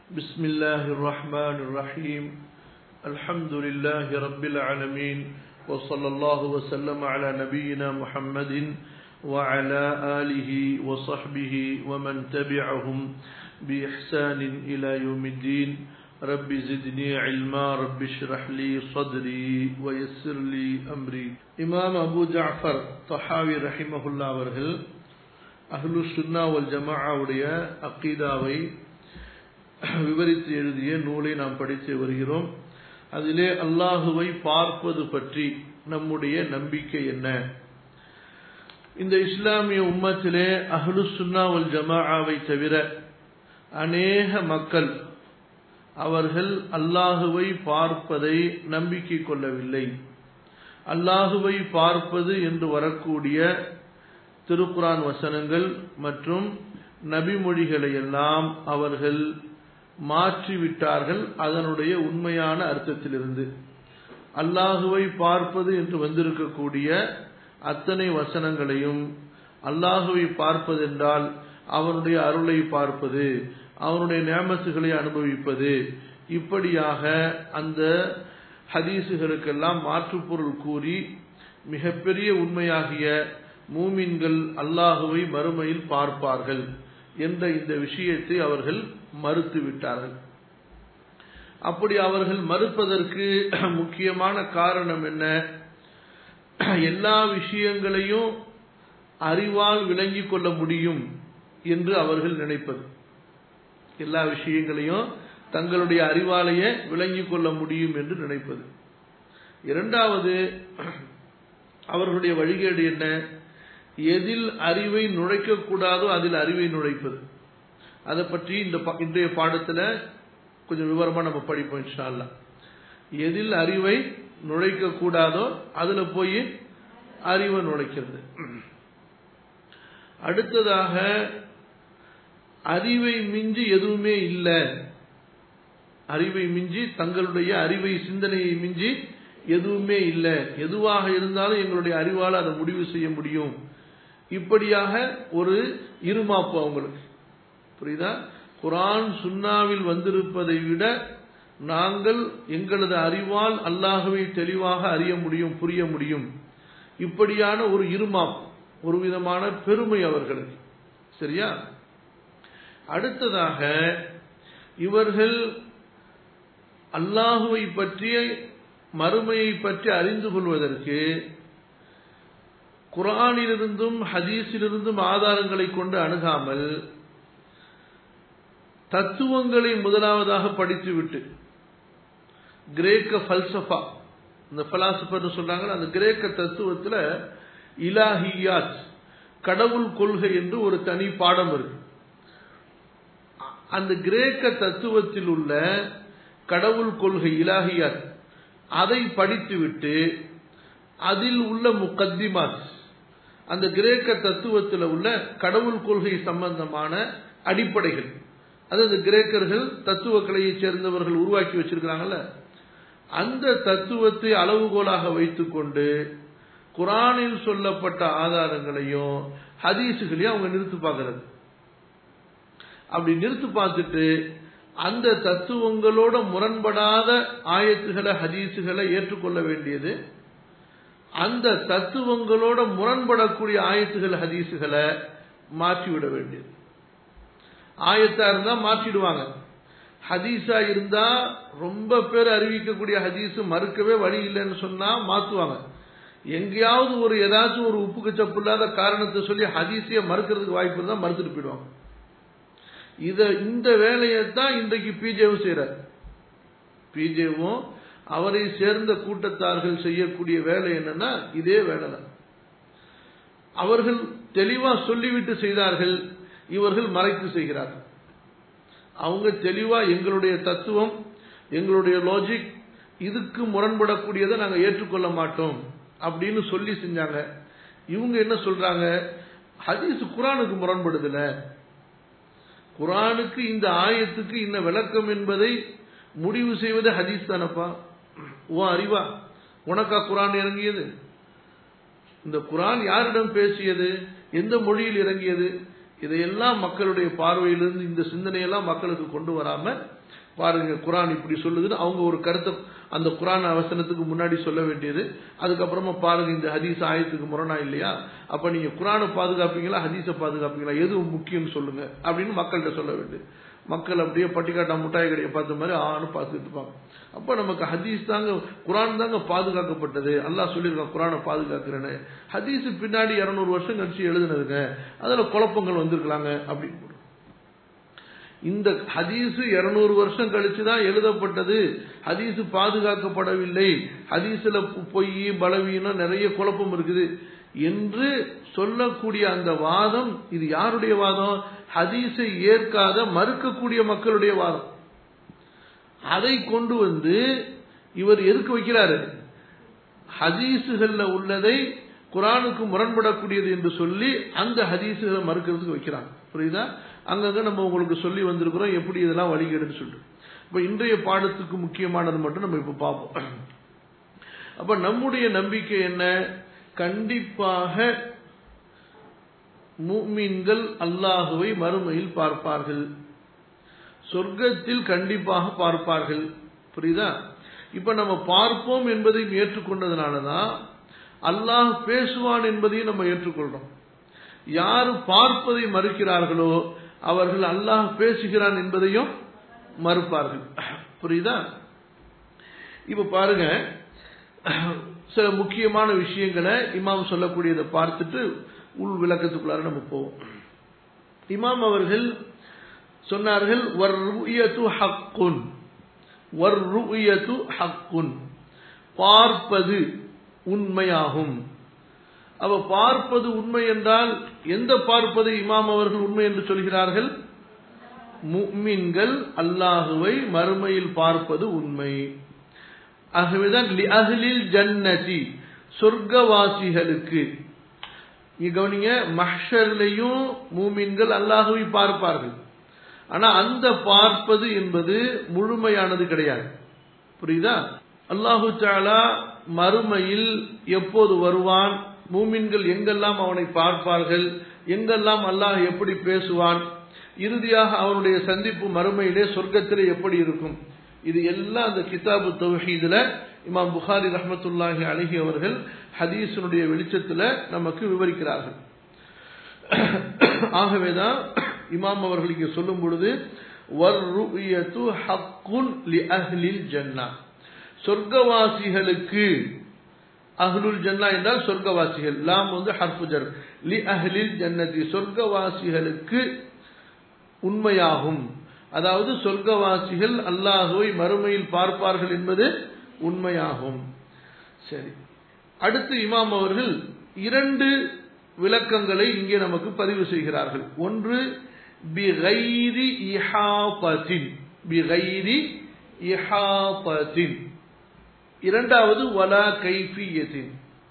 بسم الله الرحمن الرحيم الحمد لله رب العالمين وصلى الله وسلم على نبينا محمد وعلى آله وصحبه ومن تبعهم بإحسان إلى يوم الدين رب زدني علما رب اشرح لي صدري ويسر لي أمري إمام أبو جعفر طحاوي رحمه الله அவர்கள் அஹ்லு சுன்னா வல் ஜமாவுடைய அக்கீதாவை விவரித்து எழுதிய நூலை நாம் படித்து வருகிறோம் அதிலே அல்லாஹுவை பார்ப்பது பற்றி நம்முடைய நம்பிக்கை என்ன இந்த இஸ்லாமிய உம்மத்திலே அஹ்லு சுன்னா வல் ஜமாவை தவிர அநேக மக்கள் அவர்கள் அல்லாஹுவை பார்ப்பதை நம்பிக்கை கொள்ளவில்லை அல்லாஹுவை பார்ப்பது என்று வரக்கூடிய திருக்குரான் வசனங்கள் மற்றும் நபிமொழிகளை எல்லாம் அவர்கள் மாற்றிவிட்டார்கள் அதனுடைய உண்மையான அர்த்தத்திலிருந்து அல்லாஹுவை பார்ப்பது என்று வந்திருக்கக்கூடிய அத்தனை வசனங்களையும் அல்லாஹுவை பார்ப்பதென்றால் அவனுடைய அருளை பார்ப்பது அவனுடைய நியமத்துகளை அனுபவிப்பது இப்படியாக அந்த ஹதீசுகளுக்கெல்லாம் மாற்றுப்பொருள் கூறி மிகப்பெரிய உண்மையாகிய மூமின்கள் அல்லாஹுவை மறுமையில் பார்ப்பார்கள் என்ற இந்த விஷயத்தை அவர்கள் மறுத்து விட்டார்கள் அப்படி அவர்கள் மறுப்பதற்கு முக்கியமான காரணம் என்ன எல்லா விஷயங்களையும் அறிவால் விளங்கிக் கொள்ள முடியும் என்று அவர்கள் நினைப்பது எல்லா விஷயங்களையும் தங்களுடைய அறிவாலேயே விளங்கிக் கொள்ள முடியும் என்று நினைப்பது இரண்டாவது அவர்களுடைய வழிகேடு என்ன எதில் அறிவை நுழைக்கக்கூடாதோ அதில் அறிவை நுழைப்பது அதை பற்றி இந்த இன்றைய பாடத்தில் கொஞ்சம் விவரமா நம்ம படிப்போம் இன்ஷால்லா எதில் அறிவை நுழைக்க கூடாதோ அதுல போய் அறிவை நுழைக்கிறது அடுத்ததாக அறிவை மிஞ்சி எதுவுமே இல்லை அறிவை மிஞ்சி தங்களுடைய அறிவை சிந்தனையை மிஞ்சி எதுவுமே இல்லை எதுவாக இருந்தாலும் எங்களுடைய அறிவால் அதை முடிவு செய்ய முடியும் இப்படியாக ஒரு இருமாப்பு அவங்களுக்கு புரியுதா குரான் சுன்னாவில் வந்திருப்பதை விட நாங்கள் எங்களது அறிவால் அல்லாஹுவை தெளிவாக அறிய முடியும் புரிய முடியும் இப்படியான ஒரு இருமாப்பு ஒரு விதமான பெருமை அவர்களுக்கு சரியா அடுத்ததாக இவர்கள் அல்லாஹுவை பற்றிய மறுமையை பற்றி அறிந்து கொள்வதற்கு குரானிலிருந்தும் ஹதீஸிலிருந்தும் ஆதாரங்களை கொண்டு அணுகாமல் தத்துவங்களை முதலாவதாக படித்துவிட்டு கிரேக்க பல்சஃபா இந்த பலாசபர் சொல்றாங்க அந்த கிரேக்க தத்துவத்தில் இலாஹியாத் கடவுள் கொள்கை என்று ஒரு தனி பாடம் இருக்கு அந்த கிரேக்க தத்துவத்தில் உள்ள கடவுள் கொள்கை இலாஹியாத் அதை படித்துவிட்டு அதில் உள்ள முக்கத்திமாத் அந்த கிரேக்க தத்துவத்தில் உள்ள கடவுள் கொள்கை சம்பந்தமான அடிப்படைகள் அது அந்த கிரேக்கர்கள் தத்துவ கலையை சேர்ந்தவர்கள் உருவாக்கி வச்சிருக்கிறாங்கல்ல அந்த தத்துவத்தை அளவுகோலாக வைத்துக்கொண்டு குரானில் சொல்லப்பட்ட ஆதாரங்களையும் ஹதீஸுகளையும் அவங்க நிறுத்து பார்க்கறது அப்படி நிறுத்து பார்த்துட்டு அந்த தத்துவங்களோட முரண்படாத ஆயத்துகளை ஹதீஸுகளை ஏற்றுக்கொள்ள வேண்டியது அந்த தத்துவங்களோட முரண்படக்கூடிய ஆயத்துகள் ஹதீஸுகளை மாற்றிவிட வேண்டியது ஆயத்தா இருந்தா மாற்றிடுவாங்க ஹதீஸா இருந்தா ரொம்ப பேர் அறிவிக்கக்கூடிய ஹதீஸ் மறுக்கவே வழி இல்லைன்னு சொன்னா மாத்துவாங்க எங்கேயாவது ஒரு ஏதாச்சும் ஒரு உப்புக்கு சப்பு இல்லாத காரணத்தை சொல்லி ஹதீஸைய மறுக்கிறதுக்கு வாய்ப்பு இருந்தா மறுத்துட்டு போயிடுவாங்க இத இந்த வேலையை தான் இன்றைக்கு பிஜேவும் செய்யறார் பிஜேவும் அவரை சேர்ந்த கூட்டத்தார்கள் செய்யக்கூடிய வேலை என்னன்னா இதே வேலை தான் அவர்கள் தெளிவா சொல்லிவிட்டு செய்தார்கள் இவர்கள் மறைத்து செய்கிறார்கள் அவங்க தெளிவா எங்களுடைய தத்துவம் எங்களுடைய லாஜிக் இதுக்கு முரண்படக்கூடியதை நாங்கள் ஏற்றுக்கொள்ள மாட்டோம் அப்படின்னு சொல்லி செஞ்சாங்க இவங்க என்ன சொல்றாங்க ஹதீஸ் குரானுக்கு முரண்படுதுல குரானுக்கு இந்த ஆயத்துக்கு இந்த விளக்கம் என்பதை முடிவு செய்வது ஹதீஸ் தானப்பா உன் அறிவா உனக்கா குரான் இறங்கியது இந்த குரான் யாரிடம் பேசியது எந்த மொழியில் இறங்கியது இதையெல்லாம் மக்களுடைய பார்வையிலிருந்து இந்த சிந்தனையெல்லாம் மக்களுக்கு கொண்டு வராம பாருங்க குரான் இப்படி சொல்லுதுன்னு அவங்க ஒரு கருத்தை அந்த குரான் அவசனத்துக்கு முன்னாடி சொல்ல வேண்டியது அதுக்கப்புறமா பாருங்க இந்த ஹதீஸ் ஆயத்துக்கு முரணா இல்லையா அப்ப நீங்க குரானை பாதுகாப்பீங்களா ஹதீஸை பாதுகாப்பீங்களா எது முக்கியம்னு சொல்லுங்க அப்படின்னு மக்கள்கிட்ட சொல்ல வேண்டியது மக்கள் அப்படியே பட்டிக்காட்டா முட்டாய் கடையை பார்த்த மாதிரி ஆன்னு பார்த்துட்டு இருப்பாங்க அப்ப நமக்கு ஹதீஸ் தாங்க குரான் தாங்க பாதுகாக்கப்பட்டது அல்லாஹ் சொல்லியிருக்கான் குரானை பாதுகாக்கிறேன்னு ஹதீஸ் பின்னாடி இருநூறு வருஷம் கழிச்சு எழுதுனதுங்க அதுல குழப்பங்கள் வந்திருக்கலாங்க அப்படின்னு இந்த ஹதீஸ் இருநூறு வருஷம் கழிச்சு தான் எழுதப்பட்டது ஹதீஸ் பாதுகாக்கப்படவில்லை ஹதீஸ்ல பொய் பலவீனம் நிறைய குழப்பம் இருக்குது என்று சொல்லக்கூடிய அந்த வாதம் இது யாருடைய வாதம் ஹதீஸை ஏற்காத மறுக்கக்கூடிய மக்களுடைய வாதம் அதை கொண்டு வந்து இவர் எதுக்கு வைக்கிறாரு ஹதீஸுகள்ல உள்ளதை குரானுக்கு முரண்படக்கூடியது என்று சொல்லி அந்த ஹதீஸுகளை மறுக்கிறதுக்கு வைக்கிறாங்க புரியுதா அங்கங்க நம்ம உங்களுக்கு சொல்லி வந்திருக்கிறோம் எப்படி இதெல்லாம் வழிகேடுன்னு சொல்லிட்டு இப்ப இன்றைய பாடத்துக்கு முக்கியமானது மட்டும் நம்ம இப்ப பார்ப்போம் அப்ப நம்முடைய நம்பிக்கை என்ன கண்டிப்பாக மூமீன்கள் அல்லாஹுவை மறுமையில் பார்ப்பார்கள் சொர்க்கத்தில் கண்டிப்பாக பார்ப்பார்கள் புரியுதா இப்ப நம்ம பார்ப்போம் என்பதையும் ஏற்றுக்கொண்டதுனாலதான் அல்லாஹ் பேசுவான் என்பதையும் நம்ம ஏற்றுக்கொள்றோம் யாரு பார்ப்பதை மறுக்கிறார்களோ அவர்கள் அல்லாஹ் பேசுகிறான் என்பதையும் மறுப்பார்கள் புரியுதா இப்ப பாருங்க சில முக்கியமான விஷயங்களை இமாம் சொல்லக்கூடியதை பார்த்துட்டு உள் விளக்கத்துக்குள்ளார நம்ம போவோம் இமாம் அவர்கள் சொன்னார்கள் ஹக்குன் ஹக்குன் பார்ப்பது உண்மையாகும் அவ பார்ப்பது உண்மை என்றால் எந்த பார்ப்பது இமாம் அவர்கள் உண்மை என்று சொல்கிறார்கள் முக்மின்கள் அல்லாஹுவை மறுமையில் பார்ப்பது உண்மை ஆகவேதான் அஹ்லில் ஜன்னதி சொர்க்கவாசிகளுக்கு நீ கவனிங்க மஹ்ஷர்லையும் மூமின்கள் அல்லாஹுவை பார்ப்பார்கள் ஆனா அந்த பார்ப்பது என்பது முழுமையானது கிடையாது புரியுதா அல்லாஹு தாலா மறுமையில் எப்போது வருவான் மூமின்கள் எங்கெல்லாம் அவனை பார்ப்பார்கள் எங்கெல்லாம் அல்லாஹ் எப்படி பேசுவான் இறுதியாக அவனுடைய சந்திப்பு மறுமையிலே சொர்க்கத்திலே எப்படி இருக்கும் இது எல்லாம் அந்த கிதாபு தௌஹீதுல இமாம் புகாரி ரஹமத்துல்லாஹி அழகி அவர்கள் ஹதீஸனுடைய வெளிச்சத்துல நமக்கு விவரிக்கிறார்கள் ஆகவேதான் இமாம் அவர்கள் இங்கே சொல்லும் பொழுது ஜன்னா சொர்க்கவாசிகளுக்கு அஹ்லுல் ஜன்னா என்றால் சொர்க்கவாசிகள் லாம் வந்து ஹர்ஃபுஜர் லி அஹ்லில் ஜன்னதி சொர்க்கவாசிகளுக்கு உண்மையாகும் அதாவது சொர்க்கவாசிகள் அல்லாஹுவை மறுமையில் பார்ப்பார்கள் என்பது உண்மையாகும் சரி அடுத்து இமாம் அவர்கள் இரண்டு விளக்கங்களை இங்கே நமக்கு பதிவு செய்கிறார்கள் ஒன்று பிகைரி இஹாபத்தின் பிகைரி இஹாபத்தின் இரண்டாவது வலா கைஃபியத்தின்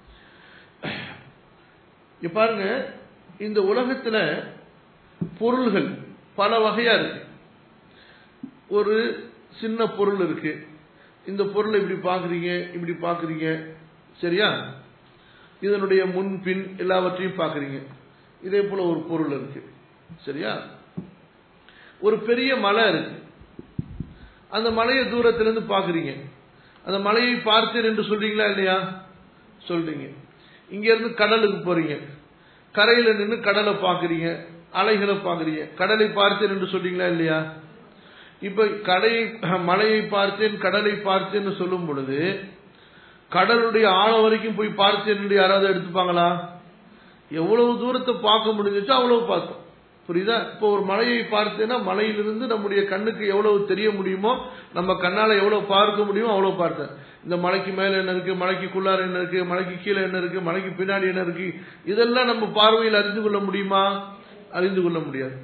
பாருங்க இந்த உலகத்துல பொருள்கள் பல வகையா இருக்கு ஒரு சின்ன பொருள் இருக்கு இந்த பொருளை இப்படி பாக்குறீங்க இப்படி பாக்குறீங்க சரியா இதனுடைய முன் பின் எல்லாவற்றையும் பாக்குறீங்க இதே போல ஒரு பொருள் இருக்கு சரியா ஒரு பெரிய மலை இருக்கு அந்த மலையை தூரத்திலிருந்து பாக்குறீங்க அந்த மலையை பார்த்தேன் என்று சொல்றீங்களா இல்லையா சொல்றீங்க இங்க இருந்து கடலுக்கு போறீங்க கரையில நின்று கடலை பாக்குறீங்க அலைகளை பாக்குறீங்க கடலை பார்த்தேன் என்று சொல்றீங்களா இல்லையா இப்ப கடை மலையை பார்த்தேன் கடலை பார்த்தேன்னு சொல்லும் பொழுது கடலுடைய ஆழம் வரைக்கும் போய் பார்த்தேன் யாராவது எடுத்துப்பாங்களா எவ்வளவு தூரத்தை பார்க்க முடிஞ்சிச்சோ அவ்வளவு பார்த்தோம் புரியுதா இப்போ ஒரு மலையை பார்த்தேன்னா மலையிலிருந்து நம்முடைய கண்ணுக்கு எவ்வளவு தெரிய முடியுமோ நம்ம கண்ணால எவ்வளவு பார்க்க முடியுமோ அவ்வளவு பார்த்தேன் இந்த மலைக்கு மேல என்ன இருக்கு மலைக்குள்ளார என்ன இருக்கு மலைக்கு கீழே என்ன இருக்கு மலைக்கு பின்னாடி என்ன இருக்கு இதெல்லாம் நம்ம பார்வையில் அறிந்து கொள்ள முடியுமா அறிந்து கொள்ள முடியாது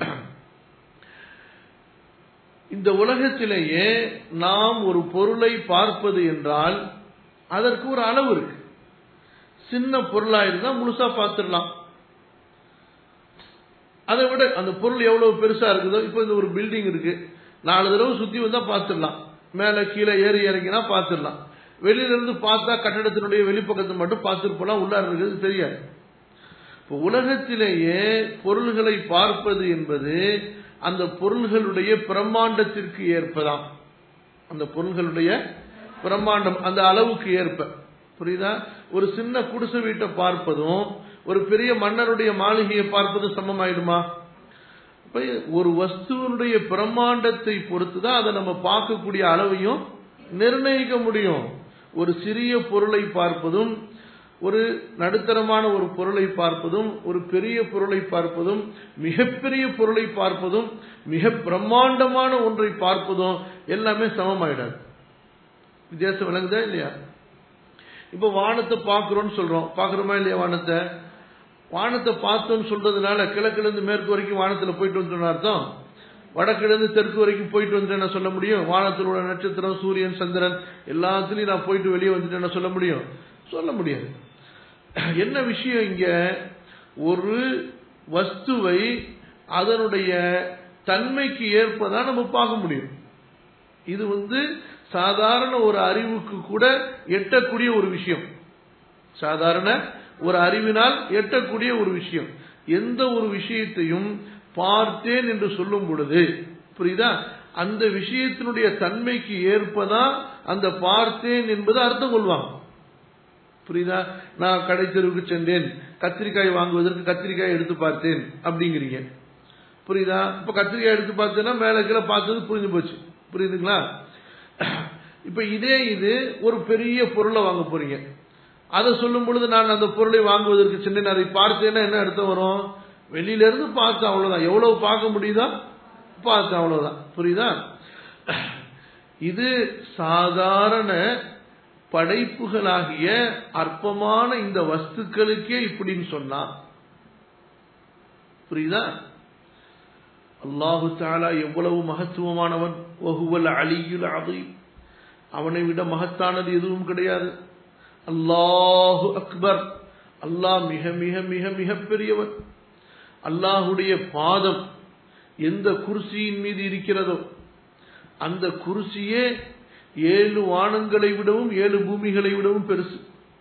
இந்த உலகத்திலேயே நாம் ஒரு பொருளை பார்ப்பது என்றால் அதற்கு ஒரு அளவு இருக்கு சின்ன பொருளா இருந்தா முழுசா பார்த்துடலாம் அதை விட அந்த பொருள் எவ்வளவு பெருசா இருக்குதோ இப்போ இந்த ஒரு பில்டிங் இருக்கு நாலு தடவை சுத்தி வந்தா பார்த்துடலாம் மேல கீழே ஏறி இறங்கினா பார்த்துடலாம் வெளியில இருந்து பார்த்தா கட்டடத்தினுடைய வெளிப்பக்கத்தை மட்டும் பார்த்துட்டு போலாம் உள்ளார இருக்கிறது தெரியாது இப்போ உலகத்திலேயே பொருள்களை பார்ப்பது என்பது அந்த பொருள்களுடைய பிரம்மாண்டத்திற்கு ஏற்பதாம் அந்த பொருள்களுடைய பிரம்மாண்டம் அந்த அளவுக்கு ஏற்ப புரியுதா ஒரு சின்ன குடிசை வீட்டை பார்ப்பதும் ஒரு பெரிய மன்னருடைய மாளிகையை பார்ப்பதும் சமமாயிடுமா அப்ப ஒரு வஸ்துவனுடைய பிரம்மாண்டத்தை பொறுத்துதான் அதை நம்ம பார்க்கக்கூடிய அளவையும் நிர்ணயிக்க முடியும் ஒரு சிறிய பொருளை பார்ப்பதும் ஒரு நடுத்தரமான ஒரு பொருளை பார்ப்பதும் ஒரு பெரிய பொருளை பார்ப்பதும் மிகப்பெரிய பொருளை பார்ப்பதும் மிக பிரம்மாண்டமான ஒன்றை பார்ப்பதும் எல்லாமே சமமாயிடாது வித்தியாசம் விளங்குதா இல்லையா இப்ப வானத்தை பார்க்கிறோம்னு சொல்றோம் பார்க்கிறோமா இல்லையா வானத்தை வானத்தை பார்த்தோம்னு சொல்றதுனால கிழக்குல இருந்து மேற்கு வரைக்கும் வானத்துல போயிட்டு வந்துட்டோம்னு அர்த்தம் வடக்குல இருந்து தெற்கு வரைக்கும் போயிட்டு வந்துட்டேன் சொல்ல முடியும் வானத்தில் உள்ள நட்சத்திரம் சூரியன் சந்திரன் எல்லாத்துலயும் நான் போயிட்டு வெளியே வந்துட்டேன்னு சொல்ல முடியும் சொல்ல முடியாது என்ன விஷயம் இங்க ஒரு வஸ்துவை அதனுடைய தன்மைக்கு ஏற்பதான் நம்ம பார்க்க முடியும் இது வந்து சாதாரண ஒரு அறிவுக்கு கூட எட்டக்கூடிய ஒரு விஷயம் சாதாரண ஒரு அறிவினால் எட்டக்கூடிய ஒரு விஷயம் எந்த ஒரு விஷயத்தையும் பார்த்தேன் என்று சொல்லும் பொழுது புரியுதா அந்த விஷயத்தினுடைய தன்மைக்கு ஏற்பதா அந்த பார்த்தேன் என்பது அர்த்தம் கொள்வாங்க புரியுதா நான் கடைத்தெருவுக்கு சென்றேன் கத்திரிக்காய் வாங்குவதற்கு கத்திரிக்காய் எடுத்து பார்த்தேன் அப்படிங்கிறீங்க புரியுதா இப்ப கத்திரிக்காய் எடுத்து பார்த்தேன்னா மேல கீழே பார்த்தது புரிஞ்சு போச்சு புரியுதுங்களா இப்ப இதே இது ஒரு பெரிய பொருளை வாங்க போறீங்க அதை சொல்லும் பொழுது நான் அந்த பொருளை வாங்குவதற்கு சென்றேன் அதை பார்த்தேன்னா என்ன அர்த்தம் வரும் வெளியில இருந்து பார்த்தேன் அவ்வளவுதான் எவ்வளவு பார்க்க முடியுதோ பார்த்தேன் அவ்வளவுதான் புரியுதா இது சாதாரண படைப்புகளாகிய அற்பமான இந்த வஸ்துக்களுக்கே இப்படின்னு சொன்னா புரியுதா அல்லாஹு தாலா எவ்வளவு மகத்துவமானவன் ஒகுவல் அலியுல் அதி அவனை விட மகத்தானது எதுவும் கிடையாது அல்லாஹு அக்பர் அல்லாஹ் மிக மிக மிக மிக பெரியவன் அல்லாஹுடைய பாதம் எந்த குர்சியின் மீது இருக்கிறதோ அந்த குர்சியே ஏழு வானங்களை விடவும் ஏழு பூமிகளை விடவும் பெருசு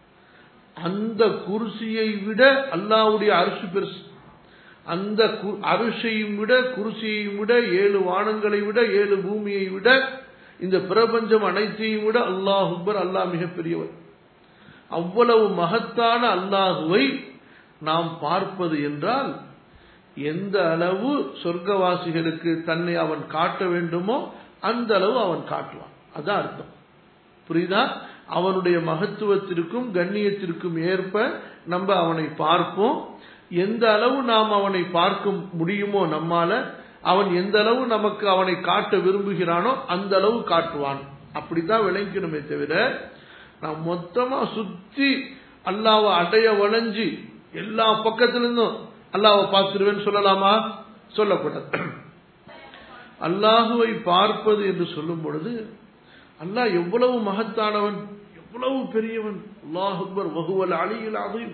அந்த குர்சியை விட அல்லாஹ்வுடைய அரசு பெருசு அந்த அரிசையும் விட குருசியையும் விட ஏழு வானங்களை விட ஏழு பூமியை விட இந்த பிரபஞ்சம் அனைத்தையும் விட அல்லாஹுபர் அல்லாஹ் மிகப்பெரியவர் அவ்வளவு மகத்தான அல்லாஹுவை நாம் பார்ப்பது என்றால் எந்த அளவு சொர்க்கவாசிகளுக்கு தன்னை அவன் காட்ட வேண்டுமோ அந்த அளவு அவன் காட்டுவான் அதான் அர்த்தம் புரியுதா அவனுடைய மகத்துவத்திற்கும் கண்ணியத்திற்கும் ஏற்ப நம்ம அவனை பார்ப்போம் எந்த அளவு நாம் அவனை பார்க்க முடியுமோ நம்மால அவன் எந்த அளவு நமக்கு அவனை காட்ட விரும்புகிறானோ அந்த அளவு காட்டுவான் அப்படித்தான் விளங்கிக்கணுமே தவிர நான் மொத்தமா சுத்தி அல்லாவை அடைய வளைஞ்சு எல்லா பக்கத்திலிருந்தும் அல்லாவை பார்த்துருவேன்னு சொல்லலாமா சொல்லக்கூடாது அல்லாஹுவை பார்ப்பது என்று சொல்லும் பொழுது அல்லாஹ் எவ்வளவு மகத்தானவன் எவ்வளவு பெரியவன் அல்லாஹுபர் வகுவல் அலியில் அதையும்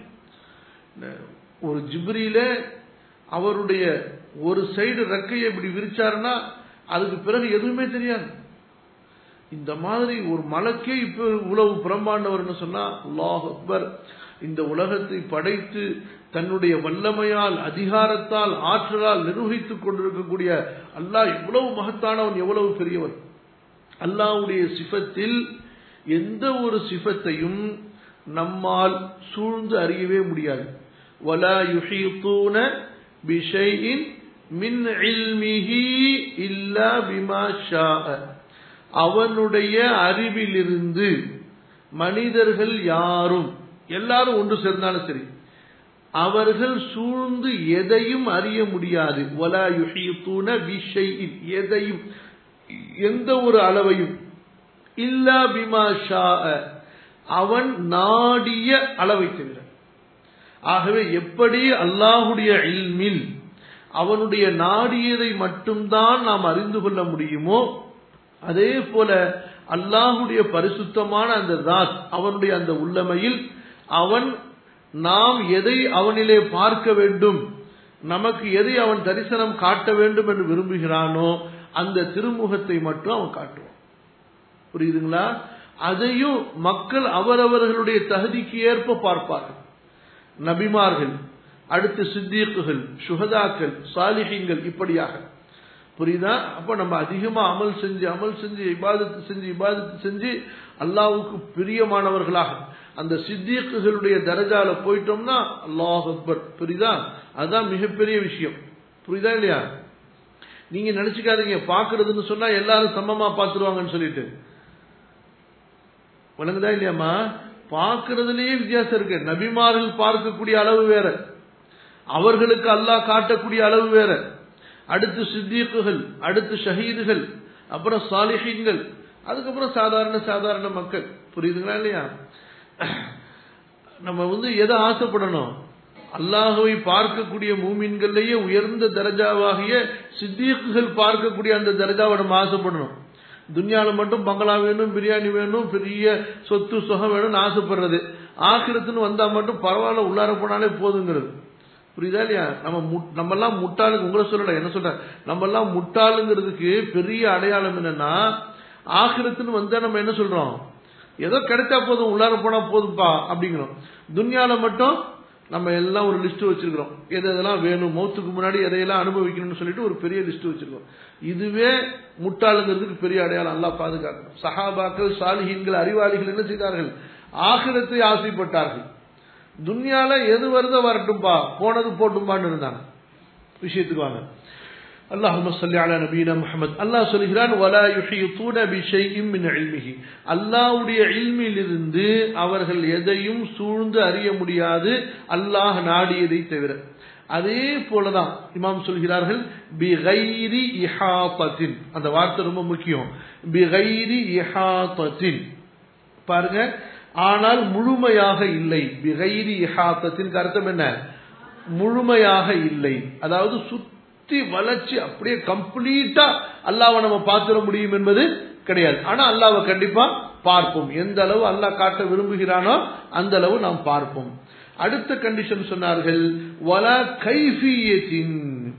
ஒரு ஜிப்ரியில அவருடைய ஒரு சைடு ரெக்கையை இப்படி விரிச்சாருன்னா அதுக்கு பிறகு எதுவுமே தெரியாது இந்த மாதிரி ஒரு மலக்கே இப்ப உழவு புறம்பாண்டவர்னு சொன்னா அல்லாஹ் அக்பர் இந்த உலகத்தை படைத்து தன்னுடைய வல்லமையால் அதிகாரத்தால் ஆற்றலால் நிர்வகித்துக் கொண்டிருக்கக்கூடிய அல்லாஹ் எவ்வளவு மகத்தானவன் எவ்வளவு பெரியவன் அல்லாஹ்வுடைய சிஃபத்தில் எந்த ஒரு சிஃபத்தையும் நம்மால் சூழ்ந்து அறியவே முடியாது ولا يحيطون بشيء من علمه إلا بما شاء அவனுடைய அறிவிலிருந்து மனிதர்கள் யாரும் எல்லாரும் ஒன்று சேர்ந்தாலும் சரி அவர்கள் சூழ்ந்து எதையும் அறிய முடியாது வலா யுஹீத்தூன பிஷைஇன் எதையும் எந்த ஒரு அளவையும் இல்லா பிமா ஷா அவன் நாடிய அளவை தவிர ஆகவே எப்படி அல்லாஹுடைய இல்மில் அவனுடைய நாடியதை மட்டும்தான் நாம் அறிந்து கொள்ள முடியுமோ அதே போல அல்லாஹுடைய பரிசுத்தமான அந்த தாத் அவனுடைய அந்த உள்ளமையில் அவன் நாம் எதை அவனிலே பார்க்க வேண்டும் நமக்கு எதை அவன் தரிசனம் காட்ட வேண்டும் என்று விரும்புகிறானோ அந்த திருமுகத்தை மட்டும் அவன் காட்டுவான் புரியுதுங்களா அதையும் மக்கள் அவரவர்களுடைய தகுதிக்கு ஏற்ப பார்ப்பார்கள் நபிமார்கள் அடுத்து சித்தீக்குகள் சுகதாக்கள் சாலிஹீன்கள் இப்படியாக புரியுதா அப்ப நம்ம அதிகமா அமல் செஞ்சு அமல் செஞ்சு இபாதத்து செஞ்சு இபாதத்து செஞ்சு அல்லாவுக்கு பிரியமானவர்களாக அந்த சித்தியக்குகளுடைய தரஜால போயிட்டோம்னா அல்லாஹ் அக்பர் புரியுதா அதுதான் மிகப்பெரிய விஷயம் புரியுதா இல்லையா நீங்க நினைச்சுக்காதீங்க பாக்குறதுன்னு சொன்னா எல்லாரும் சமமா பாத்துருவாங்கன்னு சொல்லிட்டு வணங்குதா இல்லையாமா பார்க்கறதுலயே வித்தியாசம் இருக்கு நபிமார்கள் பார்க்கக்கூடிய அளவு வேற அவர்களுக்கு அல்லாஹ் காட்டக்கூடிய அளவு வேற அடுத்து சித்தீக்குகள் அடுத்து ஷஹீதுகள் அப்புறம் சாலிஹீன்கள் அதுக்கப்புறம் சாதாரண சாதாரண மக்கள் புரியுதுங்களா இல்லையா நம்ம வந்து எதை ஆசைப்படணும் அல்லாஹுவை பார்க்கக்கூடிய மூமின்கள்லயே உயர்ந்த தரஜாவாகிய சித்தீக்குகள் பார்க்கக்கூடிய அந்த தரஜாவை நம்ம ஆசைப்படணும் துன்யால மட்டும் பங்களா வேணும் பிரியாணி வேணும் பெரிய சொத்து சுகம் வேணும்னு ஆசைப்படுறது ஆக்கிரத்துன்னு வந்தா மட்டும் பரவாயில்ல உள்ளார போனாலே போதுங்கிறது புரியுதா இல்லையா நம்ம நம்ம எல்லாம் முட்டாளுங்க உங்களை சொல்லல என்ன சொல்ற நம்ம எல்லாம் முட்டாளுங்கிறதுக்கு பெரிய அடையாளம் என்னன்னா ஆக்கிரத்துன்னு வந்தா நம்ம என்ன சொல்றோம் ஏதோ கிடைச்சா போதும் உள்ளார போனா போதும்பா அப்படிங்கிறோம் துன்யால மட்டும் நம்ம எல்லாம் ஒரு லிஸ்ட் வச்சிருக்கிறோம் எது எதெல்லாம் வேணும் மௌத்துக்கு முன்னாடி எதையெல்லாம் அனுபவிக்கணும்னு சொல்லிட்டு ஒரு பெரிய லிஸ்ட் வச்சிருக்கோம் இதுவே முட்டாளுங்கிறதுக்கு பெரிய அடையாளம் அல்லா பாதுகாக்கணும் சஹாபாக்கள் சாலிஹீன்கள் அறிவாளிகள் என்ன செய்தார்கள் ஆகிரத்தை ஆசைப்பட்டார்கள் துன்யால எது வருதோ வரட்டும்பா போனது போட்டும்பான்னு இருந்தாங்க விஷயத்துக்கு வாங்க اللهم صل على نبينا محمد அல்லாஹ் சொல்கிறான் ولا يحيطون بشيء من علمه அல்லாஹ்வுடைய இல்மிலிருந்து அவர்கள் எதையும் சூழ்ந்து அறிய முடியாது அல்லாஹ் நாடியதை தவிர அதே போலதான் இமாம் சொல்கிறார்கள் பிகைரி இஹாபத்தின் அந்த வார்த்தை ரொம்ப முக்கியம் பிகைரி இஹாபத்தின் பாருங்க ஆனால் முழுமையாக இல்லை பிகைரி இஹாபத்தின் அர்த்தம் என்ன முழுமையாக இல்லை அதாவது சுத்தி வளர்ச்சி அப்படியே கம்ப்ளீட்டா அல்லாவை நம்ம பார்த்துட முடியும் என்பது கிடையாது ஆனா அல்லாவை கண்டிப்பா பார்ப்போம் எந்த அளவு அல்லாஹ் காட்ட விரும்புகிறானோ அந்த அளவு நாம் பார்ப்போம் அடுத்த கண்டிஷன் சொன்னார்கள் வல கைஃபியத்தின்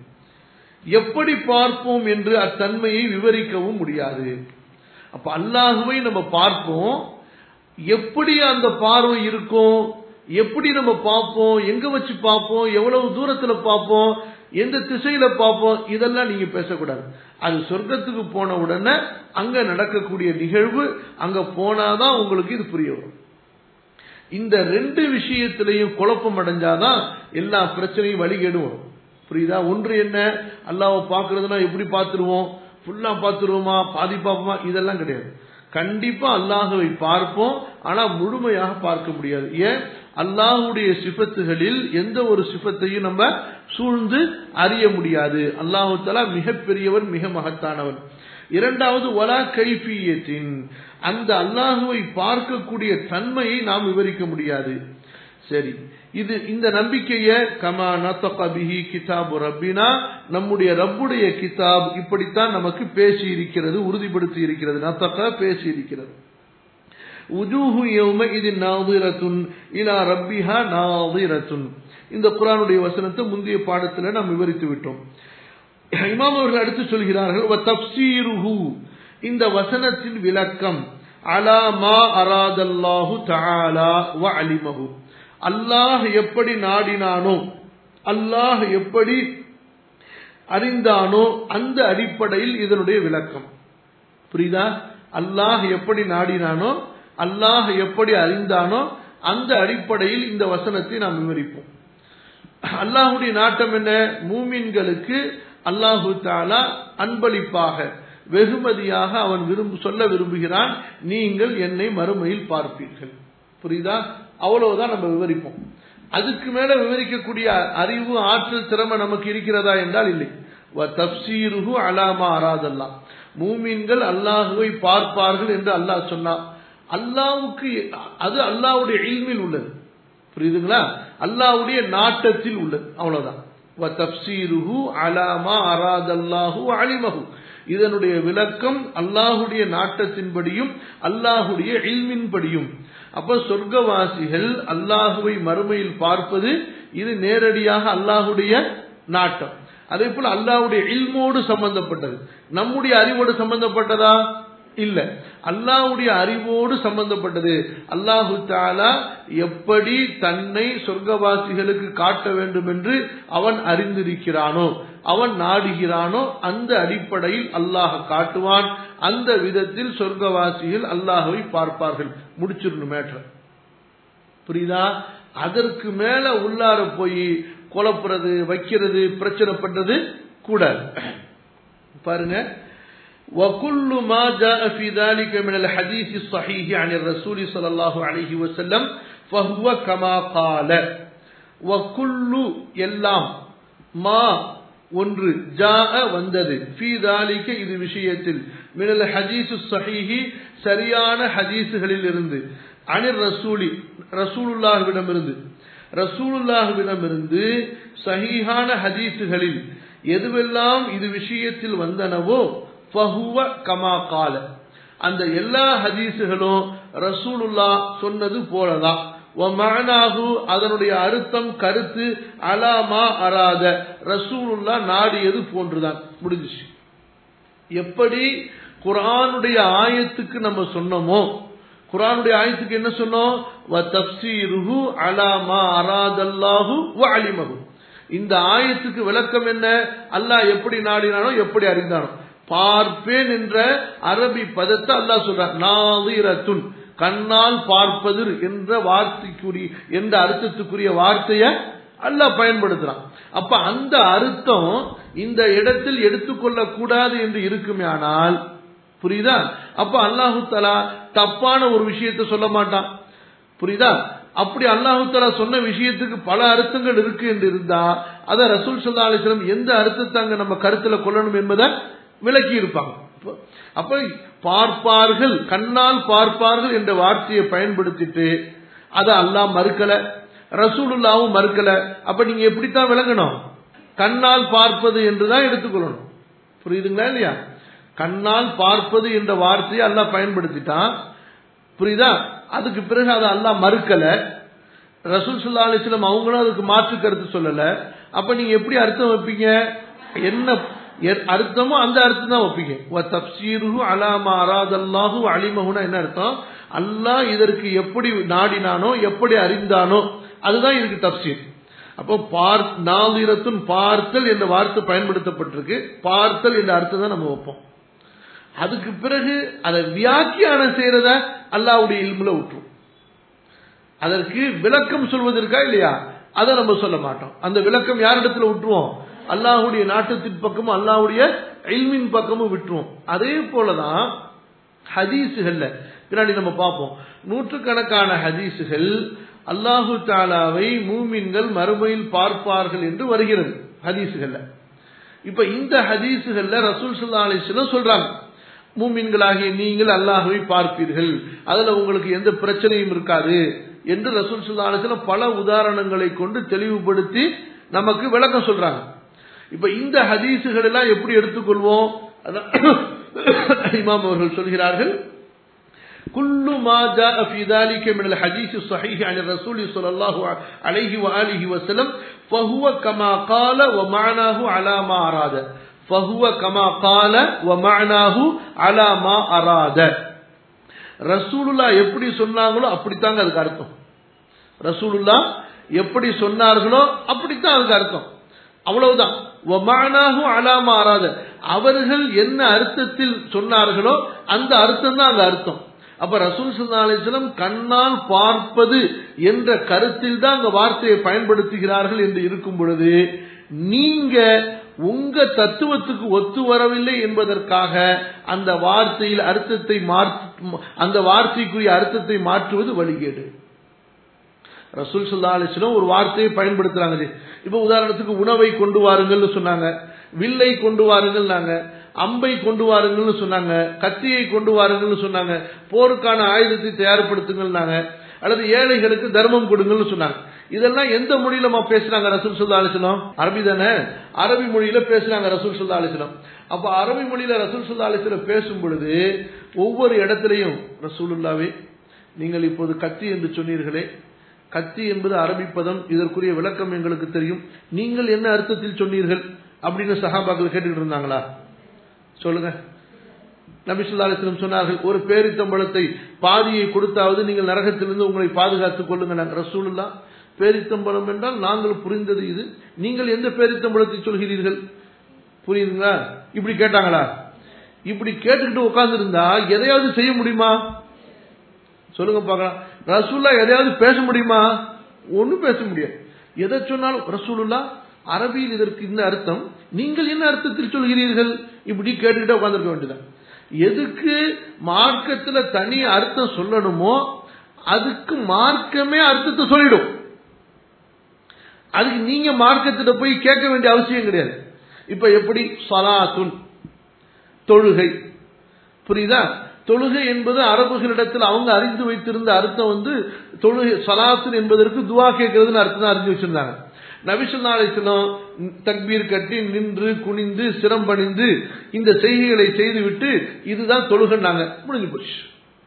எப்படி பார்ப்போம் என்று அத்தன்மையை விவரிக்கவும் முடியாது அப்ப அல்லாஹுவை நம்ம பார்ப்போம் எப்படி அந்த பார்வை இருக்கும் எப்படி நம்ம பார்ப்போம் எங்க வச்சு பார்ப்போம் எவ்வளவு தூரத்துல பார்ப்போம் எந்த திசையில பார்ப்போம் இதெல்லாம் நீங்க பேசக்கூடாது அது சொர்க்கத்துக்கு போன உடனே அங்க நடக்கக்கூடிய நிகழ்வு அங்க போனாதான் உங்களுக்கு இது புரிய வரும் இந்த ரெண்டு விஷயத்திலையும் குழப்பம் அடைஞ்சாதான் எல்லா பிரச்சனையும் வழிகேடு வரும் புரியுதா ஒன்று என்ன அல்லாவை பார்க்கறதுனா எப்படி பார்த்துருவோம் ஃபுல்லா பார்த்துருவோமா பாதி பார்ப்போமா இதெல்லாம் கிடையாது கண்டிப்பா அல்லாஹுவை பார்ப்போம் ஆனா முழுமையாக பார்க்க முடியாது ஏன் அல்லாஹுடைய சிபத்துகளில் எந்த ஒரு சிபத்தையும் நம்ம சூழ்ந்து அறிய முடியாது அல்லாஹு தலா மிகப்பெரியவன் மிக மகத்தானவன் இரண்டாவது வலா கைஃபியத்தின் அந்த அல்லாஹுவை பார்க்கக்கூடிய தன்மையை நாம் விவரிக்க முடியாது சரி இது இந்த நம்பிக்கைய கமா நத்தகபிஹி கிதாபு ரப்பினா நம்முடைய ரப்புடைய கிதாப் இப்படித்தான் நமக்கு பேசி இருக்கிறது உறுதிப்படுத்தி இருக்கிறது நத்தக பேசி இருக்கிறது உஜூஹு யௌம இது நாதிரத்துன் இலா ரப்பிஹா நாதிரத்துன் இந்த குரானுடைய வசனத்தை முந்தைய பாடத்துல நாம் விவரித்து விட்டோம் இமாம் அவர்கள் அடுத்து சொல்கிறார்கள் தப்சீருஹு இந்த வசனத்தின் விளக்கம் அலா மா அராதல்லாஹு தஆலா வ அலிமஹு அல்லாஹ் எப்படி நாடினானோ அல்லாஹ் எப்படி அறிந்தானோ அந்த அடிப்படையில் இதனுடைய விளக்கம் புரியுதா அல்லாஹ் எப்படி நாடினானோ அல்லாஹ் எப்படி அறிந்தானோ அந்த அடிப்படையில் இந்த வசனத்தை நாம் விவரிப்போம் அல்லாஹுடைய நாட்டம் என்ன மூமின்களுக்கு அல்லாஹு தாலா அன்பளிப்பாக வெகுமதியாக அவன் விரும்பு சொல்ல விரும்புகிறான் நீங்கள் என்னை மறுமையில் பார்ப்பீர்கள் புரியுதா அவ்வளவுதான் நம்ம விவரிப்போம் அதுக்கு மேல விவரிக்கக்கூடிய அறிவு ஆற்றல் திறமை நமக்கு இருக்கிறதா என்றால் இல்லை தப்சீருகு அலாமா அராதல்லா மூமீன்கள் அல்லாஹுவை பார்ப்பார்கள் என்று அல்லாஹ் சொன்னான் அல்லாவுக்கு அது அல்லாவுடைய இல்மில் உள்ளது புரியுதுங்களா அல்லாவுடைய நாட்டத்தில் உள்ளது அவ்வளவுதான் தப்சீருஹு அலாமா அராதல்லாஹு அலிமஹு இதனுடைய விளக்கம் அல்லாஹுடைய நாட்டத்தின்படியும் அல்லாஹுடைய இல்மின்படியும் அப்ப சொர்க்கவாசிகள் அல்லாஹுவை மறுமையில் பார்ப்பது இது நேரடியாக அல்லாஹுடைய நாட்டம் அதே போல அல்லாஹுடைய இல்மோடு சம்பந்தப்பட்டது நம்முடைய அறிவோடு சம்பந்தப்பட்டதா இல்ல அல்லாஹ்வுடைய அறிவோடு சம்பந்தப்பட்டது அல்லாஹு தாலா எப்படி தன்னை சொர்க்கவாசிகளுக்கு காட்ட வேண்டும் என்று அவன் அறிந்திருக்கிறானோ அவன் நாடுகிறானோ அந்த அடிப்படையில் அல்லாஹ் காட்டுவான் அந்த விதத்தில் சொர்க்கவாசிகள் அல்லாஹ்வை பார்ப்பார்கள் முடிச்சிடணும் மேட்ரு புரியுதா அதற்கு மேல உள்ளார போய் குழப்புறது வைக்கிறது பிரச்சனை பண்றது கூடாது பாருங்க وكل ما جاء في ذلك من الحديث الصحيح عن الرسول صلى الله عليه وسلم فهو كما قال وكل எல்லாம் மா ஒன்று ஜாஅ வந்தது ஃபீ தாலிக இது விஷயத்தில் மினல் ஹதீசு சஹீஹி சரியான ஹதீசுகளில் இருந்து அனிர் ரசூலி ரசூலுல்லாஹ்விடமிருந்து ரசூலுல்லாஹ்விடமிருந்து சஹீஹான ஹதீசுகளில் எதுவெல்லாம் இது விஷயத்தில் வந்தனவோ ஃபஹுவ கமா கால அந்த எல்லா ஹதீசுகளும் ரசூலுல்லா சொன்னது போலதான் மகனாகு அதனுடைய அர்த்தம் கருத்து அலாமா அராத ரசூலுல்லா நாடியது போன்றுதான் முடிஞ்சிச்சு எப்படி குரானுடைய ஆயத்துக்கு நம்ம சொன்னோமோ குரானுடைய ஆயத்துக்கு என்ன சொன்னோம் வ தப்சீருஹு அலாமா அராதல்லாஹு வ அலிமஹு இந்த ஆயத்துக்கு விளக்கம் என்ன அல்லாஹ் எப்படி நாடினானோ எப்படி அறிந்தானோ பார்ப்பேன் என்ற அரபி பதத்தை அல்லாஹ் சொல்றான் நாதிரத்துன் கண்ணால் பார்ப்பது என்ற வார்த்தைக்குரிய என்ற அர்த்தத்துக்குரிய வார்த்தைய அல்லாஹ் பயன்படுத்துறான் அப்ப அந்த அர்த்தம் இந்த இடத்தில் எடுத்துக்கொள்ள கூடாது என்று இருக்குமே ஆனால் புரியுதா அப்ப அல்லாஹு தலா தப்பான ஒரு விஷயத்தை சொல்ல மாட்டான் புரியுதா அப்படி அல்லாஹு தலா சொன்ன விஷயத்துக்கு பல அர்த்தங்கள் இருக்கு என்று இருந்தா அத ரசூல் சல்லா அலிஸ்லம் எந்த அர்த்தத்தை அங்க நம்ம கருத்துல கொள்ளணும் என்பதை விளக்கி இருப்பாங்க அப்ப பார்ப்பார்கள் கண்ணால் பார்ப்பார்கள் என்ற வார்த்தையை பயன்படுத்திட்டு அதை அல்லாஹ் மறுக்கல ரசூலுல்லாவும் மறுக்கல அப்ப நீங்க எப்படித்தான் விளங்கணும் கண்ணால் பார்ப்பது என்றுதான் எடுத்துக்கொள்ளணும் புரியுதுங்களா இல்லையா கண்ணால் பார்ப்பது என்ற வார்த்தையை அல்லாஹ் பயன்படுத்திட்டான் புரியுதா அதுக்கு பிறகு அதை அல்லாஹ் மறுக்கல ரசூல் சுல்லா அலிஸ்லாம் அவங்களும் அதுக்கு மாற்று கருத்து சொல்லல அப்ப நீங்க எப்படி அர்த்தம் வைப்பீங்க என்ன அர்த்தமோ அந்த அர்த்தம் தான் வைப்பீங்க தப்சீருஹு அலாமா அராதல்லாஹு அலிமஹுனா என்ன அர்த்தம் அல்லாஹ் இதற்கு எப்படி நாடினானோ எப்படி அறிந்தானோ அதுதான் இதுக்கு தப்சீர் அப்போ பார் நாளிரத்துன் பார்த்தல் என்ற வார்த்தை பயன்படுத்தப்பட்டிருக்கு பார்த்தல் என்ற அர்த்தம் தான் நம்ம வைப்போம் அதுக்கு பிறகு அதை வியாக்கியானம் செய்யறத அல்லாவுடைய இல்முல விட்டுரும் அதற்கு விளக்கம் சொல்வதற்கா இல்லையா அதை நம்ம சொல்ல மாட்டோம் அந்த விளக்கம் யாரிடத்துல விட்டுருவோம் அல்லாஹுடைய நாட்டத்தின் பக்கமும் அல்லாஹுடைய இல்மின் பக்கமும் விட்டுருவோம் அதே போலதான் ஹதீஸுகள்ல பின்னாடி நம்ம பார்ப்போம் நூற்றுக்கணக்கான ஹதீஸுகள் அல்லாஹு தாலாவை மூமின்கள் மறுமையில் பார்ப்பார்கள் என்று வருகிறது ஹதீஸுகள்ல இப்ப இந்த ஹதீஸுகள்ல ரசூல் சுல்லா அலிஸ்லாம் சொல்றாங்க மூமின்களாகிய நீங்கள் அல்லாஹுவை பார்ப்பீர்கள் அதுல உங்களுக்கு எந்த பிரச்சனையும் இருக்காது என்று ரசூல் சுல்லா அலிஸ்லாம் பல உதாரணங்களை கொண்டு தெளிவுபடுத்தி நமக்கு விளக்கம் சொல்றாங்க இப்ப இந்த ஹதீஸுகள் எல்லாம் எப்படி எடுத்துக்கொள்வோம் இமாம் அவர்கள் சொல்கிறார்கள் كل ما جاء في ذلك من الحديث الصحيح عن الرسول صلى الله عليه وآله وسلم فهو كما قال ومعناه على ما أراد فهو كما قال ومعناه على ما أراد ரசூலுல்லா எப்படி சொன்னாங்களோ அப்படித்தாங்க அதுக்கு அர்த்தம் ரசூலுல்லா எப்படி சொன்னார்களோ அப்படித்தான் அதுக்கு அர்த்தம் அவ்வளவுதான் அலாமா ஆறாத அவர்கள் என்ன அர்த்தத்தில் சொன்னார்களோ அந்த அர்த்தம் தான் அந்த அர்த்தம் அப்ப ரசூல் சுல்லா அலிஸ்லம் கண்ணால் பார்ப்பது என்ற கருத்தில் தான் அந்த வார்த்தையை பயன்படுத்துகிறார்கள் என்று இருக்கும் பொழுது நீங்க உங்க தத்துவத்துக்கு ஒத்து வரவில்லை என்பதற்காக அந்த வார்த்தையில் அர்த்தத்தை அந்த வார்த்தைக்குரிய அர்த்தத்தை மாற்றுவது வழிகேடு ரசூல் சுல்லா அலிஸ்லம் ஒரு வார்த்தையை பயன்படுத்துறாங்க இப்ப உதாரணத்துக்கு உணவை கொண்டு வாருங்கள்னு சொன்னாங்க வில்லை கொண்டு வாருங்கள்னாங்க அம்பை கொண்டு வாருங்கள்னு சொன்னாங்க கத்தியை கொண்டு வாருங்கள்னு சொன்னாங்க போருக்கான ஆயுதத்தை தயார்படுத்துங்கள்னாங்க அல்லது ஏழைகளுக்கு தர்மம் கொடுங்கள்னு சொன்னாங்க இதெல்லாம் எந்த மொழியில பேசுறாங்க ரசூல் சுல்லா அலிஸ்லாம் அரபி தானே அரபி மொழியில பேசுறாங்க ரசூல் சுல்லா அலிஸ்லாம் அப்ப அரபி மொழியில ரசூல் சுல்லா அலிஸ்லாம் பேசும் பொழுது ஒவ்வொரு இடத்திலையும் ரசூலுல்லாவே நீங்கள் இப்போது கத்தி என்று சொன்னீர்களே கத்தி என்பது அரபி பதம் இதற்குரிய விளக்கம் எங்களுக்கு தெரியும் நீங்கள் என்ன அர்த்தத்தில் சொன்னீர்கள் அப்படின்னு சஹாபாக்கள் கேட்டுக்கிட்டு இருந்தாங்களா சொல்லுங்க நபிசுல்லா அலிஸ்லம் சொன்னார்கள் ஒரு பேரித்தம்பழத்தை பாதியை கொடுத்தாவது நீங்கள் நரகத்திலிருந்து உங்களை பாதுகாத்துக் கொள்ளுங்கள் ரசூலுல்லா பேரித்தம்பழம் என்றால் நாங்கள் புரிந்தது இது நீங்கள் எந்த பேரித்தம்பழத்தை சொல்கிறீர்கள் புரியுதுங்களா இப்படி கேட்டாங்களா இப்படி கேட்டுக்கிட்டு உட்கார்ந்து இருந்தா எதையாவது செய்ய முடியுமா சொல்லுங்க பார்க்கலாம் ரசூல்லா எதையாவது பேச முடியுமா ஒன்னும் பேச முடியாது எதை சொன்னாலும் ரசூலுல்லா அரபியில் இதற்கு இந்த அர்த்தம் நீங்கள் என்ன அர்த்தத்தில் சொல்கிறீர்கள் இப்படி கேட்டுக்கிட்டே உட்காந்துருக்க வேண்டியதான் எதுக்கு மார்க்கத்துல தனி அர்த்தம் சொல்லணுமோ அதுக்கு மார்க்கமே அர்த்தத்தை சொல்லிடும் அதுக்கு நீங்க மார்க்கத்திட்ட போய் கேட்க வேண்டிய அவசியம் கிடையாது இப்ப எப்படி சலாத்துன் தொழுகை புரியுதா தொழுகை என்பது அரபுகளிடத்தில் அவங்க அறிந்து வைத்திருந்த அர்த்தம் வந்து தொழுகை சலாத்துன் என்பதற்கு துவா கேட்கறதுன்னு அர்த்தம் தான் அறிஞ்சு வச்சிருந்தாங்க நபிசுல்லா அலிஸ்லாம் தக்பீர் கட்டி நின்று குனிந்து சிரம் பணிந்து இந்த செய்கைகளை செய்துவிட்டு இதுதான் தொழுகன்னாங்க முடிஞ்சு போச்சு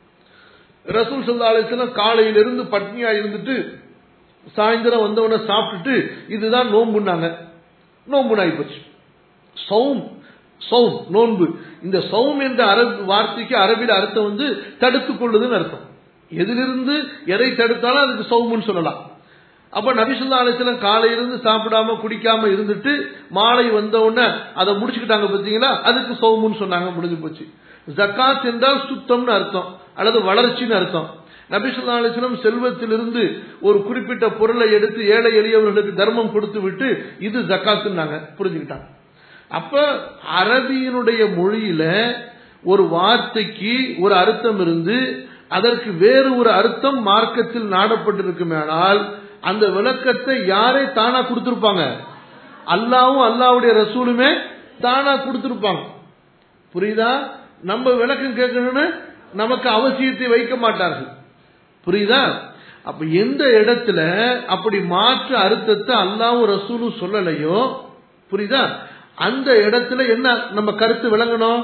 ரசூல் சல்லா அலிஸ்லாம் காலையிலிருந்து பட்னியா இருந்துட்டு சாயந்தரம் வந்தவன சாப்பிட்டுட்டு இதுதான் நோம்புனாங்க நோம்புனாகி போச்சு சௌம் சௌம் நோன்பு இந்த சௌம் என்ற அரபு வார்த்தைக்கு அரபில் அர்த்தம் வந்து தடுத்துக் கொள்ளுதுன்னு அர்த்தம் எதிலிருந்து எதை தடுத்தாலும் அதுக்கு சௌமுன்னு சொல்லலாம் அப்ப நபிசுல்லா அலிஸ்லாம் காலையிலிருந்து சாப்பிடாம குடிக்காம இருந்துட்டு மாலை வந்த உடனே அதை முடிச்சுக்கிட்டாங்க பார்த்தீங்களா அதுக்கு சௌமுன்னு சொன்னாங்க முடிஞ்சு போச்சு ஜக்காத் என்றால் சுத்தம்னு அர்த்தம் அல்லது வளர்ச்சின்னு அர்த்தம் நபிசுல்லா அலிஸ்லாம் செல்வத்திலிருந்து ஒரு குறிப்பிட்ட பொருளை எடுத்து ஏழை எளியவர்களுக்கு தர்மம் கொடுத்து விட்டு இது ஜக்காத்துன்னாங்க புரிஞ்சுக்கிட்டாங்க அப்ப அரபியினுடைய மொழியில ஒரு வார்த்தைக்கு ஒரு அர்த்தம் இருந்து அதற்கு வேறு ஒரு அர்த்தம் மார்க்கத்தில் நாடப்பட்டிருக்குமேனால் அந்த விளக்கத்தை யாரே தானா கொடுத்திருப்பாங்க அல்லாவும் அல்லாவுடைய ரசூலுமே தானா கொடுத்திருப்பாங்க புரியுதா நம்ம விளக்கம் கேட்கணும்னு நமக்கு அவசியத்தை வைக்க மாட்டார்கள் புரியுதா அப்ப எந்த இடத்துல அப்படி மாற்று அர்த்தத்தை அல்லாவும் ரசூலும் சொல்லலையோ புரியுதா அந்த இடத்துல என்ன நம்ம கருத்து விளங்கணும்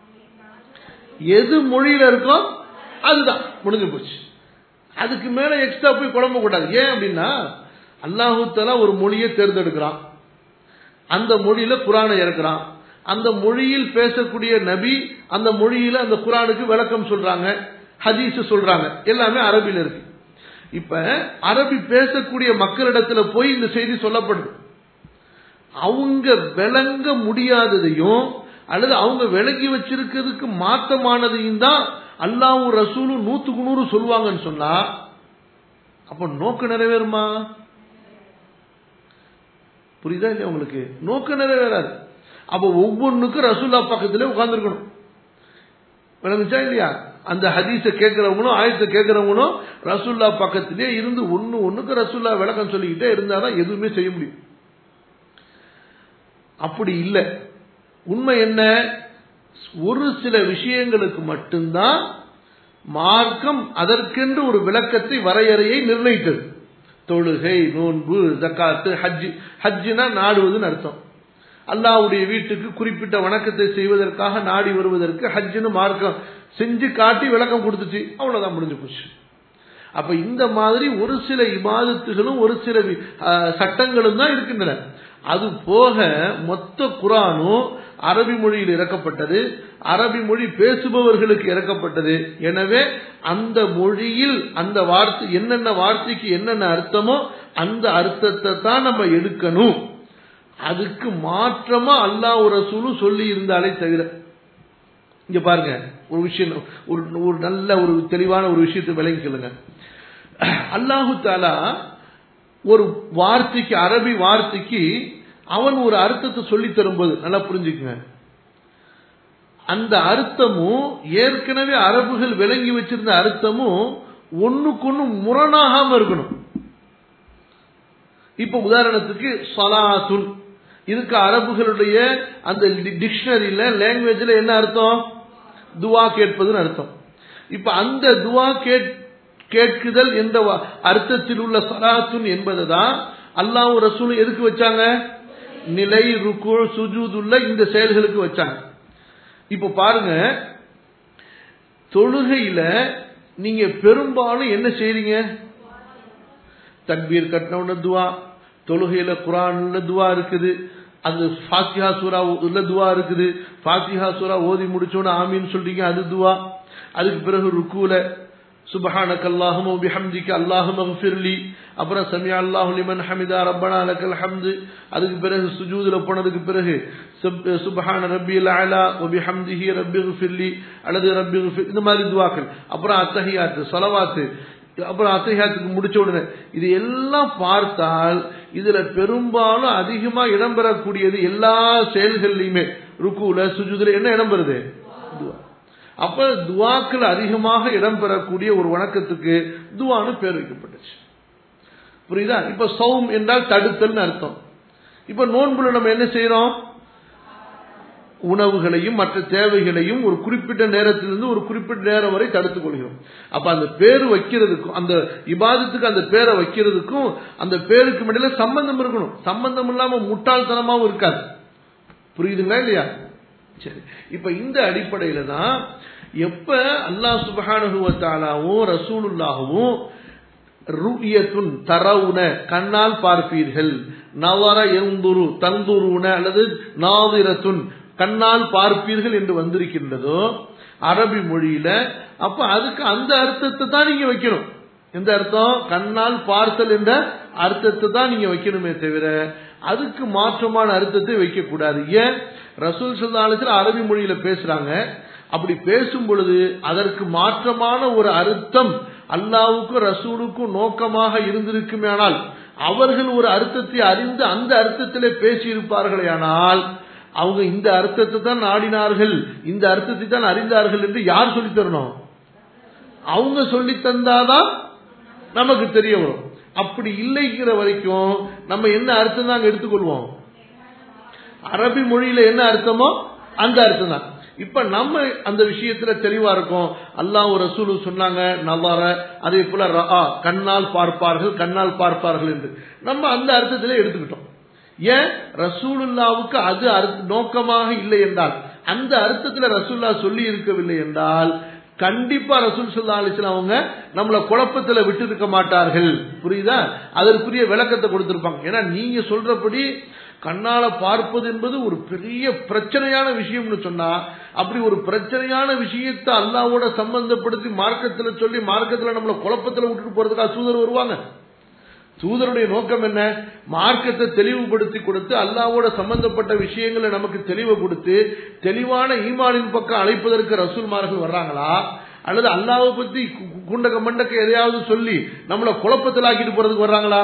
எது மொழியில இருக்கோ அதுதான் முடிஞ்சு போச்சு அதுக்கு மேல எக்ஸ்ட்ரா போய் குழம்ப கூடாது ஏன் அப்படின்னா அல்லாஹு தலா ஒரு மொழியை தேர்ந்தெடுக்கிறான் அந்த மொழியில குரானை இறக்குறான் அந்த மொழியில் பேசக்கூடிய நபி அந்த மொழியில அந்த குரானுக்கு விளக்கம் சொல்றாங்க ஹதீஸ் சொல்றாங்க எல்லாமே அரபியில் இருக்கு இப்ப அரபி பேசக்கூடிய மக்களிடத்துல போய் இந்த செய்தி சொல்லப்படுது அவங்க விளங்க முடியாததையும் அல்லது அவங்க விளங்கி வச்சிருக்கிறதுக்கு மாத்தமானதையும் தான் அல்லாவும் ரசூலும் நூத்துக்கு நூறு சொல்லுவாங்கன்னு சொன்னா அப்ப நோக்கு நிறைவேறுமா புரியுதா இல்லையா உங்களுக்கு நோக்க நிறைவேறாது அப்ப ஒவ்வொன்றுக்கும் ரசூல்லா பக்கத்துல உட்கார்ந்துருக்கணும் விளங்குச்சா இல்லையா அந்த ஹதீஸை கேட்கிறவங்களும் ஆயத்தை கேட்கிறவங்களும் ரசூல்லா பக்கத்திலே இருந்து ஒன்னு ஒண்ணுக்கு ரசூல்லா விளக்கம் சொல்லிக்கிட்டே இருந்தாதான் எதுவுமே செய்ய முடியும் அப்படி இல்லை உண்மை என்ன ஒரு சில விஷயங்களுக்கு மட்டும்தான் மார்க்கம் அதற்கென்று ஒரு விளக்கத்தை வரையறையை நிர்ணயித்தது தொழுகை நோன்பு ஜக்காத்து ஹஜ்ஜி ஹஜ்ஜினா நாடுவதுன்னு அர்த்தம் அல்லாவுடைய வீட்டுக்கு குறிப்பிட்ட வணக்கத்தை செய்வதற்காக நாடி வருவதற்கு ஹஜ்ஜுன்னு மார்க்கம் செஞ்சு காட்டி விளக்கம் கொடுத்துச்சு அவ்வளவுதான் முடிஞ்சு போச்சு அப்ப இந்த மாதிரி ஒரு சில இபாதத்துகளும் ஒரு சில சட்டங்களும் தான் இருக்கின்றன அது போக மொத்த குரானும் அரபி மொழியில் இறக்கப்பட்டது அரபி மொழி பேசுபவர்களுக்கு இறக்கப்பட்டது எனவே அந்த மொழியில் அந்த வார்த்தை என்னென்ன வார்த்தைக்கு என்னென்ன அர்த்தமோ அந்த அர்த்தத்தை தான் நம்ம எடுக்கணும் அதுக்கு மாற்றமா அல்லாஹ் ரசூலும் சொல்லி இருந்தாலே தவிர இங்க பாருங்க ஒரு விஷயம் ஒரு ஒரு நல்ல ஒரு தெளிவான ஒரு விஷயத்தை விளங்கிக்கலுங்க அல்லாஹு தாலா ஒரு வார்த்தைக்கு அரபி வார்த்தைக்கு அவன் ஒரு அர்த்தத்தை சொல்லி தரும்போது நல்லா புரிஞ்சுக்குங்க அந்த அர்த்தமும் ஏற்கனவே அரபுகள் விளங்கி வச்சிருந்த அர்த்தமும் ஒண்ணுக்கொன்னு முரணாகாம இருக்கணும் இப்ப உதாரணத்துக்கு சலாத்துன் இதுக்கு அரபுகளுடைய அந்த டிக்ஷனரியில லாங்குவேஜ்ல என்ன அர்த்தம் துவா கேட்பதுன்னு அர்த்தம் இப்ப அந்த துவா கேட் கேட்குதல் என்ற அர்த்தத்தில் உள்ள சலாத்துன் என்பதை தான் அல்லாவும் ரசூலும் எதுக்கு வச்சாங்க நிலை ருக்கு சுஜூதுள்ள இந்த செயல்களுக்கு வச்சாங்க இப்ப பாருங்க தொழுகையில நீங்க பெரும்பாலும் என்ன செய்றீங்க தக்பீர் கட்டின துவா தொழுகையில குரான்ல துவா இருக்குது அது ஃபாத்திஹா சூரா உள்ள துவா இருக்குது ஃபாத்திஹா சூரா ஓதி முடிச்சோன்னு ஆமீன்னு சொல்றீங்க அது துவா அதுக்கு பிறகு ருக்கூல சுபஹானக அல்லாஹும் பிஹம்திக அல்லாஹும் அஃபிர்லி அப்புறம் சமியா அல்லாஹு லிமன் ஹமிதா ரப்பனா லக்கல் ஹம்து அதுக்கு பிறகு சுஜூதுல போனதுக்கு பிறகு சுபஹான ரப்பில் அலா வ பிஹம்திஹி ரப்பி ஃபிர்லி அல்லது ரப்பி இந்த மாதிரி துவாக்கள் அப்புறம் அத்தஹியாத்து ஸலவாத்து அப்புறம் அத்தஹியாத்துக்கு முடிச்ச உடனே இது எல்லாம் பார்த்தால் இதுல பெரும்பாலும் அதிகமா இடம்பெறக்கூடியது எல்லா செயல்கள்லையுமே ருக்குல சுஜூதுல என்ன இடம்பெறுது துவா அப்ப துவாக்கள் அதிகமாக இடம்பெறக்கூடிய ஒரு வணக்கத்துக்கு துவான்னு பேர் வைக்கப்பட்டுச்சு புரியுதா இப்ப சௌம் என்றால் தடுத்தல்னு அர்த்தம் இப்ப நோன்புல நம்ம என்ன செய்யறோம் உணவுகளையும் மற்ற தேவைகளையும் ஒரு குறிப்பிட்ட நேரத்திலிருந்து ஒரு குறிப்பிட்ட நேரம் வரை தடுத்துக் கொள்கிறோம் அப்ப அந்த பேரு வைக்கிறதுக்கும் அந்த இபாதத்துக்கு அந்த பேரை வைக்கிறதுக்கும் அந்த பேருக்கு இடையில சம்பந்தம் இருக்கணும் சம்பந்தம் இல்லாம முட்டாள்தனமாவும் இருக்காது புரியுதுங்களா இல்லையா சரி இப்ப இந்த அடிப்படையில தான் எப்ப அல்லாஹ் சுபஹானுவத்தாலாவும் ரசூலுல்லாகவும் ருயத்துன் தரவுன கண்ணால் பார்ப்பீர்கள் நவர எந்துரு தந்துருன அல்லது நாதிரத்துன் கண்ணால் பார்ப்பீர்கள் என்று வந்திருக்கின்றதோ அரபி மொழியில அப்ப அதுக்கு அந்த அர்த்தத்தை தான் நீங்க வைக்கணும் எந்த அர்த்தம் கண்ணால் பார்த்தல் என்ற அர்த்தத்தை தான் நீங்க வைக்கணுமே தவிர அதுக்கு மாற்றமான அர்த்தத்தை வைக்க கூடாது ஏன் ரசூல் சொல்லாலத்தில் அரபி மொழியில பேசுறாங்க அப்படி பேசும் பொழுது அதற்கு மாற்றமான ஒரு அர்த்தம் அல்லாவுக்கும் ரசூலுக்கும் நோக்கமாக இருந்திருக்குமே ஆனால் அவர்கள் ஒரு அர்த்தத்தை அறிந்து அந்த அர்த்தத்திலே பேசி இருப்பார்களே ஆனால் அவங்க இந்த அர்த்தத்தை தான் நாடினார்கள் இந்த அர்த்தத்தை தான் அறிந்தார்கள் என்று யார் சொல்லி தரணும் அவங்க சொல்லி தந்தாதான் நமக்கு தெரிய வரும் அப்படி இல்லைங்கிற வரைக்கும் நம்ம என்ன அர்த்தம் தான் எடுத்துக்கொள்வோம் அரபி மொழியில என்ன அர்த்தமோ அந்த அர்த்தம் தான் இப்ப நம்ம அந்த விஷயத்துல தெளிவா இருக்கோம் அல்லாஹ் ஒரு ரசூலு சொன்னாங்க நவார அதே போல ரஆ கண்ணால் பார்ப்பார்கள் கண்ணால் பார்ப்பார்கள் என்று நம்ம அந்த அர்த்தத்திலே எடுத்துக்கிட்டோம் ஏன் ரசூலுல்லாவுக்கு அது நோக்கமாக இல்லை என்றால் அந்த அர்த்தத்துல ரசூல்லா சொல்லி இருக்கவில்லை என்றால் கண்டிப்பா ரசூல் சொல்லா அலிஸ்லாம் அவங்க நம்மள குழப்பத்துல விட்டு இருக்க மாட்டார்கள் புரியுதா அதற்குரிய விளக்கத்தை கொடுத்திருப்பாங்க ஏன்னா நீங்க சொல்றபடி கண்ணால பார்ப்பது என்பது ஒரு பெரிய பிரச்சனையான விஷயம்னு சொன்னா அப்படி ஒரு பிரச்சனையான விஷயத்தை அல்லாவோட சம்பந்தப்படுத்தி மார்க்கத்துல சொல்லி மார்க்கத்துல நம்மள குழப்பத்துல விட்டுட்டு போறதுக்காக சூதர் வருவாங்க தூதருடைய நோக்கம் என்ன மார்க்கத்தை தெளிவுபடுத்தி கொடுத்து அல்லாவோட சம்பந்தப்பட்ட விஷயங்களை நமக்கு தெளிவு கொடுத்து தெளிவான ஈமானின் பக்கம் அழைப்பதற்கு ரசூல்மார்கள் வர்றாங்களா அல்லது அல்லாவை பத்தி குண்டக்க மண்டக்க எதையாவது சொல்லி நம்மள குழப்பத்தில் ஆக்கிட்டு போறதுக்கு வர்றாங்களா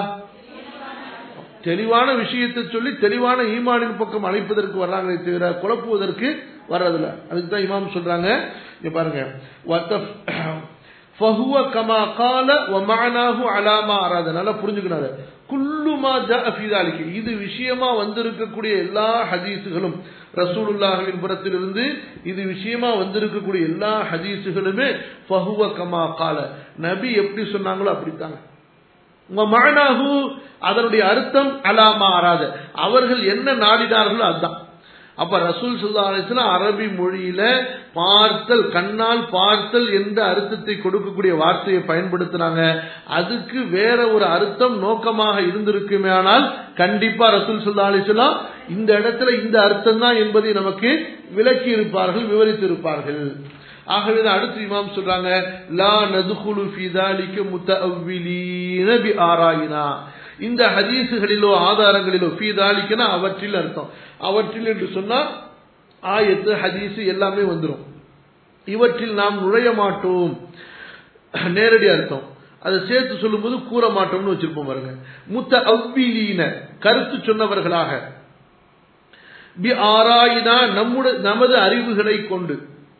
தெளிவான விஷயத்தை சொல்லி தெளிவான ஈமானின் பக்கம் அழைப்பதற்கு வர்றாங்களே தவிர குழப்புவதற்கு வர்றதில்ல அதுக்கு தான் இமாம் சொல்றாங்க இங்க பாருங்க ஃபஹுவ கமா கால வ மஅனாஹு அலா மா அராத நல்லா புரிஞ்சுக்கணும் குல்லு மா ஜாஅ ஃபீ தாலிக இது விஷயமா வந்திருக்கக்கூடிய எல்லா ஹதீஸுகளும் ரசூலுல்லாஹின் புறத்திலிருந்து இது விஷயமா வந்திருக்கக்கூடிய எல்லா ஹதீஸுகளுமே ஃபஹுவ கமா கால நபி எப்படி சொன்னாங்களோ அப்படித்தாங்க உங்க மகனாகு அதனுடைய அர்த்தம் அலாமா ஆறாத அவர்கள் என்ன நாடினார்களோ அதுதான் அப்ப ரசூல் சுல்லா அலிஸ்லாம் அரபி மொழியில பார்த்தல் கண்ணால் பார்த்தல் என்ற அர்த்தத்தை கொடுக்கக்கூடிய வார்த்தையை பயன்படுத்தினாங்க அதுக்கு வேற ஒரு அர்த்தம் நோக்கமாக இருந்திருக்குமே ஆனால் கண்டிப்பா ரசூல் சுல்லா அலிஸ்லாம் இந்த இடத்துல இந்த அர்த்தம் தான் என்பதை நமக்கு விளக்கி இருப்பார்கள் விவரித்து இருப்பார்கள் ஆகவே அடுத்து இமாம் சொல்றாங்க லா நதுகுலு ஃபி தாலிக முத்தஅவ்விலீன பி ஆராயினா இந்த ஹதீசுகளிலோ ஆதாரங்களிலோ ஃபி தாலிக்கனா அவற்றில் அர்த்தம் அவற்றில் என்று சொன்னா ஆயத்து ஹதீஸ் எல்லாமே வந்துடும் இவற்றில் நாம் நுழைய மாட்டோம் நேரடி அர்த்தம் அதை சேர்த்து சொல்லும்போது கூற மாட்டோம்னு வச்சிருப்போம் பாருங்க முத்த அவ்விலீன கருத்து சொன்னவர்களாக பி ஆராயினா நம்முடைய நமது அறிவுகளை கொண்டு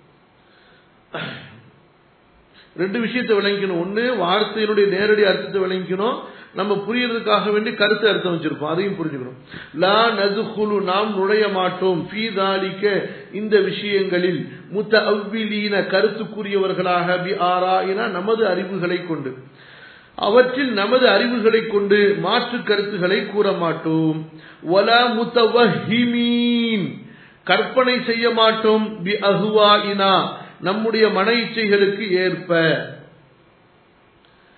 ரெண்டு விஷயத்தை விளங்கிக்கணும் ஒண்ணு வார்த்தையினுடைய நேரடி அர்த்தத்தை விளங்கிக்கணும் நம்ம புரியறதுக்காக வேண்டி கருத்து அர்த்தம் வச்சிருப்போம் அதையும் புரிஞ்சுக்கணும் லா நதுகுலு நாம் நுழைய மாட்டோம் ஃபீதாலிக்க இந்த விஷயங்களில் முத்த அவ்விலீன கருத்துக்குரியவர்களாக பி ஆராயினா நமது அறிவுகளை கொண்டு அவற்றில் நமது அறிவுகளை கொண்டு மாற்று கருத்துக்களை கூற மாட்டோம் ஒல முத்தவஹிமீன் கற்பனை செய்ய மாட்டோம் பி அஹுவா இனா நம்முடைய மன இச்சைகளுக்கு ஏற்ப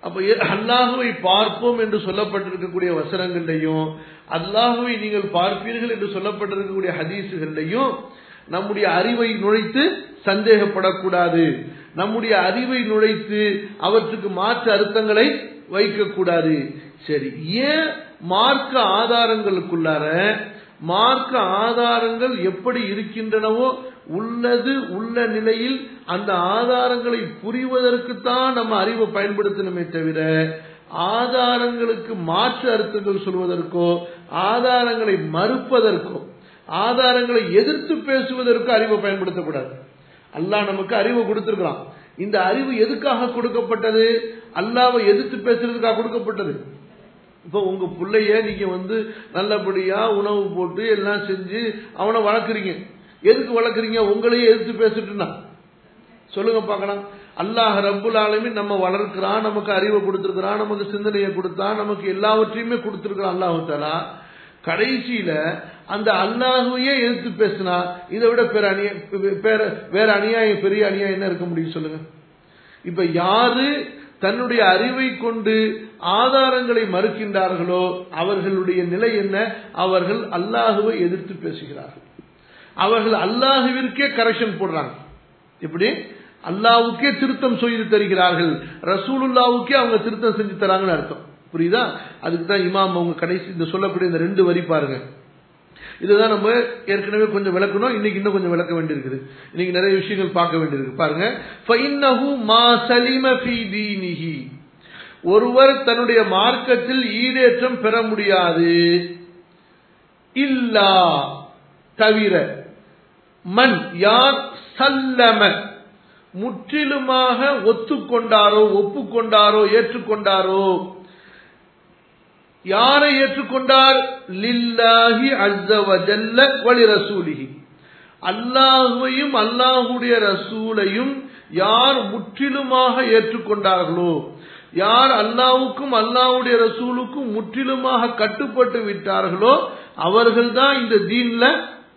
அப்ப அல்லாஹுவை பார்ப்போம் என்று சொல்லப்பட்டிருக்கக்கூடிய வசனங்களையும் அல்லாஹுவை நீங்கள் பார்ப்பீர்கள் என்று சொல்லப்பட்டிருக்கக்கூடிய ஹதீசுகளையும் நம்முடைய அறிவை நுழைத்து சந்தேகப்படக்கூடாது நம்முடைய அறிவை நுழைத்து அவற்றுக்கு மாற்று அர்த்தங்களை வைக்கக்கூடாது சரி ஏன் மார்க்க ஆதாரங்களுக்குள்ளார மார்க்க ஆதாரங்கள் எப்படி இருக்கின்றனவோ உள்ளது உள்ள நிலையில் அந்த ஆதாரங்களை புரிவதற்குத்தான் நம்ம அறிவை பயன்படுத்தணுமே தவிர ஆதாரங்களுக்கு மாற்று அர்த்தங்கள் சொல்வதற்கோ ஆதாரங்களை மறுப்பதற்கோ ஆதாரங்களை எதிர்த்து பேசுவதற்கு அறிவை பயன்படுத்தக்கூடாது அல்லாஹ் நமக்கு அறிவு கொடுத்திருக்கிறான் இந்த அறிவு எதுக்காக கொடுக்கப்பட்டது அல்லாவை எதிர்த்து பேசுறதுக்காக கொடுக்கப்பட்டது இப்போ உங்க பிள்ளைய நீங்க வந்து நல்லபடியா உணவு போட்டு எல்லாம் செஞ்சு அவனை வளர்க்குறீங்க எதுக்கு வளர்க்குறீங்க உங்களையே எதிர்த்து பேசிட்டுனா சொல்லுங்க பார்க்கலாம் அல்லாஹ் ரப்புல் ஆலமின் நம்ம வளர்க்கிறான் நமக்கு அறிவை கொடுத்துருக்கிறான் நமக்கு சிந்தனையை கொடுத்தான் நமக்கு எல்லாவற்றையுமே கொடுத்துருக்கிறான் அல்லாஹு தாலா கடைசியில அந்த அல்லாஹுவையே எதிர்த்து பேசினா இதை விட பேர அநிய பேர வேற அநியாயம் பெரிய அநியாயம் என்ன இருக்க முடியும் சொல்லுங்க இப்ப யாரு தன்னுடைய அறிவை கொண்டு ஆதாரங்களை மறுக்கின்றார்களோ அவர்களுடைய நிலை என்ன அவர்கள் அல்லாஹுவை எதிர்த்து பேசுகிறார்கள் அவர்கள் அல்லாஹுவிற்கே கரெக்ஷன் போடுறாங்க இப்படி அல்லாவுக்கே திருத்தம் செய்து தருகிறார்கள் ரசூலுல்லாவுக்கே அவங்க திருத்தம் செஞ்சு தராங்கன்னு அர்த்தம் புரியுதா அதுக்கு தான் இமாம் அவங்க கடைசி இந்த சொல்லக்கூடிய இந்த ரெண்டு வரி பாருங்க இதுதான் நம்ம ஏற்கனவே கொஞ்சம் விளக்கணும் இன்னைக்கு இன்னும் கொஞ்சம் விளக்க வேண்டியிருக்குது இன்னைக்கு நிறைய விஷயங்கள் பார்க்க வேண்டியிருக்கு பாருங்க ஃபைன்னஹு மா சலிம ஃபீ தீனிஹி ஒருவர் தன்னுடைய மார்க்கத்தில் ஈடேற்றம் பெற முடியாது இல்லா தவிர மன் யார் சல்லம முற்றிலுமாக ஒத்துக்கொண்டாரோ ஒப்புக்கொண்டாரோ ஏற்றுக்கொண்டாரோ யாரை ஏற்றுக்கொண்டார் லில்லாஹி அஸ்ஸவஜல்ல வலி ரசூலிஹி அல்லாஹுவையும் அல்லாஹுடைய ரசூலையும் யார் முற்றிலுமாக ஏற்றுக்கொண்டார்களோ யார் அல்லாவுக்கும் அல்லாஹுடைய ரசூலுக்கும் முற்றிலுமாக கட்டுப்பட்டு விட்டார்களோ அவர்கள்தான் இந்த தீன்ல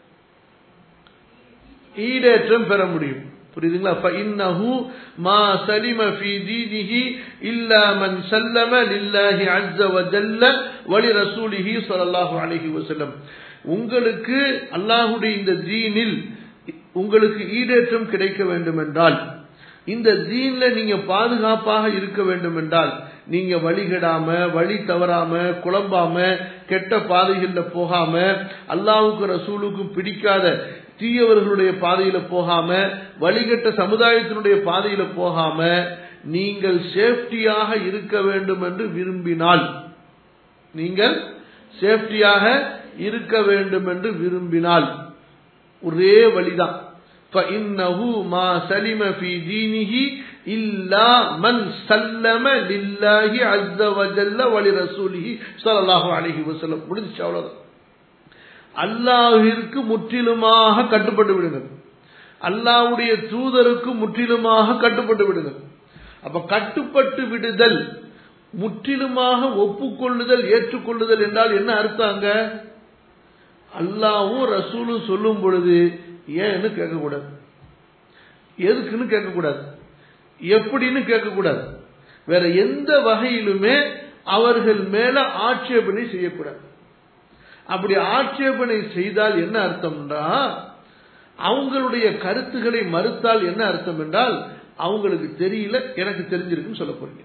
ஈடேற்றம் பெற முடியும் புரியுதுங்களா فإنه ما سلم في دينه إلا من سلم لله عز وجل ولرسوله صلى الله عليه وسلم உங்களுக்கு அல்லாஹுடைய இந்த தீனில் உங்களுக்கு ஈடேற்றம் கிடைக்க வேண்டும் என்றால் இந்த தீன்ல நீங்க பாதுகாப்பாக இருக்க வேண்டும் என்றால் நீங்க வழிகடாம வழி தவறாம குழம்பாம கெட்ட பாதைகள்ல போகாம அல்லாவுக்கு ரசூலுக்கும் பிடிக்காத தீயவர்களுடைய பாதையில போகாம வழிகட்ட சமுதாயத்தினுடைய பாதையில போகாம நீங்கள் சேஃப்டியாக இருக்க வேண்டும் என்று விரும்பினால் நீங்கள் சேஃப்டியாக இருக்க வேண்டும் என்று விரும்பினால் ஒரே வழிதான் فإنه ما سلم في دينه إلا من سلم لله عز وجل ولرسوله صلى الله عليه وسلم முடிஞ்சு அவ்வளவுதான் அல்லாஹிற்கு முற்றிலுமாக கட்டுப்பட்டு விடுங்கள் அல்லாவுடைய தூதருக்கு முற்றிலுமாக கட்டுப்பட்டு விடுங்கள் அப்ப கட்டுப்பட்டு விடுதல் முற்றிலுமாக ஒப்புக்கொள்ளுதல் ஏற்றுக்கொள்ளுதல் என்றால் என்ன அர்த்தம் அங்க அல்லாவும் ரசூலும் சொல்லும் பொழுது ஏன்னு கேட்கக்கூடாது எதுக்குன்னு கேட்கக்கூடாது எப்படின்னு கேட்கக்கூடாது வேற எந்த வகையிலுமே அவர்கள் மேல ஆட்சேபனை செய்யக்கூடாது அப்படி ஆட்சேபனை செய்தால் என்ன அர்த்தம்ன்றா அவங்களுடைய கருத்துக்களை மறுத்தால் என்ன அர்த்தம் என்றால் அவங்களுக்கு தெரியல எனக்கு தெரிஞ்சிருக்குன்னு சொல்ல போறீங்க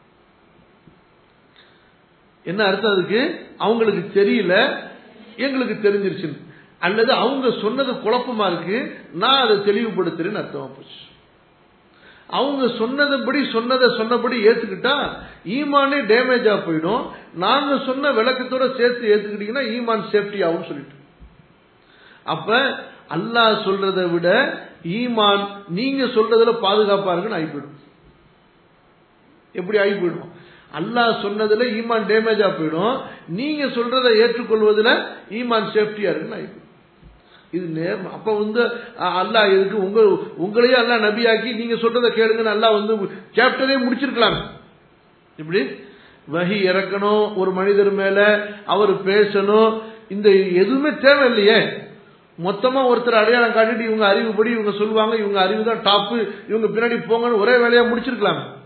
என்ன அர்த்தம் அதுக்கு அவங்களுக்கு தெரியல எங்களுக்கு தெரிஞ்சிருச்சு அல்லது அவங்க சொன்னது குழப்பமா இருக்கு நான் அதை தெளிவுபடுத்துறேன்னு அர்த்தமா போச்சு அவங்க சொன்னதபடி சொன்னதை சொன்னபடி ஏத்துக்கிட்டா ஈமானே டேமேஜா போயிடும் நாங்க சொன்ன விளக்கத்தோட சேர்த்து ஏத்துக்கிட்டீங்கன்னா ஈமான் சேஃப்டி ஆகும் சொல்லிட்டு அப்ப அல்லாஹ் சொல்றதை விட ஈமான் நீங்க சொல்றதுல பாதுகாப்பா இருக்குன்னு ஆகி போயிடும் எப்படி ஆகி போயிடும் அல்லாஹ் சொன்னதுல ஈமான் டேமேஜா போயிடும் நீங்க சொல்றதை ஏற்றுக்கொள்வதில் ஈமான் சேஃப்டியா இருக்குன்னு ஆகி போயிடும் இது நேர்ம அப்ப வந்து அல்லாஹ் எதுக்கு உங்க உங்களையே அல்லாஹ் நபியாக்கி நீங்க சொல்றதை கேளுங்கன்னு அல்லாஹ் வந்து சாப்டரே முடிச்சிருக்கலாம் இப்படி வகி இறக்கணும் ஒரு மனிதர் மேல அவர் பேசணும் இந்த எதுவுமே தேவையில்லையே மொத்தமா ஒருத்தர் அடையாளம் காட்டிட்டு இவங்க அறிவுப்படி இவங்க சொல்லுவாங்க இவங்க அறிவு தான் டாப்பு இவங்க பின்னாடி போங்கன்னு ஒரே வேலையா முடிச்சிருக்கலாம்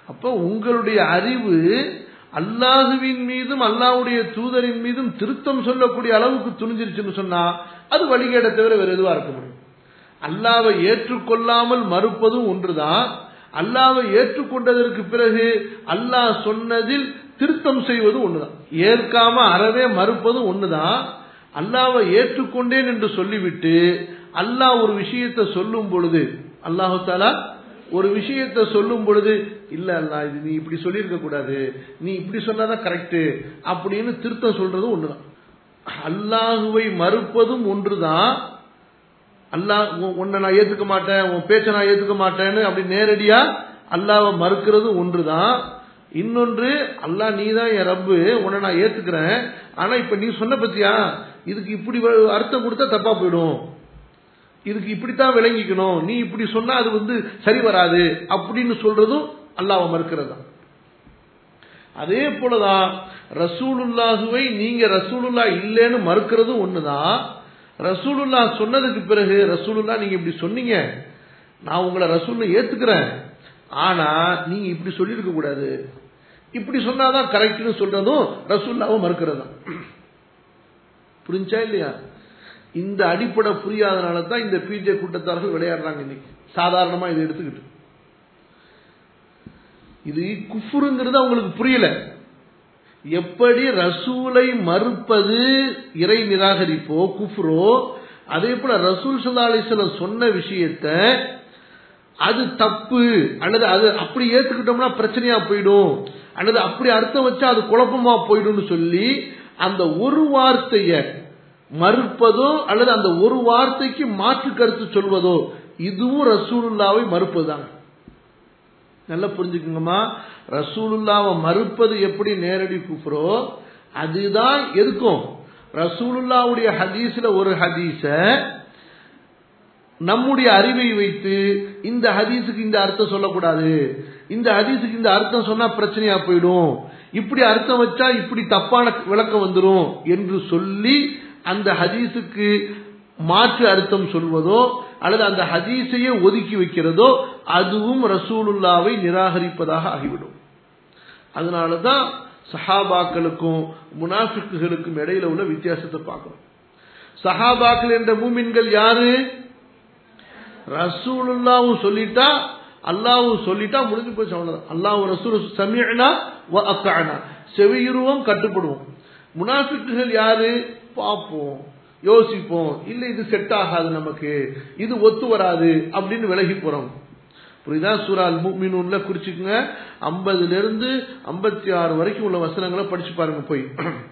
அப்ப உங்களுடைய அறிவு அல்லாஹுவின் மீதும் அல்லாஹ்வுடைய தூதரின் மீதும் திருத்தம் சொல்லக்கூடிய அளவுக்கு துணிஞ்சிருச்சுன்னு சொன்னா அது வழிகேட தவிர வேற எதுவா இருக்க முடியும் அல்லாவை ஏற்றுக்கொள்ளாமல் மறுப்பதும் ஒன்றுதான் அல்லாவை ஏற்றுக்கொண்டதற்கு பிறகு அல்லாஹ் சொன்னதில் திருத்தம் செய்வது ஒண்ணுதான் ஏற்காம அறவே மறுப்பதும் ஒண்ணுதான் அல்லாவை ஏற்றுக்கொண்டேன் என்று சொல்லிவிட்டு அல்லாஹ் ஒரு விஷயத்தை சொல்லும் பொழுது அல்லாஹு தாலா ஒரு விஷயத்தை சொல்லும் பொழுது இல்ல அல்லா இது நீ இப்படி சொல்லியிருக்க கூடாது நீ இப்படி சொன்னாதான் கரெக்ட் அப்படின்னு திருத்தம் சொல்றதும் ஒண்ணுதான் அல்லாஹுவை மறுப்பதும் ஒன்றுதான் அல்லாஹ் உன்- உன்னை நான் ஏத்துக்க மாட்டேன் உன் பேச்சை நான் ஏத்துக்க மாட்டேன்னு அப்படி நேரடியா அல்லாஹ்வை மறுக்கிறதும் ஒன்றுதான் இன்னொன்று அல்லாஹ் நீ தான் என் ரப்பு உன்னை நான் ஏத்துக்கிறேன் ஆனா இப்ப நீ சொன்ன பத்தியா இதுக்கு இப்படி வ- அர்த்தம் கொடுத்தா தப்பா போயிடும் இதுக்கு இப்படித்தான் விளங்கிக்கணும் நீ இப்படி சொன்னா அது வந்து சரி வராது அப்படின்னு சொல்றதும் அல்லாஹ்வை மறுக்கிறது தான் அதே போலதான் ரசூலுல்லாஹுவை நீங்க ரசூலுல்லா இல்லைன்னு மறுக்கிறதும் ஒண்ணுதான் ரசூலுல்லா சொன்னதுக்கு பிறகு ரசூலுல்லா நீங்க இப்படி சொன்னீங்க நான் உங்களை ரசூல்ல ஏத்துக்கிறேன் ஆனா நீங்க இப்படி சொல்லியிருக்க கூடாது இப்படி சொன்னாதான் கரெக்ட்னு சொல்றதும் ரசூல்லாவும் மறுக்கிறது தான் புரிஞ்சா இல்லையா இந்த அடிப்படை புரியாதனால தான் இந்த பிஜே கூட்டத்தார்கள் விளையாடுறாங்க இன்னைக்கு சாதாரணமா இதை எடுத்துக்கிட்டு இது குஃபுருங்கிறது அவங்களுக்கு புரியல எப்படி ரசூலை மறுப்பது இறை நிராகரிப்போ குஃப்ரோ அதே போல ரசூல் சல்லா அலிஸ்லாம் சொன்ன விஷயத்த அது தப்பு அல்லது அது அப்படி ஏத்துக்கிட்டோம்னா பிரச்சனையா போயிடும் அல்லது அப்படி அர்த்தம் வச்சா அது குழப்பமா போயிடும்னு சொல்லி அந்த ஒரு வார்த்தைய மறுப்பதோ அல்லது அந்த ஒரு வார்த்தைக்கு மாற்று கருத்து சொல்வதோ இதுவும் ரசூலுல்லாவை மறுப்பதுதான் நல்லா புரிஞ்சுக்குங்கம்மா ரசூலுல்லாவை மறுப்பது எப்படி நேரடி குஃப்ரோ அதுதான் எதுக்கும் ரசூலுல்லாவுடைய ஹதீஸ்ல ஒரு ஹதீஸ நம்முடைய அறிவை வைத்து இந்த ஹதீஸுக்கு இந்த அர்த்தம் சொல்லக்கூடாது இந்த ஹதீஸுக்கு இந்த அர்த்தம் சொன்னா பிரச்சனையா போயிடும் இப்படி அர்த்தம் வச்சா இப்படி தப்பான விளக்கம் வந்துரும் என்று சொல்லி அந்த ஹதீஸுக்கு மாற்று அர்த்தம் சொல்வதோ அல்லது அந்த ஹதீஸையே ஒதுக்கி வைக்கிறதோ அதுவும் ரசூலுல்லாவை நிராகரிப்பதாக ஆகிவிடும் அதனாலதான் சஹாபாக்களுக்கும் முனாஃபிக்குகளுக்கும் இடையில உள்ள வித்தியாசத்தை பார்க்கணும் சஹாபாக்கள் என்ற மூமின்கள் யாரு ரசூலுல்லாவும் சொல்லிட்டா அல்லாவும் சொல்லிட்டா முடிஞ்சு போச்சு அவ்வளவுதான் அல்லாஹ் ரசூல் சமியனா வ அத்தானா செவியுருவம் கட்டுப்படுவோம் முனாஃபிக்குகள் யாரு பார்ப்போம் யோசிப்போம் இல்ல இது செட் ஆகாது நமக்கு இது ஒத்து வராது அப்படின்னு விலகி போறோம் புரியுதா சூரா அல் முஃமினூன்ல குறிச்சுக்குங்க ஐம்பதுல இருந்து ஐம்பத்தி ஆறு வரைக்கும் உள்ள வசனங்களை படிச்சு பாருங்க போய்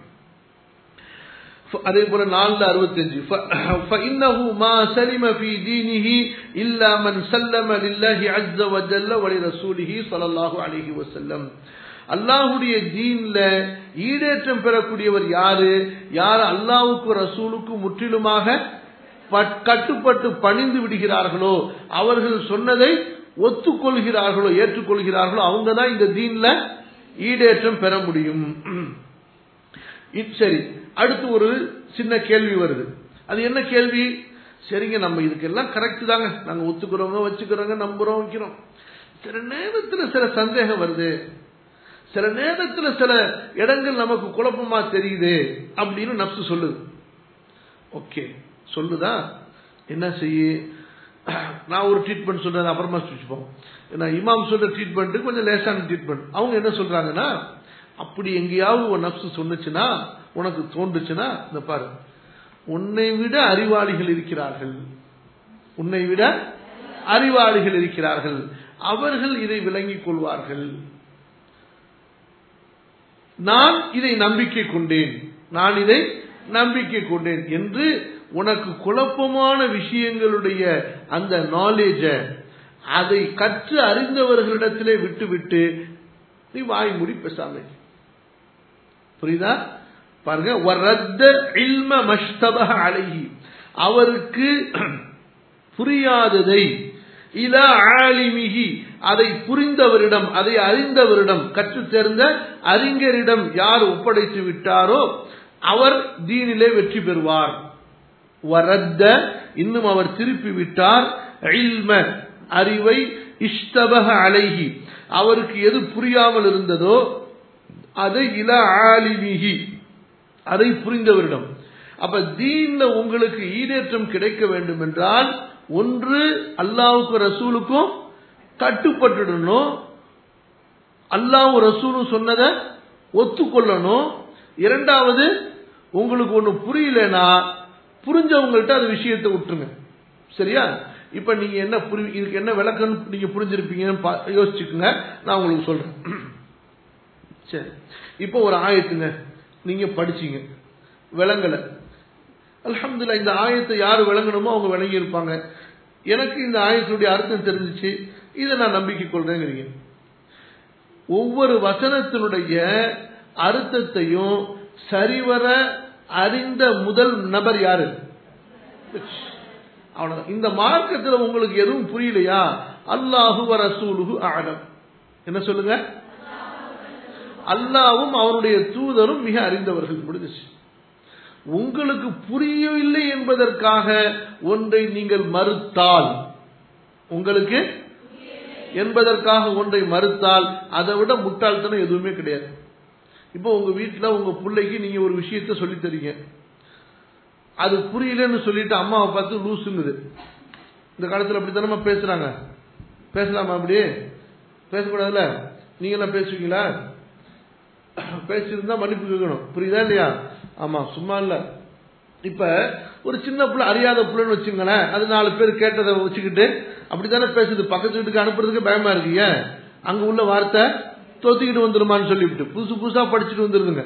அதே போல நாலுல அறுபத்தஞ்சு فإنه ما سلم في دينه إلا من سلم لله عز وجل ولرسوله صلى الله عليه وسلم அல்லாஹுடைய தீன்ல ஈடேற்றம் பெறக்கூடியவர் யாரு யார் அல்லாஹுக்கு ரசூலுக்கு முற்றிலுமாக கட்டுப்பட்டு பணிந்து விடுகிறார்களோ அவர்கள் சொன்னதை ஒத்துக்கொள்கிறார்களோ ஏற்றுக்கொள்கிறார்களோ அவங்க தான் இந்த தீன்ல ஈடேற்றம் பெற முடியும் சரி அடுத்து ஒரு சின்ன கேள்வி வருது அது என்ன கேள்வி சரிங்க நம்ம இதுக்கெல்லாம் கரெக்ட் தாங்க நாங்க ஒத்துக்கிறோங்க வச்சுக்கிறோங்க நம்புறோம் வைக்கிறோம் சில நேரத்துல சில சந்தேகம் வருது சில நேரத்துல சில இடங்கள் நமக்கு குழப்பமா தெரியுது அப்படின்னு நப்சு சொல்லுது ஓகே சொல்லுதா என்ன செய்ய நான் ஒரு ட்ரீட்மெண்ட் சொல்றேன் அப்புறமா வச்சுப்போம் நான் இமாம் சொல்ற ட்ரீட்மெண்ட் கொஞ்சம் லேசான ட்ரீட்மெண்ட் அவங்க என்ன சொல்றாங்கன்னா அப்படி எங்கேயாவது ஒரு நப்சு சொன்னுச்சுன்னா உனக்கு தோன்றுச்சுன்னா இந்த பாரு உன்னை விட அறிவாளிகள் இருக்கிறார்கள் உன்னை விட அறிவாளிகள் இருக்கிறார்கள் அவர்கள் இதை விளங்கிக் கொள்வார்கள் நான் இதை நம்பிக்கை கொண்டேன் நான் இதை நம்பிக்கை கொண்டேன் என்று உனக்கு குழப்பமான விஷயங்களுடைய அந்த நாலேஜ அதை கற்று அறிந்தவர்களிடத்திலே விட்டுவிட்டு நீ வாய் மூடி பேசாம புரியுதா பாருங்க அவருக்கு புரியாததை இல ஆலிமிகி அதை புரிந்தவரிடம் அதை அறிந்தவரிடம் கற்றுத் தேர்ந்த அறிஞரிடம் யார் ஒப்படைத்து விட்டாரோ அவர் தீனிலே வெற்றி பெறுவார் வரத்த இன்னும் அவர் திருப்பி விட்டார் இல்ம அறிவை இஷ்டபக அலைஹி அவருக்கு எது புரியாமல் இருந்ததோ அதை இல ஆலிமிஹி அதை புரிந்தவரிடம் அப்ப தீன்ல உங்களுக்கு ஈடேற்றம் கிடைக்க வேண்டும் என்றால் ஒன்று அல்லாவுக்கும் ரசூலுக்கும் கட்டுப்பட்டுடணும் அல்லாவும் ரசூலும் சொன்னதை ஒத்துக்கொள்ளணும் இரண்டாவது உங்களுக்கு ஒண்ணு புரியலனா புரிஞ்சவங்கள்ட்ட அந்த விஷயத்தை விட்டுருங்க சரியா இப்ப நீங்க என்ன புரி இதுக்கு என்ன விளக்கம் நீங்க புரிஞ்சிருப்பீங்கன்னு பா- யோசிச்சுக்குங்க நான் உங்களுக்கு சொல்றேன் சரி இப்போ ஒரு ஆயத்துங்க நீங்க படிச்சீங்க விளங்கல அல்ஹம்துலில்லாஹ் இந்த ஆயத்தை யார் விளங்கணுமோ அவங்க விளங்கி இருப்பாங்க எனக்கு இந்த ஆயத்துடைய அர்த்தம் தெரிஞ்சிச்சு இதை நான் நம்பிக்கை கொள்றேங்கிறீங்க ஒவ்வொரு வசனத்தினுடைய அர்த்தத்தையும் சரிவர அறிந்த முதல் நபர் யாரு அவ்வளவுதான் இந்த மார்க்கத்துல உங்களுக்கு எதுவும் புரியலையா அல்லாஹு வ ரசூலுஹு ஆலம் என்ன சொல்லுங்க அல்லாவும் அவருடைய தூதரும் மிக அறிந்தவர்கள் முடிஞ்சிச்சு உங்களுக்கு புரியவில்லை என்பதற்காக ஒன்றை நீங்கள் மறுத்தால் உங்களுக்கு என்பதற்காக ஒன்றை மறுத்தால் அதை விட முட்டாள்தனம் எதுவுமே கிடையாது இப்போ உங்க வீட்டுல உங்க பிள்ளைக்கு நீங்க ஒரு விஷயத்த சொல்லித் தரீங்க அது புரியலன்னு சொல்லிட்டு அம்மாவை பார்த்து லூசுங்குது இந்த காலத்துல அப்படித்தானமா பேசுறாங்க பேசலாமா அப்படியே பேசக்கூடாதுல்ல நீங்க எல்லாம் பேசுவீங்களா பேசியிருந்தா மன்னிப்பு கேட்கணும் புரியுதா இல்லையா ஆமா சும்மா இல்ல இப்ப ஒரு சின்ன பிள்ளை அறியாத பிள்ளைன்னு வச்சுங்களேன் அது நாலு பேர் கேட்டதை வச்சுக்கிட்டு அப்படித்தானே பேசுது பக்கத்து வீட்டுக்கு அனுப்புறதுக்கு பயமா இருக்கு ஏன் அங்க உள்ள வார்த்தை தோத்திக்கிட்டு வந்துருமான்னு சொல்லிவிட்டு புதுசு புதுசா படிச்சுட்டு வந்துருதுங்க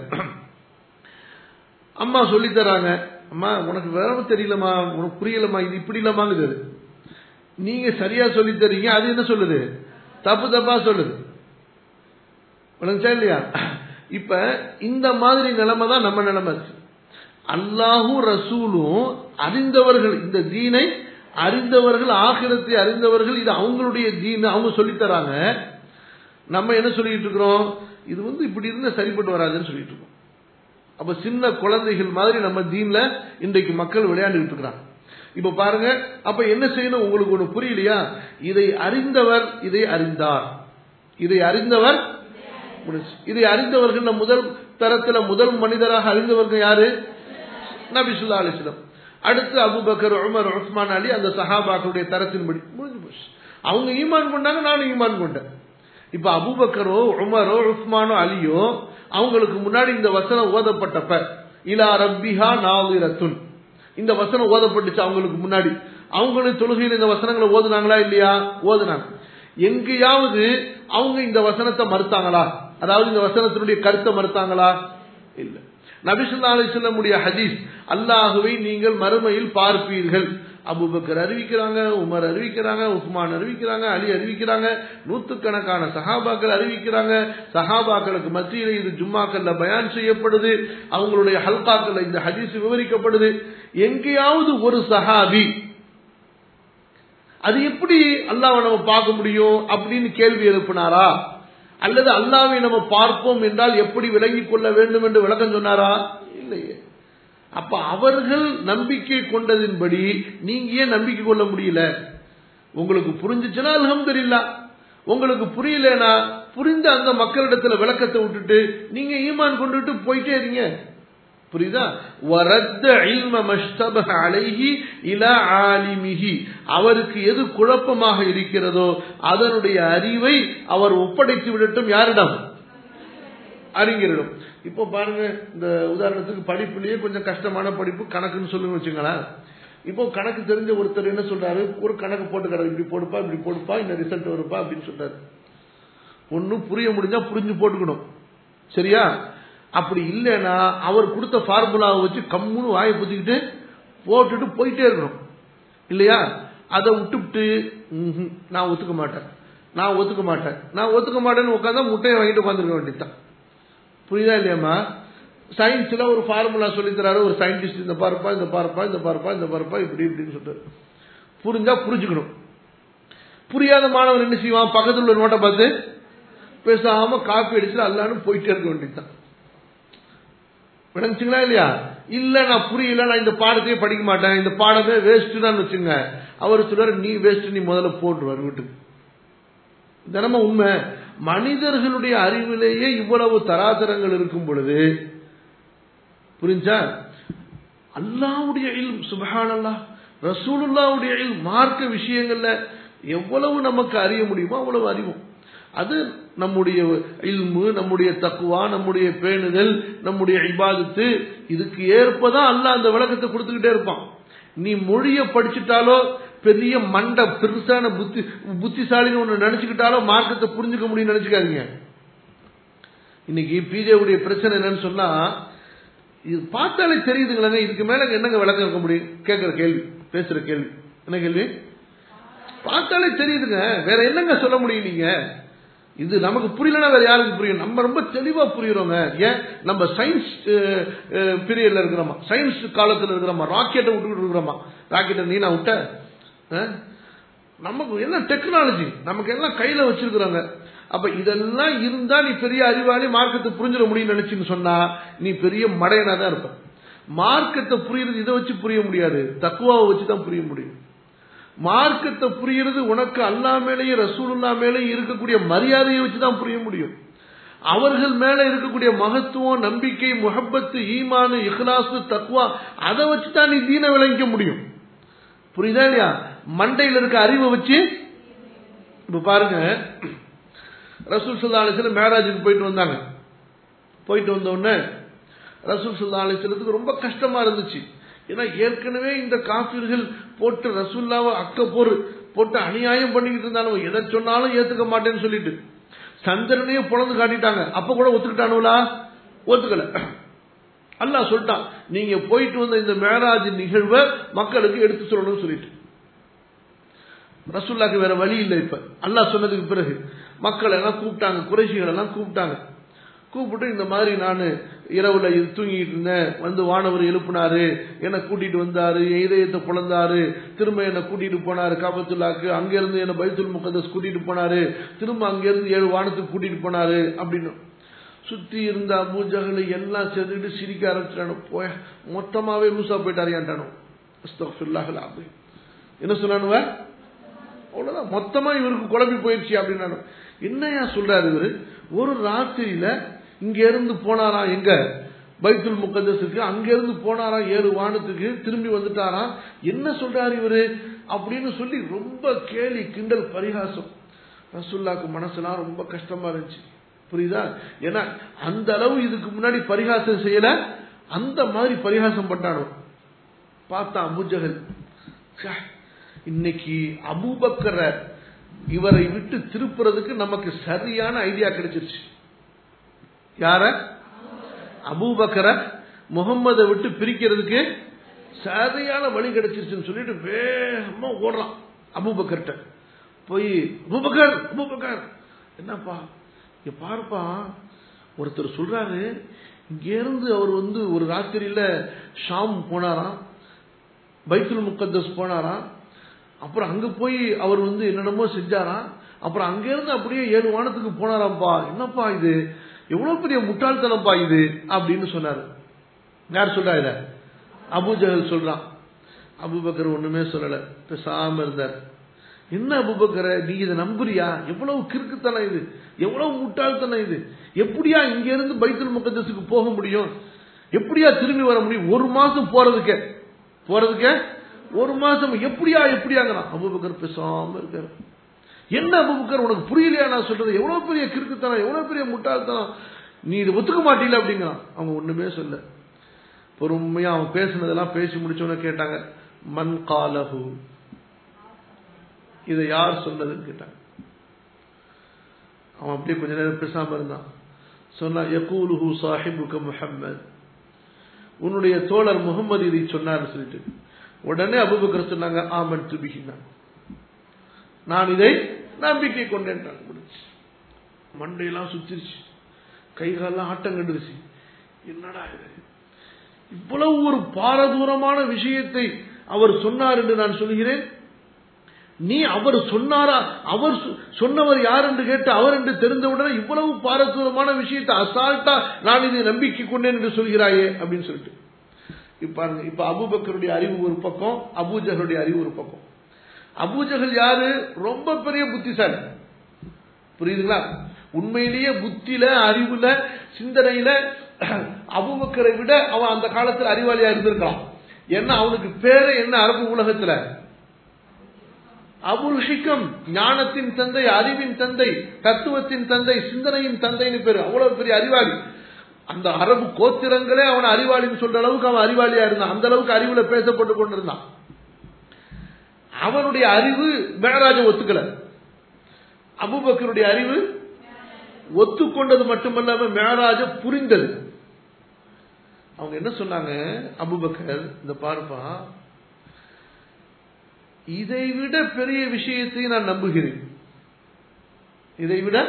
அம்மா சொல்லி தராங்க அம்மா உனக்கு வேற தெரியலமா உனக்கு புரியலமா இது இப்படி இல்லமாங்குது அது. நீங்க சரியா சொல்லி தரீங்க அது என்ன சொல்லுது தப்பு தப்பா சொல்லுது விளங்குச்சா இல்லையா இப்ப இந்த மாதிரி நிலைமை தான் நம்ம நிலைமை இருக்கு அல்லாஹும் ரசூலும் அறிந்தவர்கள் இந்த தீனை அறிந்தவர்கள் ஆகிரத்தை அறிந்தவர்கள் இது அவங்களுடைய தீன் அவங்க சொல்லித் தராங்க நம்ம என்ன சொல்லிட்டு இருக்கிறோம் இது வந்து இப்படி இருந்தா சரிப்பட்டு வராதுன்னு சொல்லிட்டு இருக்கோம் அப்ப சின்ன குழந்தைகள் மாதிரி நம்ம தீன்ல இன்றைக்கு மக்கள் விளையாண்டுட்டு இருக்கிறாங்க இப்ப பாருங்க அப்ப என்ன செய்யணும் உங்களுக்கு ஒண்ணு புரியலையா இதை அறிந்தவர் இதை அறிந்தார் இதை அறிந்தவர் முடிஞ்சுச்சு. இதை அறிந்தவர்கள் முதல் தரத்துல முதல் மனிதராக அறிந்தவர்கள் யாரு நபி ஸல்லல்லாஹு அலைஹி வஸல்லம் அடுத்து அபூபக்கர் உமர் உஸ்மான் அலி அந்த சஹாபாக்களுடைய தரத்தின்படி முடிஞ்சு போச்சு அவங்க ஈமான் கொண்டாங்க நானும் ஈமான் கொண்டேன் இப்ப அபூபக்கரோ உமரோ உஸ்மானோ அலியோ அவங்களுக்கு முன்னாடி இந்த வசனம் ஓதப்பட்டப்ப இலா ரப்பிஹா நாலிரத்துன் இந்த வசனம் ஓதப்பட்டுச்சு அவங்களுக்கு முன்னாடி அவங்களும் தொழுகையில் இந்த வசனங்களை ஓதுனாங்களா இல்லையா ஓதுனாங்க எங்கேயாவது அவங்க இந்த வசனத்தை மறுத்தாங்களா அதாவது இந்த வசனத்தினுடைய கருத்தை மறுத்தாங்களா இல்ல நபிசுல்லா அலிஸ்லமுடைய ஹதீஸ் அல்லாஹுவை நீங்கள் மறுமையில் பார்ப்பீர்கள் அபூபக்கர் அறிவிக்கிறாங்க உமர் அறிவிக்கிறாங்க உஸ்மான் அறிவிக்கிறாங்க அலி அறிவிக்கிறாங்க நூத்துக்கணக்கான சஹாபாக்கள் அறிவிக்கிறாங்க சஹாபாக்களுக்கு மத்தியில் இது ஜும்மாக்கள்ல பயான் செய்யப்படுது அவங்களுடைய ஹல்காக்கள்ல இந்த ஹதீஸ் விவரிக்கப்படுது எங்கேயாவது ஒரு சஹாபி அது எப்படி அல்லாவை நம்ம பார்க்க முடியும் அப்படின்னு கேள்வி எழுப்பினாரா அல்லது அல்லாவை நம்ம பார்ப்போம் என்றால் எப்படி விளங்கிக் கொள்ள வேண்டும் என்று விளக்கம் சொன்னாரா இல்லையே அப்ப அவர்கள் நம்பிக்கை கொண்டதின்படி நீங்க ஏன் நம்பிக்கை கொள்ள முடியல உங்களுக்கு புரிஞ்சுச்சுன்னா அல்ஹம்துலில்லா உங்களுக்கு புரியலனா புரிந்த அந்த மக்களிடத்துல விளக்கத்தை விட்டுட்டு நீங்க ஈமான் கொண்டுட்டு போயிட்டே இருங்க புரியுதா வரத்த இல்ம மஷ்தபஹ அலைஹி இலா ஆலிமிஹி அவருக்கு எது குழப்பமாக இருக்கிறதோ அதனுடைய அறிவை அவர் ஒப்படைத்து விடட்டும் யாரிடம் அறிஞரிடம் இப்போ பாருங்க இந்த உதாரணத்துக்கு படிப்புலயே கொஞ்சம் கஷ்டமான படிப்பு கணக்குன்னு சொல்லுங்க வச்சுங்களேன் இப்போ கணக்கு தெரிஞ்ச ஒருத்தர் என்ன சொல்றாரு ஒரு கணக்கு போட்டு கடை இப்படி போடுப்பா இப்படி போடுப்பா இந்த ரிசல்ட் வருப்பா அப்படின்னு சொல்றாரு ஒன்னும் புரிய முடிஞ்சா புரிஞ்சு போட்டுக்கணும் சரியா அப்படி இல்லைன்னா அவர் கொடுத்த ஃபார்முலாவை வச்சு கம்முன்னு வாயை புத்திக்கிட்டு போட்டுட்டு போயிட்டே இருக்கணும் இல்லையா அதை விட்டுவிட்டு ம்ஹும், நான் ஒத்துக்க மாட்டேன் நான் ஒத்துக்க மாட்டேன் நான் ஒத்துக்க மாட்டேன்னு உட்காந்தா முட்டையை வாங்கிட்டு உட்காந்துருக்க வேண்டியதுதான் புரியுதா இல்லையாம்மா சயின்ஸ்ல ஒரு ஃபார்முலா சொல்லித்தராரு ஒரு சயின்டிஸ்ட் இந்த பாருப்பா இந்த பாருப்பா இந்த பாருப்பா இந்த பாருப்பா இப்படி இப்படின்னு சொல்றாரு புரிஞ்சா புரிஞ்சுக்கணும் புரியாத மாணவன் என்ன செய்வான் பக்கத்துல ஒரு நோட்டை பார்த்து பேசாம காப்பி அடிச்சு அல்லான்னு போயிட்டே இருக்க வேண்டியதுதான் விளங்குச்சுங்களா இல்லையா இல்ல நான் புரியல நான் இந்த பாடத்தையே படிக்க மாட்டேன் இந்த பாடமே வேஸ்ட் தான் வச்சுங்க அவர் சொல்றாரு நீ வேஸ்ட் நீ முதல்ல போட்டுருவாரு வீட்டுக்கு தினமும் உண்மை மனிதர்களுடைய அறிவிலேயே இவ்வளவு தராதரங்கள் இருக்கும் பொழுது புரிஞ்சா அல்லாவுடைய இல் சுபஹானல்லா ரசூலுல்லாவுடைய இல் மார்க்க விஷயங்கள்ல எவ்வளவு நமக்கு அறிய முடியுமோ அவ்வளவு அறிவோம் அது நம்முடைய இல்மு நம்முடைய தக்குவா நம்முடைய பேணுதல் நம்முடைய இபாதத்து இதுக்கு ஏற்பதான் அல்ல அந்த விளக்கத்தை கொடுத்துக்கிட்டே இருப்பான் நீ மொழிய படிச்சுட்டாலோ பெரிய மண்ட பெருசான புத்தி புத்திசாலின்னு ஒன்று நினைச்சுக்கிட்டாலோ மார்க்கத்தை புரிஞ்சுக்க முடியும்னு நினைச்சுக்காதீங்க இன்னைக்கு பிஜேவுடைய பிரச்சனை என்னன்னு சொன்னா இது பார்த்தாலே தெரியுதுங்களேங்க இதுக்கு மேல என்னங்க விளக்கம் இருக்க முடியும் கேட்கிற கேள்வி பேசுற கேள்வி என்ன கேள்வி பார்த்தாலே தெரியுதுங்க வேற என்னங்க சொல்ல முடியும் நீங்க இது நமக்கு புரியலன்னா வேற யாருக்கு புரியும் நம்ம ரொம்ப தெளிவா புரியுறோங்க ஏன் நம்ம சயின்ஸ் பீரியட்ல இருக்கிறோமா சயின்ஸ் காலத்துல இருக்கிறோமா ராக்கெட்டை விட்டுக்கிட்டு இருக்கிறோமா ராக்கெட்டை நீ நான் விட்ட நமக்கு என்ன டெக்னாலஜி நமக்கு எல்லாம் கையில வச்சிருக்கிறோங்க அப்ப இதெல்லாம் இருந்தா நீ பெரிய அறிவாளி மார்க்கத்தை புரிஞ்சிட முடியும்னு நினைச்சுன்னு சொன்னா நீ பெரிய மடையனா தான் இருப்ப மார்க்கத்தை புரியுறது இதை வச்சு புரிய முடியாது தக்குவாவை வச்சு தான் புரிய முடியும் மார்க்கத்தை புரியுறது உனக்கு அல்லா மேலேயும் ரசூலுல்லா மேலேயும் இருக்கக்கூடிய மரியாதையை வச்சு தான் புரிய முடியும் அவர்கள் மேல இருக்கக்கூடிய மகத்துவம் நம்பிக்கை முகப்பத்து ஈமானு இஹ்லாசு தக்குவா அதை வச்சு தான் நீ தீன விளங்கிக்க முடியும் புரியுதா இல்லையா மண்டையில் இருக்க அறிவை வச்சு இப்ப பாருங்க ரசூல் சுல்லா அலிஸ்லம் மேராஜுக்கு போயிட்டு வந்தாங்க போயிட்டு வந்த உடனே ரசூல் சுல்லா அலிஸ்லத்துக்கு ரொம்ப கஷ்டமா இருந்துச்சு ஏன்னா ஏற்கனவே இந்த காப்பீர்கள் போட்டு ரசூல்லாவை அக்க போர் போட்டு அநியாயம் பண்ணிக்கிட்டு இருந்தாலும் எதை சொன்னாலும் ஏத்துக்க மாட்டேன்னு சொல்லிட்டு சந்திரனையே புலந்து காட்டிட்டாங்க அப்ப கூட ஒத்துக்கிட்டானுங்களா ஒத்துக்கல அல்லா சொல்லிட்டான் நீங்க போயிட்டு வந்த இந்த மேராஜ் நிகழ்வை மக்களுக்கு எடுத்து சொல்லணும்னு சொல்லிட்டு ரசூல்லாக்கு வேற வழி இல்லை இப்ப அல்லா சொன்னதுக்கு பிறகு மக்கள் எல்லாம் கூப்பிட்டாங்க குறைசிகள் எல்லாம் கூப்பிட்டாங்க கூப்பிட்டு இந்த மாதிரி நான் இரவுல தூங்கிட்டு இருந்தேன் வந்து வானவர் எழுப்பினாரு என்னை கூட்டிட்டு வந்தாரு இதயத்தை புலந்தாரு திரும்ப என்னை கூட்டிட்டு போனாரு காபத்துல்லாக்கு அங்கிருந்து என்னை பைத்துல் முகதஸ் கூட்டிட்டு போனாரு திரும்ப அங்கிருந்து ஏழு வானத்துக்கு கூட்டிட்டு போனாரு அப்படின்னு சுத்தி இருந்த அபூஜகளை எல்லாம் சேர்ந்துட்டு சிரிக்க ஆரம்பிச்சிட்டானு போய மொத்தமாவே லூசா போயிட்டாரியான்டானோ என்ன சொன்னானுவ அவ்வளவுதான் மொத்தமா இவருக்கு குழம்பி போயிடுச்சு அப்படின்னு என்னையா சொல்றாரு இவரு ஒரு ராத்திரியில இங்க இருந்து போனாராம் எங்க பைத்துல் முக்கதஸுக்கு அங்க இருந்து போனாராம் ஏழு வானத்துக்கு திரும்பி வந்துட்டாராம் என்ன சொல்றாரு இவரு அப்படின்னு சொல்லி ரொம்ப கேலி கிண்டல் பரிகாசம் ரசுல்லாக்கு மனசுலாம் ரொம்ப கஷ்டமா இருந்துச்சு புரியுதா ஏன்னா அந்த அளவு இதுக்கு முன்னாடி பரிகாசம் செய்யல அந்த மாதிரி பரிகாசம் பண்ணானோ பார்த்தான் அபுஜகல் இன்னைக்கு அபூபக்கர இவரை விட்டு திருப்புறதுக்கு நமக்கு சரியான ஐடியா கிடைச்சிருச்சு யார அபூபக்கர முகம்மதை விட்டு பிரிக்கிறதுக்கு சரியான வழி கிடைச்சிருச்சுன்னு சொல்லிட்டு வேகமா ஓடுறான் அபூபக்கர்கிட்ட போய் அபூபக்கர் அபூபக்கர் என்னப்பா இங்க பாருப்பா ஒருத்தர் சொல்றாரு இங்க இருந்து அவர் வந்து ஒரு ராத்திரியில ஷாம் போனாராம் பைத்துல் முக்கத்தஸ் போனாராம் அப்புறம் அங்க போய் அவர் வந்து என்னென்னமோ செஞ்சாராம் அப்புறம் அங்க இருந்து அப்படியே ஏழு வானத்துக்கு போனாராம்ப்பா என்னப்பா இது எவ்வளவு பெரிய முட்டாள்தனப்பா இது அப்படின்னு சொன்னாரு யார் சொல்றா இத அபுஜகல் சொல்றான் அபுபக்கர் ஒண்ணுமே சொல்லல பேசாம இருந்தார் என்ன அபுபக்கர நீ இதை நம்புறியா எவ்வளவு கிறுக்குத்தனம் இது எவ்வளவு முட்டாள்தனம் இது எப்படியா இங்க இருந்து பைத்துல் முகத்தஸுக்கு போக முடியும் எப்படியா திரும்பி வர முடியும் ஒரு மாசம் போறதுக்கே போறதுக்கே ஒரு மாசம் எப்படியா எப்படியாங்கிறான் அபுபக்கர் பேசாம இருக்காரு என்ன அபுபக்கர் உனக்கு புரியலையா நான் சொல்றது எவ்வளவு பெரிய கிறுக்குத்தனம் எவ்வளவு பெரிய முட்டாள்தனம் நீ இதை ஒத்துக்க மாட்டீல அப்படிங்கிறான் அவங்க ஒண்ணுமே சொல்ல பொறுமையா அவன் பேசுனதெல்லாம் பேசி முடிச்சவன கேட்டாங்க மண் காலஹு இதை யார் சொன்னதுன்னு கேட்டாங்க அவன் அப்படியே கொஞ்ச நேரம் பேசாம இருந்தான் சொன்னா யகூலுஹு சாஹிபுக முஹம்மது உன்னுடைய தோழர் முகமது இதை சொன்னார் சொல்லிட்டு உடனே அபுபக்கர் சொன்னாங்க ஆமன் துபிகினா நான் இதை நம்பிக்கை கொண்டேன் முடிச்சு மண்டையெல்லாம் சுத்திருச்சு கைகாலெல்லாம் ஆட்டம் கண்டுருச்சு என்னடா இது இவ்வளவு ஒரு பாரதூரமான விஷயத்தை அவர் சொன்னார் என்று நான் சொல்கிறேன் நீ அவர் சொன்னாரா அவர் சொன்னவர் யார் என்று கேட்டு அவர் என்று தெரிந்தவுடனே இவ்வளவு பாரதூரமான விஷயத்தை அசால்ட்டா நான் இதை நம்பிக்கை கொண்டேன் என்று சொல்கிறாயே அப்படின்னு சொல்லிட்டு இப்ப பாருங்க இப்ப அபுபக்கருடைய அறிவு ஒரு பக்கம் அபூஜகருடைய அறிவு ஒரு பக்கம் அபூஜகல் யாரு ரொம்ப பெரிய புத்திசாலி புரியுதுங்களா உண்மையிலேயே புத்தியில அறிவுல சிந்தனையில அபுபக்கரை விட அவன் அந்த காலத்துல அறிவாளியா இருந்திருக்கலாம் ஏன்னா அவனுக்கு பேரு என்ன அரபு உலகத்துல அபுல் ஹிக்கம் ஞானத்தின் தந்தை அறிவின் தந்தை தத்துவத்தின் தந்தை சிந்தனையின் தந்தைன்னு பேரு அவ்வளவு பெரிய அறிவாளி அந்த அரபு கோத்திரங்களே அவன் அறிவாளின்னு சொல்ற அளவுக்கு அவன் அறிவாளியா இருந்தான் அந்த அளவுக்கு அறிவுல பேசப்பட்டு கொண்டிருந்தான் அவனுடைய அறிவு மேராஜ ஒத்துக்கல அபுபக்கருடைய அறிவு ஒத்துக்கொண்டது மட்டுமல்லாம மேராஜ புரிந்தது அவங்க என்ன சொன்னாங்க அபுபக்கர் இந்த பார்ப்பா இதை விட பெரிய விஷயத்தை நான் நம்புகிறேன் இதை விட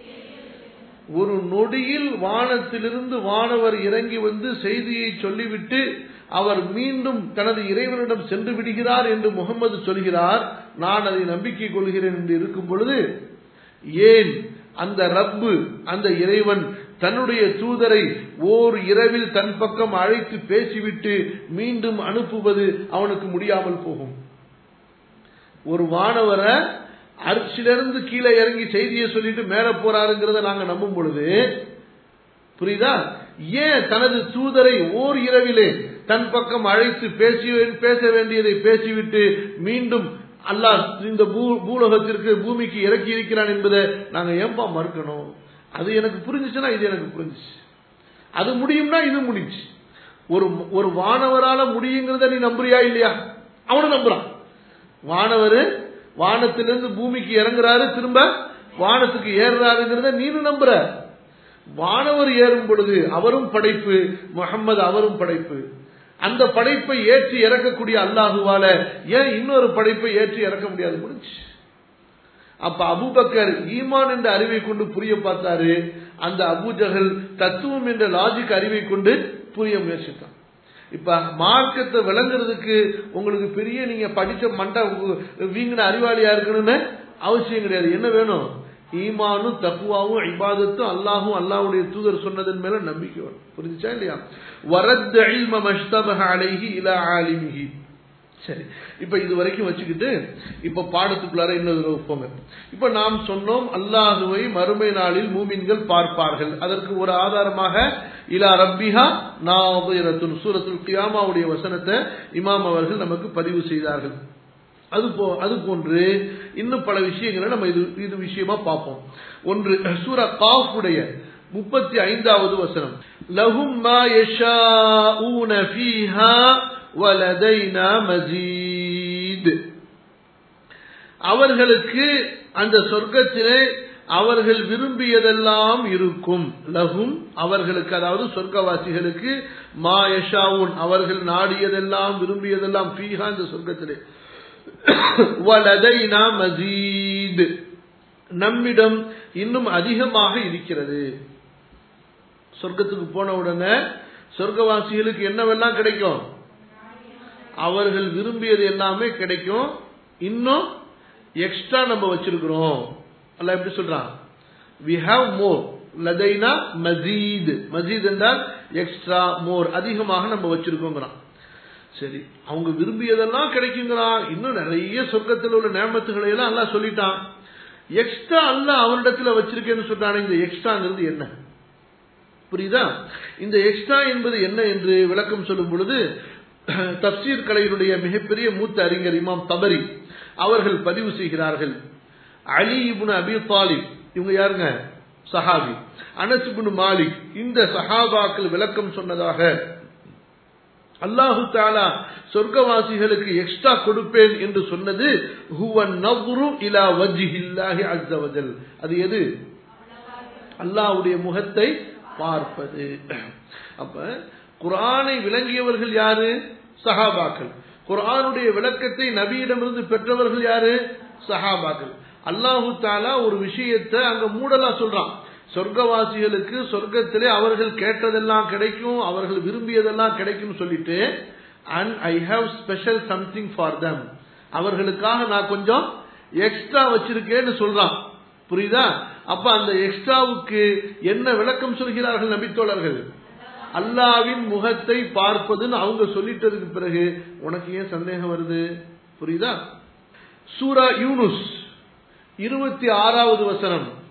ஒரு நொடியில் வானத்திலிருந்து வானவர் இறங்கி வந்து செய்தியை சொல்லிவிட்டு அவர் மீண்டும் தனது இறைவனிடம் சென்று விடுகிறார் என்று முகமது சொல்கிறார் நான் அதை நம்பிக்கை கொள்கிறேன் என்று இருக்கும் பொழுது ஏன் அந்த ரப்பு அந்த இறைவன் தன்னுடைய தூதரை ஓர் இரவில் தன் பக்கம் அழைத்து பேசிவிட்டு மீண்டும் அனுப்புவது அவனுக்கு முடியாமல் போகும் ஒரு வானவரை அரிசிலிருந்து கீழே இறங்கி செய்தியை சொல்லிட்டு மேல போறாருங்கிறத நாங்க நம்பும் பொழுது புரியுதா ஏன் தனது தூதரை ஓர் இரவிலே தன் பக்கம் அழைத்து பேசி பேச வேண்டியதை பேசிவிட்டு மீண்டும் அல்லாஹ் இந்த பூலோகத்திற்கு பூமிக்கு இறக்கி இருக்கிறான் என்பதை நாங்க ஏன்பா மறுக்கணும் அது எனக்கு புரிஞ்சுச்சுன்னா இது எனக்கு புரிஞ்சுச்சு அது முடியும்னா இது முடிஞ்சு ஒரு ஒரு வானவரால முடியுங்கிறத நீ நம்புறியா இல்லையா அவனும் நம்புறான் வானவர் வானத்திலிருந்து பூமிக்கு இறங்குறாரு திரும்ப வானத்துக்கு ஏறுறாருங்கிறத நீனும் நம்புற வானவர் ஏறும் பொழுது அவரும் படைப்பு முகம்மது அவரும் படைப்பு அந்த படைப்பை ஏற்றி இறக்கக்கூடிய அல்லாஹுவால ஏன் இன்னொரு படைப்பை ஏற்றி இறக்க முடியாது முடிஞ்சு அப்ப அபுபக்கர் ஈமான் என்ற அறிவை கொண்டு புரிய பார்த்தாரு அந்த அபுஜகல் தத்துவம் என்ற லாஜிக் அறிவை கொண்டு புரிய முயற்சித்தான் இப்ப மார்க்கத்தை விளங்குறதுக்கு உங்களுக்கு பெரிய நீங்க படிச்ச மண்டை வீங்கின அறிவாளியா இருக்கணும்னு அவசியம் கிடையாது என்ன வேணும் ஈமானும் தப்புவாவும் இபாதத்தும் அல்லாஹும் அல்லாஹுடைய தூதர் சொன்னதன் மேல நம்பிக்கை வேணும் புரிஞ்சுச்சா இல்லையா வரத் இல்ம மஷ்தபஹ அலைஹி இலா ஆலிமிஹி சரி இப்ப இது வரைக்கும் வச்சுக்கிட்டு இப்ப பாடத்துக்குள்ளார இன்னொரு போங்க இப்ப நாம் சொன்னோம் அல்லாஹுவை மறுமை நாளில் மூமின்கள் பார்ப்பார்கள் அதற்கு ஒரு ஆதாரமாக இலா ரப்பிஹா நாதிரத்துன் சூரத்துல் கியாமாவுடைய வசனத்தை இமாம் அவர்கள் நமக்கு பதிவு செய்தார்கள் அது போ அது போன்று இன்னும் பல விஷயங்களை நம்ம இது இது விஷயமா பார்ப்போம் ஒன்று சூரா காஃபுடைய முப்பத்தி ஐந்தாவது வசனம் லஹும் மா யஷாஊன ஃபீஹா வலதைனா மஜீத் அவர்களுக்கு அந்த சொர்க்கத்திலே அவர்கள் விரும்பியதெல்லாம் இருக்கும் லகும் அவர்களுக்கு அதாவது சொர்க்கவாசிகளுக்கு மா யஷாவுன் அவர்கள் நாடியதெல்லாம் விரும்பியதெல்லாம் ஃபீஹா இந்த சொர்க்கத்திலே வலதைனா மஜீத் நம்மிடம் இன்னும் அதிகமாக இருக்கிறது சொர்க்கத்துக்கு போன உடனே சொர்க்கவாசிகளுக்கு என்னவெல்லாம் கிடைக்கும் அவர்கள் விரும்பியது எல்லாமே கிடைக்கும் இன்னும் எக்ஸ்ட்ரா நம்ம வச்சிருக்கிறோம் அல்ல எப்படி சொல்றான் வி ஹாவ் மோர் லதைனா மசீத் மசீத் என்றால் எக்ஸ்ட்ரா மோர் அதிகமாக நம்ம வச்சிருக்கோங்கிறான் சரி அவங்க விரும்பியதெல்லாம் கிடைக்குங்கிறான் இன்னும் நிறைய சொர்க்கத்தில் உள்ள நேமத்துகளை எல்லாம் எல்லாம் சொல்லிட்டான் எக்ஸ்ட்ரா அல்ல அவனிடத்துல வச்சிருக்கேன்னு சொல்றானே இந்த எக்ஸ்ட்ராங்கிறது என்ன புரியுதா இந்த எக்ஸ்ட்ரா என்பது என்ன என்று விளக்கம் சொல்லும் பொழுது தப்சீர் கலையினுடைய மிகப்பெரிய மூத்த அறிஞர் இமாம் தபரி அவர்கள் பதிவு செய்கிறார்கள் அலி இபுன் அபி தாலிப் இவங்க யாருங்க சஹாபி அனஸ் இபுன் மாலிக் இந்த சஹாபாக்கள் விளக்கம் சொன்னதாக அல்லாஹு தாலா சொர்க்கவாசிகளுக்கு எக்ஸ்ட்ரா கொடுப்பேன் என்று சொன்னது ஹுவன் நவ்ரு இலா வஜ்ஹில்லாஹி அஸ்ஸவஜல் அது எது அல்லாஹ்வுடைய முகத்தை பார்ப்பது அப்ப குரானை விளங்கியவர்கள் யாரு சஹாபாக்கள் குரானுடைய விளக்கத்தை நபியிடமிருந்து பெற்றவர்கள் யாரு சஹாபாக்கள் அல்லாஹு தாலா ஒரு விஷயத்தை அங்க மூடலா சொல்றான் சொர்க்கவாசிகளுக்கு சொர்க்கத்திலே அவர்கள் கேட்டதெல்லாம் கிடைக்கும் அவர்கள் விரும்பியதெல்லாம் கிடைக்கும் சொல்லிட்டு and I have special something for them அவர்களுக்காக நான் கொஞ்சம் எக்ஸ்ட்ரா வச்சிருக்கேன்னு சொல்றான் புரியுதா அப்ப அந்த எக்ஸ்ட்ராவுக்கு என்ன விளக்கம் சொல்கிறார்கள் நபித்தோழர்கள் அல்லாவின் முகத்தை பார்ப்பதுன்னு அவங்க சொல்லிட்டதுக்கு பிறகு உனக்கு ஏன் சந்தேகம் வருது புரியுதா சூரா யூனுஸ் இருபத்தி ஆறாவது வசனம்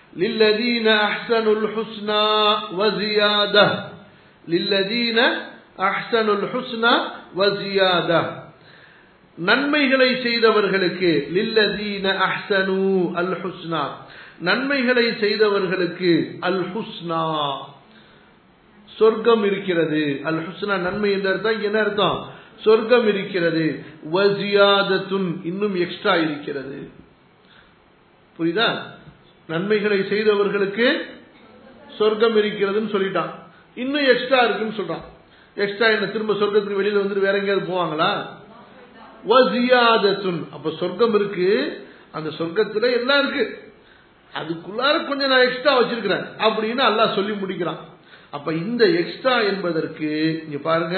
للذين أحسنوا الحسنى وزيادة للذين أحسنوا الحسنى وزيادة நன்மைகளை செய்தவர்களுக்கு லில்லதீன அஹ்சனு அல் ஹுஸ்னா நன்மைகளை செய்தவர்களுக்கு அல் ஹுஸ்னா சொர்க்கம் இருக்கிறது அல் ஹுஸ்னா நன்மை என்ற அர்த்தம் என்ன அர்த்தம் சொர்க்கம் இருக்கிறது வஜியாதத்துன் இன்னும் எக்ஸ்ட்ரா இருக்கிறது புரியுதா நன்மைகளை செய்தவர்களுக்கு சொர்க்கம் இருக்கிறதுன்னு சொல்லிட்டான் இன்னும் எக்ஸ்ட்ரா இருக்குன்னு சொல்றான் எக்ஸ்ட்ரா என்ன திரும்ப சொர்க்கத்துக்கு வெளியில வந்துட்டு வேற எங்கேயாவது போவாங்களா வசியாதத்துன் அப்ப சொர்க்கம் இருக்கு அந்த சொர்க்கத்துல எல்லாம் இருக்கு அதுக்குள்ளார கொஞ்சம் நான் எக்ஸ்ட்ரா வச்சிருக்கிறேன் அப்படின்னு அல்லாஹ் சொல்லி முடிக்கிறான் அப்ப இந்த எக்ஸ்ட்ரா என்பதற்கு இங்க பாருங்க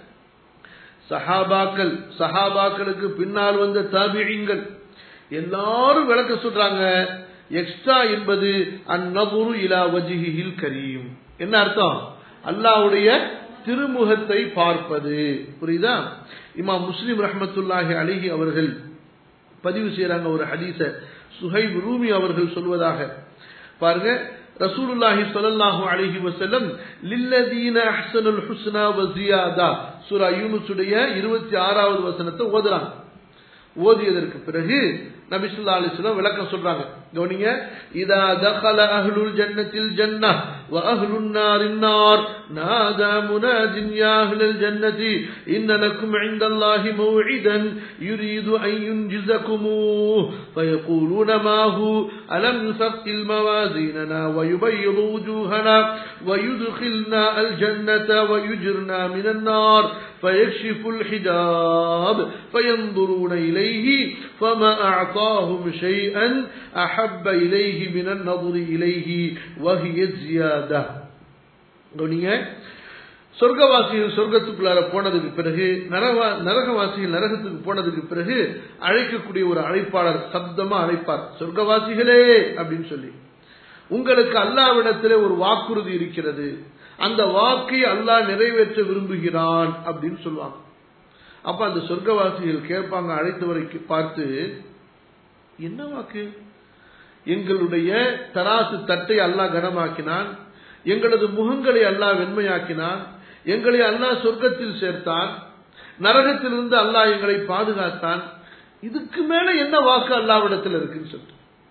சஹாபாக்கள் சஹாபாக்களுக்கு பின்னால் வந்த தாபிழிங்கள் எல்லாரும் விளக்க சொல்றாங்க எக்ஸ்ட்ரா என்பது அந்நபுரு இலா வஜிஹில் கரீம் என்ன அர்த்தம் அல்லாவுடைய திருமுகத்தை பார்ப்பது புரியுதா இமாம் முஸ்லிம் ரஹமத்துல்லாஹி அலிஹி அவர்கள் பதிவு செய்யறாங்க ஒரு ஹதீஸ சுஹைப் ரூமி அவர்கள் சொல்வதாக பாருங்க ரசூலுல்லாஹி ஸல்லல்லாஹு அலைஹி வஸல்லம் லில்லதீன அஹ்ஸனுல் ஹுஸ்னா வ ஜியாதா சூரா யூனுஸுடைய 26வது வசனத்தை ஓதுறாங்க ஓதியதற்கு பிறகு நபி ஸல்லல்லாஹு அலைஹி வஸல்லம் விளக்கம் சொல்றாங்க கவனிங்க இதா தഖல அஹ்லுல் ஜன்னத்தில் ஜன்னah வ அஹ்லுன் நாரின் நார் நாதா முனாஜின் யா அஹ்லல் ஜன்னதி இன்ன லக்கும் இன்தல்லாஹி மௌஇதன் யுரீது அன் யுன்ஜிஸகுமூஹ் فيقولون ما هو ألم يثقل موازيننا ويبيض وجوهنا ويدخلنا الجنة ويجرنا من النار فيكشف الحجاب فينظرون إليه فما أعطاهم شيئا أحب إليه من النظر إليه وهي الزيادة கவனிங்க சொர்க்கவாசிகள் சொர்க்கத்துக்குள்ளார போனதுக்கு பிறகு நரவா நரகவாசிகள் நரகத்துக்கு போனதுக்கு பிறகு அழைக்கக்கூடிய ஒரு அழைப்பாளர் சப்தமா அழைப்பார் சொர்க்கவாசிகளே அப்படின்னு சொல்லி உங்களுக்கு அல்லாவிடத்திலே ஒரு வாக்குறுதி இருக்கிறது அந்த வாக்கை அல்லாஹ் நிறைவேற்ற விரும்புகிறான் அப்படின்னு சொல்லுவாங்க அப்ப அந்த சொர்க்கவாசிகள் கேட்பாங்க அழைத்தவரை பார்த்து என்ன வாக்கு எங்களுடைய தராசு தட்டை அல்லாஹ் கனமாக்கினான் எங்களது முகங்களை அல்லாஹ் வெண்மையாக்கினான் எங்களை அல்லாஹ் சொர்க்கத்தில் சேர்த்தான் நரகத்திலிருந்து அல்லாஹ் எங்களை பாதுகாத்தான் இதுக்கு மேல என்ன வாக்கு அல்லாவிடத்தில் இருக்குன்னு சொல்லிட்டு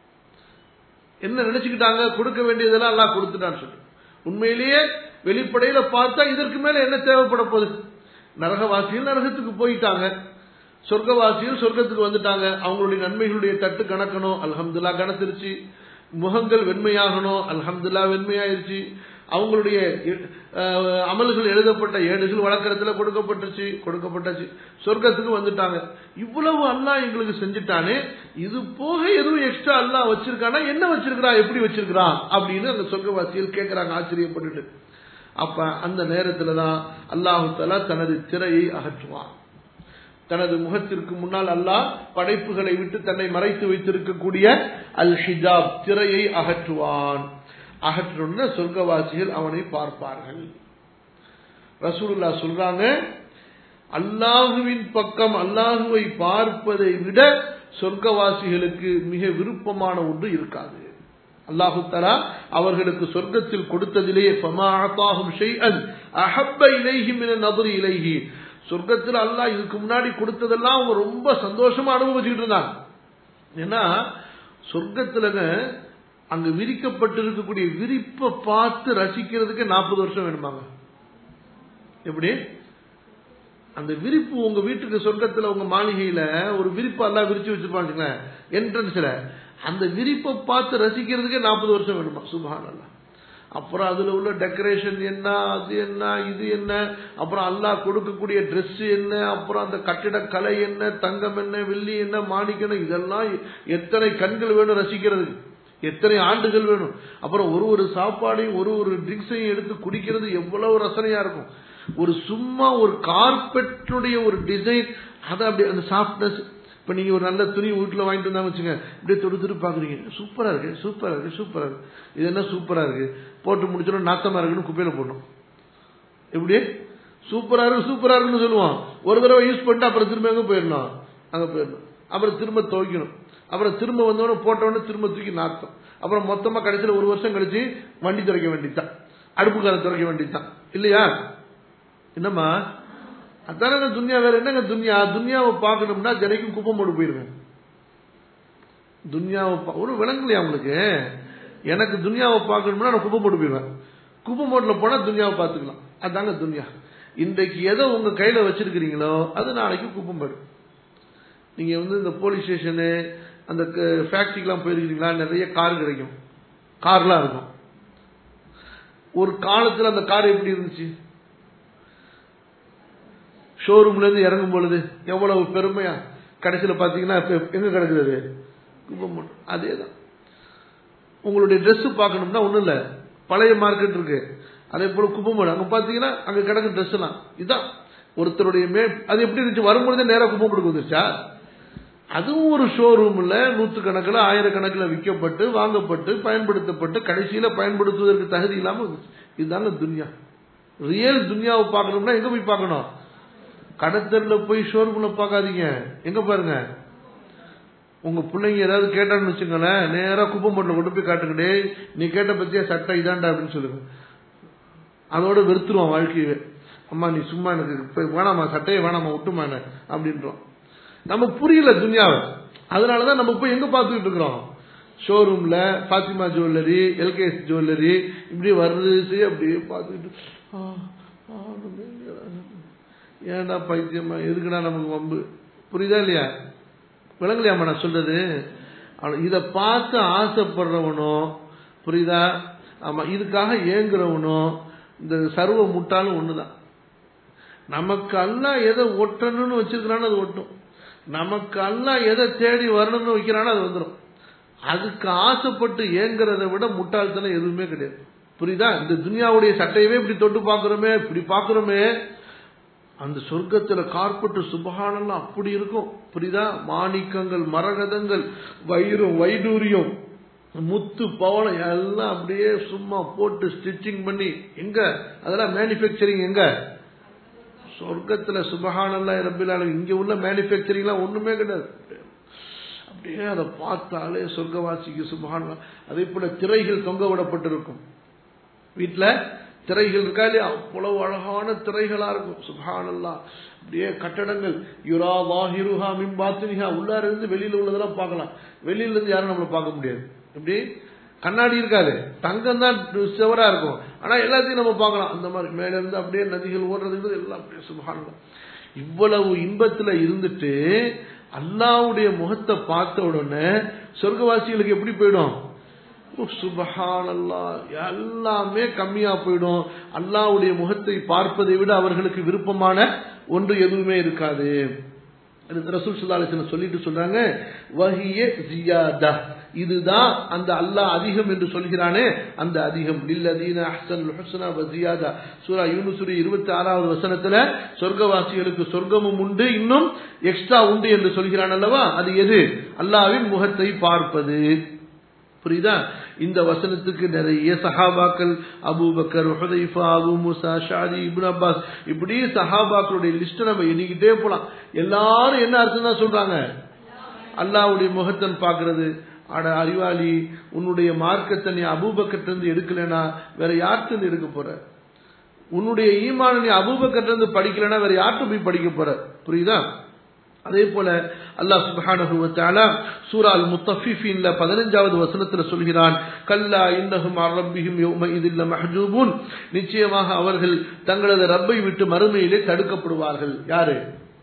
என்ன நினைச்சுக்கிட்டாங்க கொடுக்க வேண்டியதெல்லாம் அல்லாஹ் கொடுத்துட்டான்னு சொல்லி உண்மையிலேயே வெளிப்படையில பார்த்தா இதற்கு மேல என்ன தேவைப்பட போகுது நரகவாசிகள் நரகத்துக்கு போயிட்டாங்க சொர்க்கவாசிகள் சொர்க்கத்துக்கு வந்துட்டாங்க அவங்களுடைய நன்மைகளுடைய தட்டு கணக்கணும் அல்ஹம்துல்லா கணத்திருச்சு முகங்கள் வெண்மையாகணும் அல்ஹம்துல்லா வெண்மையாயிருச்சு அவங்களுடைய அமல்கள் எழுதப்பட்ட ஏடுகள் வழக்கத்துல கொடுக்கப்பட்டுச்சு கொடுக்கப்பட்டுச்சு சொர்க்கத்துக்கு வந்துட்டாங்க இவ்வளவு அல்லாஹ் எங்களுக்கு செஞ்சுட்டானே இது போக எதுவும் எக்ஸ்ட்ரா அல்லாஹ் வச்சிருக்கானா என்ன வச்சிருக்கிறா எப்படி வச்சிருக்கிறா அப்படின்னு அந்த சொர்க்கவாசிகள் கேட்கிறாங்க ஆச்சரியப்பட்டுட்டு அப்ப அந்த நேரத்துல தான் அல்லாஹு தலா தனது திரையை அகற்றுவான் தனது முகத்திற்கு முன்னால் அல்லாஹ் படைப்புகளை விட்டு தன்னை மறைத்து வைத்திருக்கக்கூடிய அல் ஹிஜாப் திரையை அகற்றுவான் அகற்றணும்னு சொர்க்கவாசிகள் அவனை பார்ப்பார்கள் ரசூலுல்லா சொல்றாங்க அல்லாஹுவின் பக்கம் அல்லாஹுவை பார்ப்பதை விட சொர்க்கவாசிகளுக்கு மிக விருப்பமான ஒன்று இருக்காது அல்லாஹு தலா அவர்களுக்கு சொர்க்கத்தில் கொடுத்ததிலேயே அஹப்ப இலைஹி மின நபுரி இலைஹி சொர்க்கத்தில் அல்லாஹ் இதுக்கு முன்னாடி கொடுத்ததெல்லாம் அவங்க ரொம்ப சந்தோஷமா அனுபவிச்சுட்டு இருந்தாங்க ஏன்னா சொர்க்கத்துலங்க அங்க விரிக்கப்பட்டிருக்கக்கூடிய விரிப்பை பார்த்து ரசிக்கிறதுக்கு நாற்பது வருஷம் வேணுமாங்க எப்படி அந்த விரிப்பு உங்க வீட்டுக்கு சொர்க்கத்துல உங்க மாளிகையில ஒரு விரிப்பு எல்லாம் விரிச்சு வச்சிருப்பாங்க என்ட்ரன்ஸ்ல அந்த விரிப்பை பார்த்து ரசிக்கிறதுக்கே நாற்பது வருஷம் வேணுமா சுபான் அல்லா அப்புறம் அதுல உள்ள டெக்கரேஷன் என்ன அது என்ன இது என்ன அப்புறம் அல்லாஹ் கொடுக்கக்கூடிய ட்ரெஸ் என்ன அப்புறம் அந்த கட்டிட கலை என்ன தங்கம் என்ன வெள்ளி என்ன மாணிக்கணும் இதெல்லாம் எத்தனை கண்கள் வேணும் ரசிக்கிறதுக்கு எத்தனை ஆண்டுகள் வேணும் அப்புறம் ஒரு ஒரு சாப்பாடையும் ஒரு ஒரு ட்ரிங்க்ஸையும் எடுத்து குடிக்கிறது எவ்வளவு ரசனையா இருக்கும் ஒரு சும்மா ஒரு கார்பெட்டுடைய ஒரு டிசைன் அதை அப்படி அந்த சாஃப்ட்னஸ் இப்ப நீங்க ஒரு நல்ல துணி வீட்டுல வாங்கிட்டு வந்தா வச்சுங்க இப்படியே தொடு தொடு பாக்குறீங்க சூப்பரா இருக்கு சூப்பரா இருக்கு சூப்பரா இருக்கு இது என்ன சூப்பரா இருக்கு போட்டு முடிச்சோம் நாத்தமா இருக்குன்னு குப்பையில போடணும் எப்படி சூப்பரா இருக்கு சூப்பரா இருக்குன்னு சொல்லுவான் ஒரு தடவை யூஸ் பண்ணிட்டு அப்புறம் திரும்ப எங்க போயிடணும் அங்க போயிடணும் அப்புறம் திரும்ப துவைக்கணும் அப்புறம் திரும்ப வந்தோடனே போட்டோடனே திரும்ப தூக்கி நாத்தம் அப்புறம் மொத்தமா கடைசியில் ஒரு வருஷம் கழிச்சு வண்டி துடைக்க வேண்டியதுதான் அடுப்பு காலை துடைக்க வேண்டியதுதான் இல்லையா என்னம்மா அதானங்க துன்யா வேற என்னங்க துன்யா துன்யாவை பார்க்கணும்னா தினைக்கும் குப்பம் போட்டு போயிருவேன் துன்யாவை பா- ஒரு விளங்கலையா உங்களுக்கு எனக்கு துன்யாவை பார்க்கணும்னா நான் குப்பம் போட்டு போயிடுவேன் குப்பம் போட்டில் போனா துன்யாவை பார்த்துக்கலாம் அதாங்க துன்யா இன்றைக்கு எதை உங்க கையில வச்சிருக்கிறீங்களோ அது நாளைக்கு குப்பம் போயிடும் நீங்க வந்து இந்த போலீஸ் ஸ்டேஷனு அந்த ஃபேக்டரிக்கெல்லாம் போயிருக்கீங்களா நிறைய கார் கிடைக்கும் கார்லாம் இருக்கும் ஒரு காலத்துல அந்த கார் எப்படி இருந்துச்சு ஷோரூம்ல இருந்து இறங்கும் பொழுது எவ்வளவு பெருமையா கடைசியில பாத்தீங்கன்னா இப்ப எங்க கிடக்குது அது? குப்பம் அதேதான் உங்களுடைய Dress பார்க்கணும்னா ஒண்ணும் இல்ல பழைய மார்க்கெட் இருக்கு அதே போல குப்பமேடு அங்க பாத்தீங்கன்னா அங்க கிடக்கு Dress எல்லாம் இதான் ஒருத்தருடைய மே அது எப்படி இருந்துச்சு வரும்பொழுதே நேரா குப்பமேடுக்கு வந்துருச்சா அதுவும் ஒரு ஷோரூம்ல நூற்றுக்கணக்கில் ஆயிரக்கணக்கில் விற்கப்பட்டு வாங்கப்பட்டு பயன்படுத்தப்பட்டு கடைசியில பயன்படுத்துவதற்கு தகுதி இல்லாம வந்துச்சு. இதுதாங்க துன்யா ரியல் துன்யாவை பார்க்கணும்னா எங்க போய் பார்க்கணும் கடத்தல்ல போய் ஷோரூம்ல பார்க்காதீங்க எங்க பாருங்க உங்க பிள்ளைங்க ஏதாவது கேட்டான்னு வச்சுங்களேன் நேரா குப்பம் போட்டில் கொண்டு போய் காட்டுங்கடே நீ கேட்ட பத்தியா சட்டை இதாண்டா அப்படின்னு சொல்லுங்க அதோட வெறுத்துருவான் வாழ்க்கையவே அம்மா நீ சும்மா எனக்கு இப்ப வேணாமா சட்டையை வேணாமா விட்டுமா என்ன அப்படின்றோம் நமக்கு புரியல துன்யாவை அதனாலதான் நம்ம போய் எங்க பார்த்துக்கிட்டு இருக்கிறோம் ஷோரூம்ல பாத்திமா ஜுவல்லரி எல்கேஎஸ் ஜுவல்லரி இப்படி வரிசை அப்படியே பார்த்துக்கிட்டு ஆ, ஆ, ஏன்டா பைத்தியமா எதுக்குடா நமக்கு வம்பு புரியுதா இல்லையா விளங்கலையாமா நான் சொல்றது அவன் இத பார்த்து ஆசைப்படுறவனோ புரியுதா ஆமா இதுக்காக ஏங்குறவனோ இந்த சர்வ முட்டாளும் ஒண்ணுதான் நமக்கு அல்லாஹ் எதை ஒட்டணும்னு வச்சிருக்கிறானோ அது ஒட்டும் நமக்கு அல்லாஹ் எதை தேடி வரணும்னு வைக்கிறானோ அது வந்துடும் அதுக்கு ஆசைப்பட்டு ஏங்குறதை விட முட்டாள்தனம் எதுவுமே கிடையாது புரியுதா இந்த துனியாவுடைய சட்டையவே இப்படி தொட்டு பார்க்கிறோமே இப்படி பார்க்கிறோமே அந்த சொர்க்கத்துல கார்பெட் சுபகானெல்லாம் அப்படி இருக்கும் புரியுதா மாணிக்கங்கள் மரகதங்கள் வைரம் வைடூரியம் முத்து பவளம் எல்லாம் அப்படியே சும்மா போட்டு ஸ்டிச்சிங் பண்ணி எங்க அதெல்லாம் மேனுஃபேக்சரிங் எங்க சொர்க்கத்துல சுபகானல்லா ரபிலால இங்க உள்ள மேனுஃபேக்சரிங்லாம் ஒண்ணுமே கிடையாது அப்படியே அதை பார்த்தாலே சொர்க்கவாசிக்கு சுபகானல்லா அதே போல திரைகள் தொங்க விடப்பட்டிருக்கும் வீட்டுல திரைகள் இருக்கா இல்லையா அவ்வளவு அழகான திரைகளா இருக்கும் சுபானல்லா அப்படியே கட்டடங்கள் யுரா வாஹிருஹா மிம்பாத்தினிஹா உள்ளார இருந்து வெளியில உள்ளதெல்லாம் பார்க்கலாம் வெளியில இருந்து யாரும் நம்மளை பார்க்க முடியாது எப்படி கண்ணாடி இருக்காது தங்கம் தான் செவரா இருக்கும் ஆனா எல்லாத்தையும் நம்ம பார்க்கலாம் அந்த மாதிரி மேல இருந்து அப்படியே நதிகள் ஓடுறது எல்லாம் அப்படியே சுபானல்லா இவ்வளவு இன்பத்துல இருந்துட்டு அல்லாவுடைய முகத்தை பார்த்த உடனே சொர்க்கவாசிகளுக்கு எப்படி போயிடும் சுபஹானல்லா எல்லாமே கம்மியா போயிடும் அல்லாவுடைய முகத்தை பார்ப்பதை விட அவர்களுக்கு விருப்பமான ஒன்று எதுவுமே இருக்காது ரசூல் சுல்லாலிசன் சொல்லிட்டு சொல்றாங்க வஹிய ஜியாதா இதுதான் அந்த அல்லாஹ் அதிகம் என்று சொல்கிறானே அந்த அதிகம் லில்லதீன அஹ்சன் ஹுஸ்னா வசியாதா சூரா யூனுசுரி இருபத்தி ஆறாவது வசனத்துல சொர்க்கவாசிகளுக்கு சொர்க்கமும் உண்டு இன்னும் எக்ஸ்ட்ரா உண்டு என்று சொல்கிறான் அல்லவா அது எது அல்லாவின் முகத்தை பார்ப்பது புரியுதா இந்த வசனத்துக்கு நிறைய சஹாபாக்கள் அபூபக்கர் ஹுதைஃபா அபு முசா ஷாதி இப்னு அப்பாஸ் இப்படி சஹாபாக்களுடைய லிஸ்ட் நம்ம எண்ணிக்கிட்டே போலாம் எல்லாரும் என்ன அர்த்தம் தான் சொல்றாங்க அல்லாவுடைய முகத்தன் பாக்குறது அட அறிவாளி உன்னுடைய மார்க்கத்தை நீ அபூபக்கர்ட்ட இருந்து எடுக்கலனா வேற யார்கிட்ட இருந்து எடுக்க போற உன்னுடைய ஈமான நீ அபூபக்கர்ட்ட இருந்து படிக்கலனா வேற யார்கிட்ட போய் படிக்க போற புரியுதா அதே போல அல்லாஹ் சுப்ஹானஹு வ தஆலா சூரா அல் முத்தஃபிஃபின்ல 15வது வசனத்துல சொல்கிறான் கல்லா இன்னஹும் அர் ரப்பிஹிம் யௌம இதில் மஹ்ஜூபூன் நிச்சயமாக அவர்கள் தங்களது ரப்பை விட்டு மறுமையிலே தடுக்கப்படுவார்கள் யாரு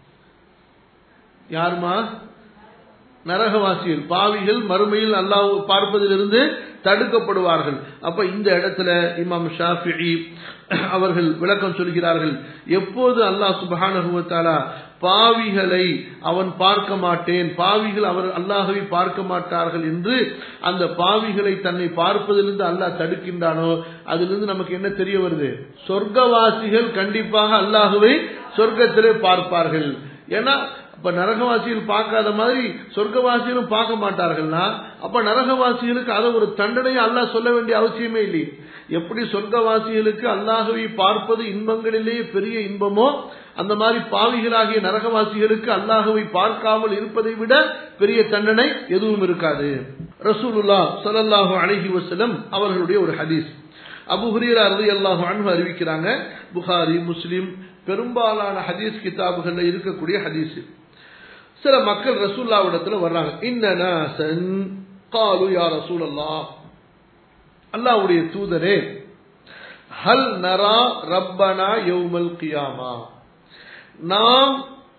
யாருமா நரகவாசிகள் பாவிகள் மறுமையில் அல்லாஹ் பார்ப்பதிலிருந்து தடுக்கப்படுவார்கள் அப்ப இந்த இடத்துல இமாம் ஷாஃபி அவர்கள் விளக்கம் சொல்கிறார்கள் எப்போது அல்லாஹ் சுபஹானுவத்தாலா பாவிகளை அவன் பார்க்க மாட்டேன் பாவிகள் அவர் அல்லாஹவை பார்க்க மாட்டார்கள் என்று அந்த பாவிகளை தன்னை பார்ப்பதிலிருந்து அல்லாஹ் தடுக்கின்றானோ அதிலிருந்து நமக்கு என்ன தெரிய வருது சொர்க்கவாசிகள் கண்டிப்பாக அல்லாஹுவை சொர்க்கத்திலே பார்ப்பார்கள் ஏன்னா அப்ப நரகவாசிகள் பார்க்காத மாதிரி சொர்க்கவாசிகளும் பார்க்க மாட்டார்கள்னா அப்ப நரகவாசிகளுக்கு அதை ஒரு தண்டனையை அல்லாஹ் சொல்ல வேண்டிய அவசியமே இல்லை எப்படி சொர்க்கவாசிகளுக்கு அல்லாஹுவை பார்ப்பது இன்பங்களிலேயே பெரிய இன்பமோ அந்த மாதிரி பாவிகளாகிய நரகவாசிகளுக்கு அல்லாஹுவை பார்க்காமல் இருப்பதை விட பெரிய தண்டனை எதுவும் இருக்காது ரசூலுல்லா ஸல்லல்லாஹு அலைஹி வஸல்லம் அவர்களுடைய ஒரு ஹதீஸ் அபு ஹுரீரா ரலியல்லாஹு அன்ஹு அறிவிக்கிறாங்க புகாரி முஸ்லிம் பெரும்பாலான ஹதீஸ் கிதாபுகள்ல இருக்கக்கூடிய ஹதீஸ் சில மக்கள் ரசூல்லாவிடத்துல வர்றாங்க இன்னனாசன் காலு யா ரசூலல்லாஹ் அல்லாஹ்வுடைய தூதரே ஹல் நரா ரப்பனா யௌமல் கியாமா நாம்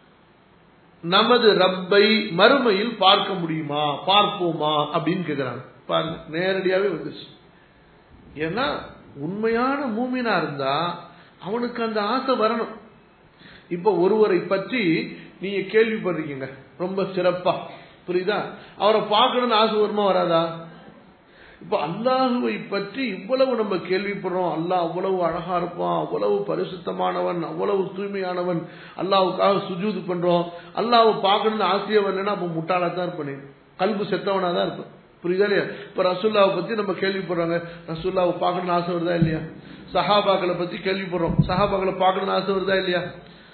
நமது ரப்பை மறுமையில் பார்க்க முடியுமா பார்ப்போமா அப்படின்னு கேக்குறாங்க பாருங்க நேரடியாவே வந்துச்சு ஏன்னா உண்மையான மூமினா இருந்தா அவனுக்கு அந்த ஆசை வரணும் இப்ப ஒருவரை பற்றி நீங்க கேள்விப்படுறீங்க ரொம்ப சிறப்பா புரியுதா அவரை பார்க்கணும்னு ஆசை வருமா வராதா இப்ப அல்லாஹுவை பற்றி இவ்வளவு நம்ம கேள்விப்படுறோம் அல்லாஹ் அவ்வளவு அழகா இருப்பான் அவ்வளவு பரிசுத்தமானவன் அவ்வளவு தூய்மையானவன் அல்லாவுக்காக சுஜூது பண்றோம் அல்லாவை பார்க்கணும்னு ஆசையா வரலன்னா அப்ப முட்டாளா தான் இருப்பேன் கல்பு செத்தவனா தான் இருப்பேன் புரியுதா இல்லையா இப்ப ரசுல்லாவை பத்தி நம்ம கேள்விப்படுறாங்க ரசுல்லாவை பார்க்கணும்னு ஆசை வருதா இல்லையா சஹாபாக்களை பத்தி கேள்விப்படுறோம் சஹாபாக்களை பார்க்கணும்னு ஆசை வருதா இல்லையா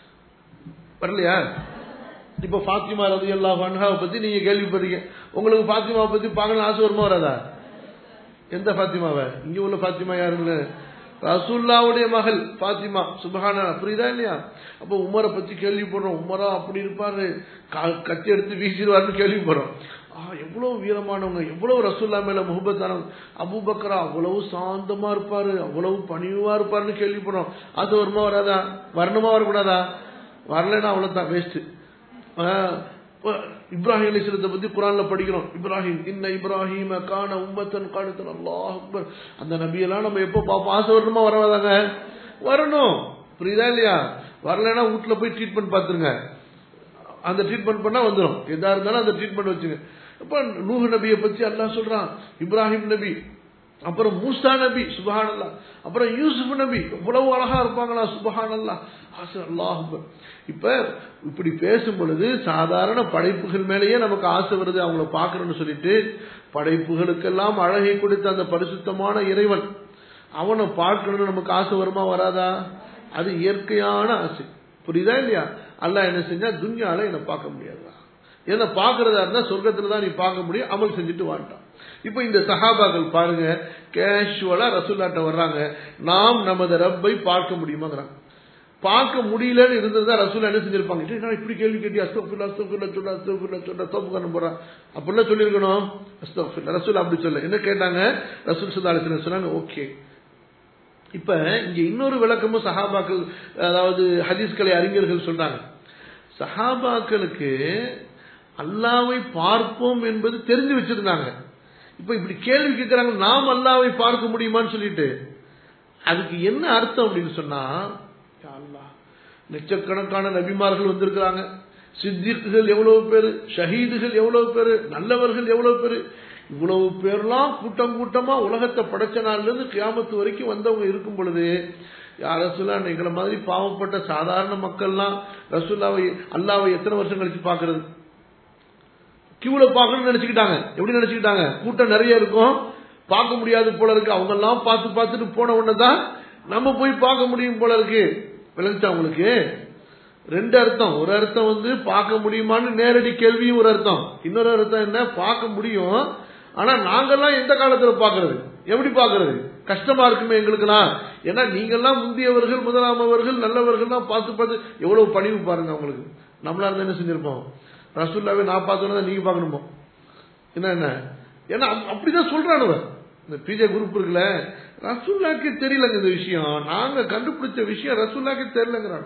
வரலையா இப்ப ஃபாத்திமா ரதி அல்லாஹ் அன்ஹாவை பத்தி நீங்க கேள்விப்படுறீங்க உங்களுக்கு ஃபாத்திமாவை பத்தி பார்க்கணும்னு ஆசை வருமா வராதா எந்த ஃபாத்திமாவை இங்க உள்ள ஃபாத்திமா யாருன்னு ரசூல்லாவுடைய மகள் ஃபாத்திமா சுபஹானா புரியுதா இல்லையா அப்போ உமரை பத்தி கேள்விப்படுறோம் உமரா அப்படி இருப்பாரு கா- கத்தி எடுத்து வீசிடுவாருன்னு கேள்விப்படுறோம் ஆ எவ்வளவு வீரமானவங்க எவ்வளவு ரசூல்லா மேல முகபத்தானவங்க அபூபக்கரா அவ்வளவு சாந்தமா இருப்பாரு அவ்வளவு பணிவா இருப்பாருன்னு கேள்விப்படுறோம் அது வருமா வராதா வரணுமா வரக்கூடாதா வரலைன்னா அவ்வளவுதான் வேஸ்ட் இப்ராஹிம் அலிஸ்லத்தை பத்தி குரான்ல படிக்கிறோம் இப்ராஹிம் இன்ன இப்ராஹிம் கான உம்மத்தன் காணத்தன் அல்லாஹ் அக்பர் அந்த நபியெல்லாம் நம்ம எப்போ பார்ப்போம் ஆசை வரணுமா வரவாதாங்க வரணும் புரியுதா இல்லையா வரலைன்னா வீட்டுல போய் ட்ரீட்மெண்ட் பார்த்துருங்க அந்த ட்ரீட்மெண்ட் பண்ணா வந்துடும் எதா இருந்தாலும் அந்த ட்ரீட்மெண்ட் வச்சுங்க அப்ப நூஹ் நபியை பத்தி அல்லாஹ் சொல்றான் இப்ராஹிம் நபி அப்புறம் மூசா நபி சுபஹான் அல்லா அப்புறம் யூசுப் நபி எவ்வளவு அழகா இருப்பாங்களா சுபஹான் அல்லா அல்லாஹ் இப்ப இப்படி பேசும் பொழுது சாதாரண படைப்புகள் மேலேயே நமக்கு ஆசை வருது அவங்கள பார்க்கணும்னு சொல்லிட்டு படைப்புகளுக்கெல்லாம் அழகை கொடுத்த அந்த பரிசுத்தமான இறைவன் அவனை பார்க்கணும்னு நமக்கு ஆசை வருமா வராதா அது இயற்கையான ஆசை புரியுதா இல்லையா அல்லாஹ் என்ன செஞ்சா துன்யால என்னை பார்க்க முடியாதா என்ன பார்க்கறதா இருந்தா சொர்க்கத்துல தான் நீ பார்க்க முடியும் அமல் செஞ்சுட்டு வாண்டான் இப்போ இந்த சஹாபாக்கள் பாருங்க கேஷுவலா ரசூல்லாட்ட வர்றாங்க நாம் நமது ரப்பை பார்க்க முடியுமாங்கிறாங்க பார்க்க முடியலன்னு இருந்ததா ரசூல் என்ன செஞ்சிருப்பாங்க "டேய், நான் இப்படி கேள்வி கேட்டி அஸ்தோஃபில்லா அஸ்தோஃபில்லா சொல்ல அஸ்தோஃபில்லா சொல்ல தோப்பு கண்ணு போறான் அப்படிலாம் சொல்லியிருக்கணும் அஸ்தோஃபில்லா ரசூல் அப்படி சொல்ல என்ன கேட்டாங்க ரசூல் சுல்லாலிசன் சொன்னாங்க ஓகே இப்ப இங்க இன்னொரு விளக்கமும் சஹாபாக்கள் அதாவது ஹதீஸ்களை அறிஞர்கள் சொல்றாங்க சஹாபாக்களுக்கு அல்லாவை பார்ப்போம் என்பது தெரிஞ்சு வச்சிருந்தாங்க இப்ப இப்படி கேள்வி கேட்கிறாங்க நாம் அல்லாவை பார்க்க முடியுமான்னு சொல்லிட்டு அதுக்கு என்ன அர்த்தம் அப்படின்னு சொன்னா யா அல்லாஹ், லட்சக்கணக்கான நபிமார்கள் வந்திருக்கிறாங்க சித்திக்குகள் எவ்வளவு பேரு ஷஹீதுகள் எவ்வளவு பேரு நல்லவர்கள் எவ்வளவு பேரு இவ்வளவு பேர்லாம் கூட்டம் கூட்டமா உலகத்தை படைச்ச நாள்ல இருந்து கியாமத்து வரைக்கும் வந்தவங்க இருக்கும் பொழுது யார் ரசூல்லா எங்களை மாதிரி பாவப்பட்ட சாதாரண மக்கள்லாம் ரசூல்லாவை அல்லாவை எத்தனை வருஷம் கழிச்சு பாக்குறது கியூல பார்க்கணும்னு நினைச்சுக்கிட்டாங்க எப்படி நினைச்சுக்கிட்டாங்க கூட்டம் நிறைய இருக்கும் பார்க்க முடியாது போல இருக்கு அவங்க எல்லாம் பார்த்து பார்த்துட்டு போன உடனே தான் நம்ம போய் பார்க்க முடியும் போல இருக்கு விளங்குச்சா உங்களுக்கு ரெண்டு அர்த்தம் ஒரு அர்த்தம் வந்து பார்க்க முடியுமான்னு நேரடி கேள்வியும் ஒரு அர்த்தம் இன்னொரு அர்த்தம் என்ன பார்க்க முடியும் ஆனா நாங்கெல்லாம் எந்த காலத்துல பார்க்கிறது எப்படி பார்க்கிறது கஷ்டமா இருக்குமே எங்களுக்கெல்லாம் ஏன்னா நீங்கெல்லாம் முந்தியவர்கள் முதலாமவர்கள் நல்லவர்கள்லாம் பார்த்து பார்த்து எவ்வளவு பணிவு பாருங்க அவங்களுக்கு நம்மளா இருந்தா என்ன செஞ்சிருப்போம் ரசூல்லாவே நான் பார்த்தோன்னா நீங்க பார்க்கணுமோ என்ன என்ன ஏன்னா அப்~ அப்படிதான் சொல்றானுவ இந்த பிஜே குரூப் இருக்குல்ல ரசூல்லாக்கே தெரியலங்க இந்த விஷயம் நாங்க கண்டுபிடிச்ச விஷயம் ரசூல்லாக்கே தெரியலங்கிறாங்க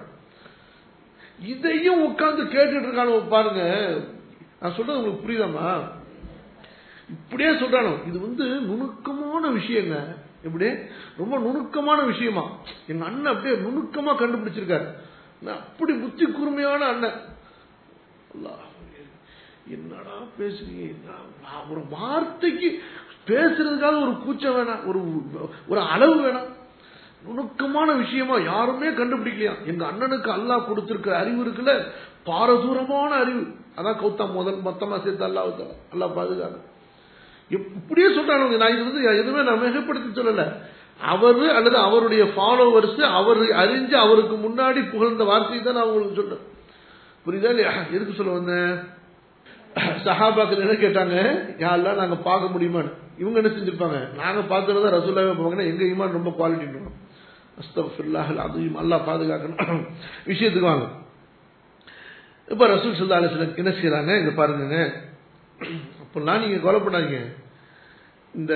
இதையும் உட்கார்ந்து கேட்டுட்டு இருக்கானு பாருங்க நான் சொல்றது உங்களுக்கு புரியுதாமா இப்படியே சொல்றானோ இது வந்து நுணுக்கமான விஷயங்க எப்படி ரொம்ப நுணுக்கமான விஷயமா எங்க அண்ணன் அப்படியே நுணுக்கமா கண்டுபிடிச்சிருக்காரு நான் அப்படி புத்தி கூர்மையான அண்ணன் அல்லாஹ் என்னடா பேசுறீங்க நான் நான் ஒரு வார்த்தைக்கு பேசுறதுக்காக ஒரு கூச்சம் வேணாம் ஒரு ஒரு அளவு வேணாம் நுணுக்கமான விஷயமா யாருமே கண்டுபிடிக்கலையா எங்க அண்ணனுக்கு அல்லாஹ் கொடுத்திருக்கிற அறிவு இருக்குல்ல பாரதூரமான அறிவு அதான் கௌதா முதல் மொத்தமா சேர்த்து அல்லாஹ் அல்லாஹ் பாதுகாக்க இப்படியே சொல்றானுங்க நான் இது வந்து எதுவுமே நான் மிகப்படுத்தி சொல்லல அவரு அல்லது அவருடைய ஃபாலோவர்ஸ் அவர் அறிஞ்சு அவருக்கு முன்னாடி புகழ்ந்த வார்த்தையை தான் நான் உங்களுக்கு சொல்றேன் புரியுதா இல்லையா எதுக்கு சொல்ல வந்தேன் சஹாபாக்கள் என்ன கேட்டாங்க யாரெல்லாம் நாங்க பார்க்க முடியுமான்னு இவங்க என்ன செஞ்சிருப்பாங்க நாங்க பார்த்துறதா ரசூல்லாவே பார்ப்பாங்கன்னா எங்க ஈமான் ரொம்ப குவாலிட்டி அஸ்தபில்லாஹ் அதையும் அல்லா பாதுகாக்கணும் விஷயத்துக்கு வாங்க இப்ப ரசூல் சல்லா அலிஸ்லாம் என்ன செய்யறாங்க இங்க பாருங்க அப்பெல்லாம் நீங்க கொலைப்படாதீங்க இந்த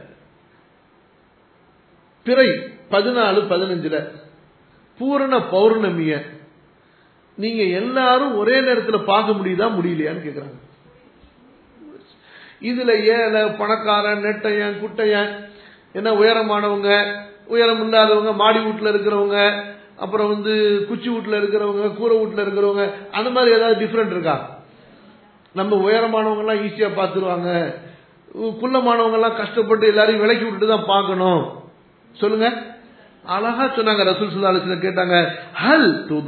பிறை பதினாலு பதினஞ்சுல பூரண பௌர்ணமிய நீங்க எல்லாரும் ஒரே நேரத்துல பார்க்க முடியுதா முடியலையான்னு கேக்குறாங்க இதுல ஏழை பணக்காரன் நெட்டையன் குட்டையன் என்ன உயரமானவங்க உயரம் இல்லாதவங்க மாடி வீட்டுல இருக்கிறவங்க அப்புறம் வந்து குச்சி வீட்டுல இருக்கிறவங்க கூரை வீட்டுல இருக்கிறவங்க அந்த மாதிரி ஏதாவது டிஃப்ரெண்ட் இருக்கா நம்ம உயரமானவங்க எல்லாம் ஈஸியா பார்த்துருவாங்க குள்ளமானவங்க எல்லாம் கஷ்டப்பட்டு எல்லாரையும் விலக்கி விட்டுட்டு தான் பார்க்கணும் சொல்லுங்க அழகா சொன்னாங்க ரசூல் சுல்லா கேட்டாங்க ஹல்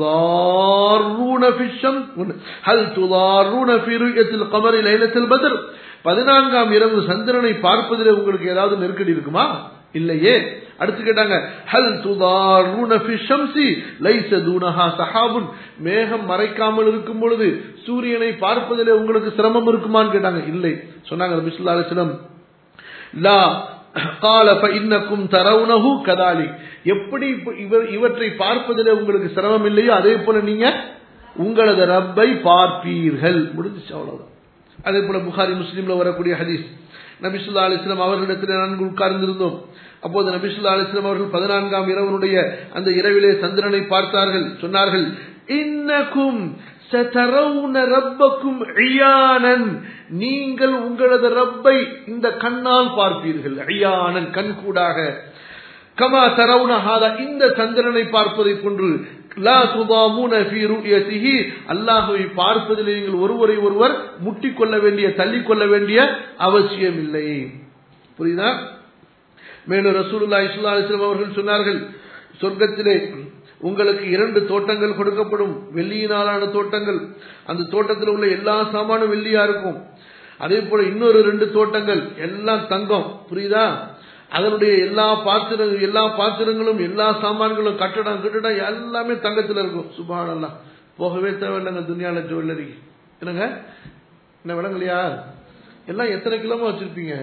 துதாரூன ஃபிஷம் ஹல் துதாரூன ஃபி ருயத்தில் கமரி லைலத்தில் பத்ர் பதினான்காம் இரவு சந்திரனை பார்ப்பதில் உங்களுக்கு ஏதாவது நெருக்கடி இருக்குமா இல்லையே அடுத்து கேட்டாங்க ஹல் துதாரூன ஃபி ஷம்சி லைஸ தூனஹா சஹாபுன் மேகம் மறைக்காமல் இருக்கும் பொழுது சூரியனை பார்ப்பதிலே உங்களுக்கு சிரமம் இருக்குமான்னு கேட்டாங்க இல்லை சொன்னாங்க நபி ஸல்லல்லாஹு அலைஹி வஸல்லம் லா قال فإنكم ترونه كذلك எப்படி இவர் இவற்றை பார்ப்பதில் உங்களுக்கு சிரமம் இல்லையோ அதே போல நீங்க உங்களது ரப்பை பார்ப்பீர்கள் முடிஞ்சிச்சு அவ்வளவுதான் அதே போல புகாரி முஸ்லீம்ல வரக்கூடிய ஹதீஸ் நபிசுல்லா அலிஸ்லாம் அவர்களிடத்தில் நன்கு உட்கார்ந்திருந்தோம் அப்போது நபிசுல்லா அலிஸ்லாம் அவர்கள் பதினான்காம் இரவனுடைய அந்த இரவிலே சந்திரனை பார்த்தார்கள் சொன்னார்கள் இன்னக்கும் சதரவுன ரப்பக்கும் ஐயானன் நீங்கள் உங்களது ரப்பை இந்த கண்ணால் பார்ப்பீர்கள் ஐயானன் கண்கூடாக கமா தரவுனஹாதா இந்த சந்திரனை பார்ப்பதை போன்று லா சுதாமுன ஃபீ ருயதிஹி அல்லாஹ்வை பார்ப்பதில் நீங்கள் ஒருவரை ஒருவர் முட்டிக்கொள்ள வேண்டிய தள்ளிக்கொள்ள வேண்டிய அவசியம் இல்லை புரியுதா மேலும் ரசூலுல்லாஹி ஸல்லல்லாஹு அலைஹி வஸல்லம் அவர்கள் சொன்னார்கள் சொர்க்கத்திலே உங்களுக்கு இரண்டு தோட்டங்கள் கொடுக்கப்படும் வெள்ளியினாலான தோட்டங்கள் அந்த தோட்டத்தில் உள்ள எல்லா சாமானும் வெள்ளியா இருக்கும் அதே போல இன்னொரு ரெண்டு தோட்டங்கள் எல்லாம் தங்கம் புரியுதா அதனுடைய எல்லா பாத்திர எல்லா பாத்திரங்களும் எல்லா சாமான்களும் கட்டடம் கட்டடம் எல்லாமே தங்கத்தில் இருக்கும் சுபானல்லாம் போகவே தேவையில்லைங்க துணியால ஜுவல்லரி என்னங்க என்ன விளங்கலையா எல்லாம் எத்தனை கிலோமா வச்சிருப்பீங்க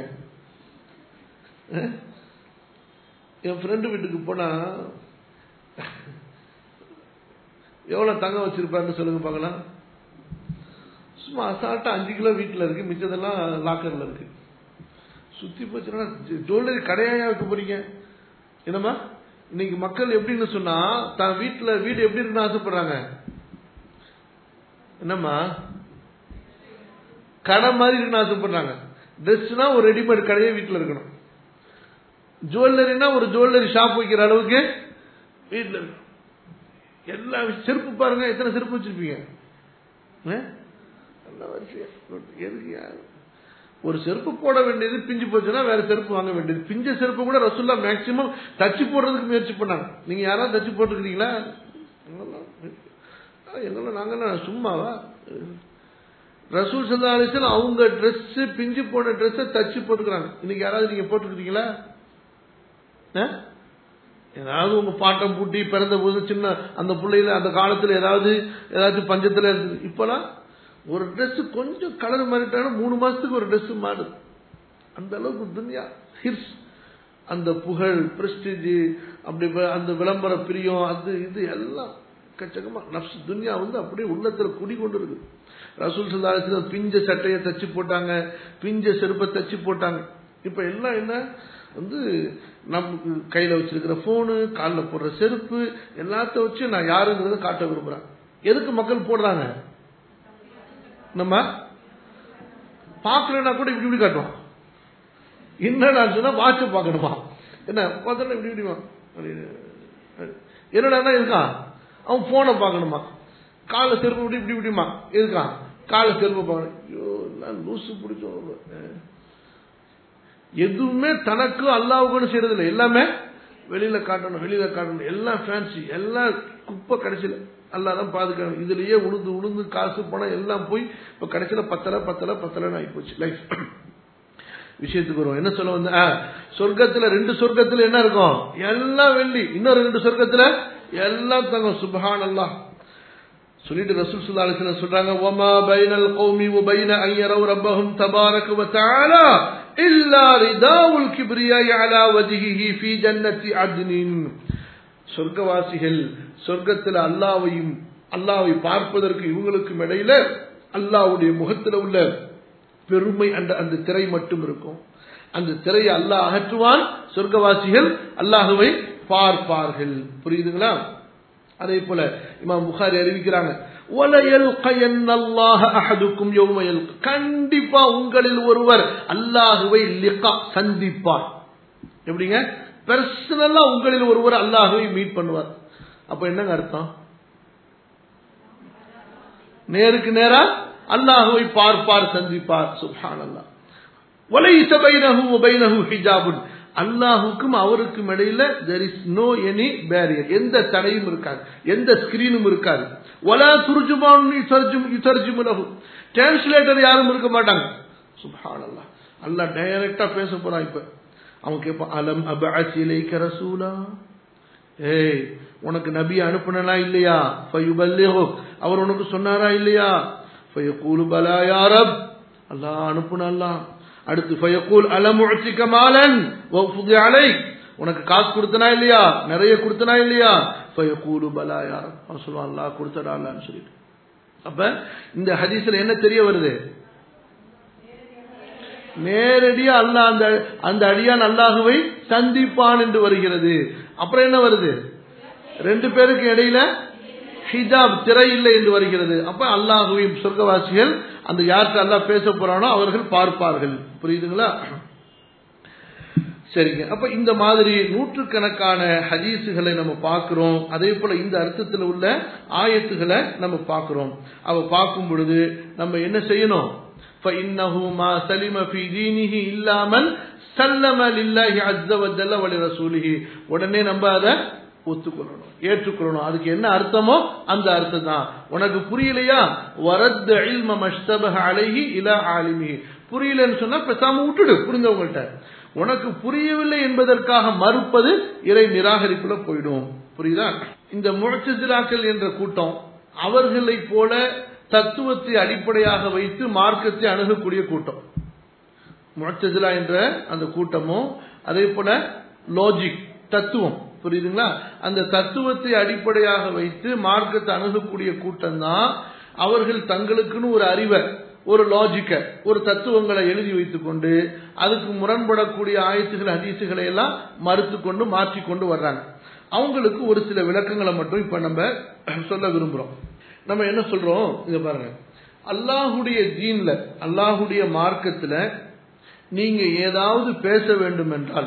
என் ஃப்ரெண்டு வீட்டுக்கு போனா எவ்வளவு தங்கம் வச்சிருப்பாருன்னு சொல்லுங்க பார்க்கலாம் சும்மா அசால்ட்டா அஞ்சு கிலோ வீட்டில் இருக்கு மிச்சதெல்லாம் லாக்கர்ல இருக்கு சுத்தி போச்சுன்னா ஜுவல்லரி கடையா வைக்க போறீங்க என்னம்மா இன்னைக்கு மக்கள் எப்படின்னு சொன்னா தான் வீட்டுல வீடு எப்படி இருக்குன்னு ஆசைப்படுறாங்க என்னம்மா கடை மாதிரி இருக்குன்னு ஆசைப்படுறாங்க ட்ரெஸ்னா ஒரு ரெடிமேட் கடையே வீட்டில் இருக்கணும் ஜுவல்லரினா ஒரு ஜுவல்லரி ஷாப் வைக்கிற அளவுக்கு வீட்டில் இருக்கணும் எல்லா செருப்பு பாருங்க எத்தனை செருப்பு வச்சிருப்பீங்க எதுக்கு ஒரு செருப்பு போட வேண்டியது பிஞ்சு போச்சுன்னா வேற செருப்பு வாங்க வேண்டியது பிஞ்ச செருப்பு கூட ரசுல்லா மேக்சிமம் தச்சு போடுறதுக்கு முயற்சி பண்ணாங்க நீங்க யாராவது தச்சு போட்டுக்கிறீங்களா எங்கெல்லாம் நாங்கெல்லாம் சும்மாவா ரசூல் சல்லா அலிஸ்லாம் அவங்க ட்ரெஸ் பிஞ்சு போன ட்ரெஸ்ஸை தச்சு போட்டுக்கிறாங்க இன்னைக்கு யாராவது நீங்க போட்டுக்கிறீங்களா ஏதாவது உங்க பாட்டம் பூட்டி பிறந்த போது சின்ன அந்த பிள்ளையில அந்த காலத்துல ஏதாவது ஏதாச்சும் பஞ்சத்துல இருந்தது இப்பெல்லாம் ஒரு ட்ரெஸ் கொஞ்சம் கலர் மாறிட்டாலும் மூணு மாசத்துக்கு ஒரு ட்ரெஸ் மாறுது அந்த அளவுக்கு துன்யா ஹிர்ஸ் அந்த புகழ் பிரஸ்டேஜ் அப்படி அந்த விளம்பர பிரியம் அது இது எல்லாம் கச்சகமா நப்ஸ் துன்யா வந்து அப்படியே உள்ளத்துல குடி கொண்டு இருக்கு ரசூல் சல்லாசில பிஞ்ச சட்டையை தச்சு போட்டாங்க பிஞ்ச செருப்பை தச்சு போட்டாங்க இப்ப எல்லாம் என்ன வந்து நமக்கு கையில வச்சிருக்கிற போனு காலில் போடுற செருப்பு எல்லாத்த வச்சு நான் யாருங்கிறத காட்ட விரும்புறேன் எதுக்கு மக்கள் போடுறாங்க நம்ம பார்க்கலன்னா கூட இப்படி இப்படி காட்டுவான் என்னடா சொன்னா வாட்ச பார்க்கணுமா என்ன பார்த்தா இப்படி இப்படிமா என்னடா இருக்கான் அவன் போனை பார்க்கணுமா காலை செருப்பு இப்படி இப்படி இப்படிமா இருக்கான் காலை செருப்பு பார்க்கணும் ஐயோ எல்லாம் லூசு பிடிச்சோம் எதுவுமே தனக்கு அல்லாவுக்குன்னு செய்யறது இல்லை எல்லாமே வெளியில காட்டணும் வெளியில காட்டணும் எல்லாம் ஃபேன்சி எல்லாம் குப்பை கடைசியில் அல்லா தான் பாதுகாக்கணும் இதுலயே உளுந்து உளுந்து காசு பணம் எல்லாம் போய் இப்ப கடைசியில பத்தலை பத்தலை பத்தலைன்னு ஆகி போச்சு லைஃப் விஷயத்துக்கு வருவோம் என்ன சொல்ல வந்து சொர்க்கத்துல ரெண்டு சொர்க்கத்துல என்ன இருக்கும் எல்லாம் வெள்ளி இன்னொரு ரெண்டு சொர்க்கத்துல எல்லாம் தங்கம் சுபஹான் அல்லாஹ் சொல்லிட்டு ரசூல் ஸல்லல்லாஹு அலைஹி வஸல்லம் சொல்றாங்க வமா பைனல் கௌமி வ பைன அன் யரவு ரப்பஹும் தபாரக வ தஆலா இல்லா ரிதாவுல் கிப்ரியாய் அலா வஜ்ஹிஹி ஃபீ ஜன்னத்தி அத்னின் சொர்க்கவாசிகள் சொர்க்கத்தில் அல்லாஹ்வையும் அல்லாஹ்வை பார்ப்பதற்கு இவங்களுக்கும் இடையில அல்லாஹ்வுடைய முகத்தில் உள்ள பெருமை அந்த அந்த திரை மட்டும் இருக்கும் அந்த திரையை அல்லாஹ் அகற்றுவான் சொர்க்கவாசிகள் அல்லாஹுவை பார்ப்பார்கள் புரியுதுங்களா அதே போல இமாம் புகாரி அறிவிக்கிறாங்க கண்டிப்பா உங்களில் ஒருவர் அல்லாஹுவை லிகா சந்திப்பார் எப்படிங்க பர்சனலா உங்களில் ஒருவர் அல்லாஹுவை மீட் பண்ணுவார் அப்ப என்னங்க அர்த்தம் நேருக்கு நேரா அல்லாஹுவை பார்ப்பார் சந்திப்பார் சுப்ஹான் அல்லா வலைச பைனஹு பைனஹு ஹிஜாபுன் அல்லாஹுக்கும் அவருக்கும் இடையில there is no any barrier எந்த தடையும் இருக்காது எந்த ஸ்கிரீனும் இருக்காது வலா துர்ஜுமான் யுதர்ஜுமுலஹு டிரான்ஸ்லேட்டர் யாரும் இருக்க மாட்டாங்க சுப்ஹான் அல்லாஹ் அல்லாஹ் டைரக்டா பேச போறான் இப்ப அவன் கேட்பான் அலம் அபஅஸ் இலைக்க ரசூலா ஏய் உனக்கு நபி அனுப்புனா இல்லையா ஃபயுபல்லிஹு அவர் உனக்கு சொன்னாரா இல்லையா ஃபயகூலு பலா யா ரப் அல்லாஹ் அனுப்புனா அல்லாஹ் அடுத்து ஃபயகூல் அலம் உஅத்திக மாலன் வஃபுதி அலைக் உனக்கு காசு கொடுத்தனா இல்லையா நிறைய கொடுத்தனா இல்லையா ஃபயகூலு பலா யா ரப் அவன் சொல்லுவான் அல்லாஹ் கொடுத்தடா அல்லாஹ்னு சொல்லிட்டு அப்ப இந்த ஹதீஸ்ல என்ன தெரிய வருது நேரடியா அல்லாஹ் அந்த அந்த அடியான் அல்லாஹுவை சந்திப்பான் என்று வருகிறது அப்புறம் என்ன வருது ரெண்டு பேருக்கு இடையில ஹிஜாப் திரை இல்லை என்று வருகிறது அப்ப அல்லாஹுவையும் சொர்க்கவாசிகள் அந்த யார்கிட்ட அல்லாஹ் பேச போறானோ அவர்கள் பார்ப்பார்கள் புரியுதுங்களா சரிங்க அப்ப இந்த மாதிரி நூற்றுக்கணக்கான ஹதீஸுகளை நம்ம பார்க்கிறோம் அதே போல இந்த அர்த்தத்தில் உள்ள ஆயத்துகளை நம்ம பார்க்கிறோம் அவ பார்க்கும் பொழுது நம்ம என்ன செய்யணும் فإنه ما سلم في دينه إلا من سلم لله عز وجل ولرسوله உடனே நம்ம அதை ஒத்துக்கொள்ளணும் ஏற்றுக்கொள்ளணும் அதுக்கு என்ன அர்த்தமோ அந்த அர்த்தம் தான் உனக்கு புரியலையா வரத் இல்ம மஷ்தபஹ அலைஹி இலா ஆலிமிஹி புரியலன்னு சொன்னா பேசாம விட்டுடு புரிந்தவங்கள்ட்ட உனக்கு புரியவில்லை என்பதற்காக மறுப்பது இறை நிராகரிப்புல போயிடும் புரியுதா இந்த முழச்சிலாக்கள் என்ற கூட்டம் அவர்களை போல தத்துவத்தை அடிப்படையாக வைத்து மார்க்கத்தை அணுகக்கூடிய கூட்டம் முழச்சிலா என்ற அந்த கூட்டமும் அதே போல லாஜிக் தத்துவம் புரியுதுங்களா அந்த தத்துவத்தை அடிப்படையாக வைத்து மார்க்கத்தை அணுகக்கூடிய கூட்டம் தான் அவர்கள் தங்களுக்குன்னு ஒரு அறிவை ஒரு லாஜிக்க ஒரு தத்துவங்களை எழுதி வைத்துக் கொண்டு அதுக்கு முரண்படக்கூடிய ஆயத்துகள் ஹதீசுகளை எல்லாம் மறுத்து கொண்டு மாற்றி கொண்டு வர்றாங்க அவங்களுக்கு ஒரு சில விளக்கங்களை மட்டும் இப்ப நம்ம சொல்ல விரும்புறோம் நம்ம என்ன சொல்றோம் இங்க பாருங்க அல்லாஹுடைய ஜீன்ல அல்லாஹுடைய மார்க்கத்துல நீங்க ஏதாவது பேச வேண்டும் என்றால்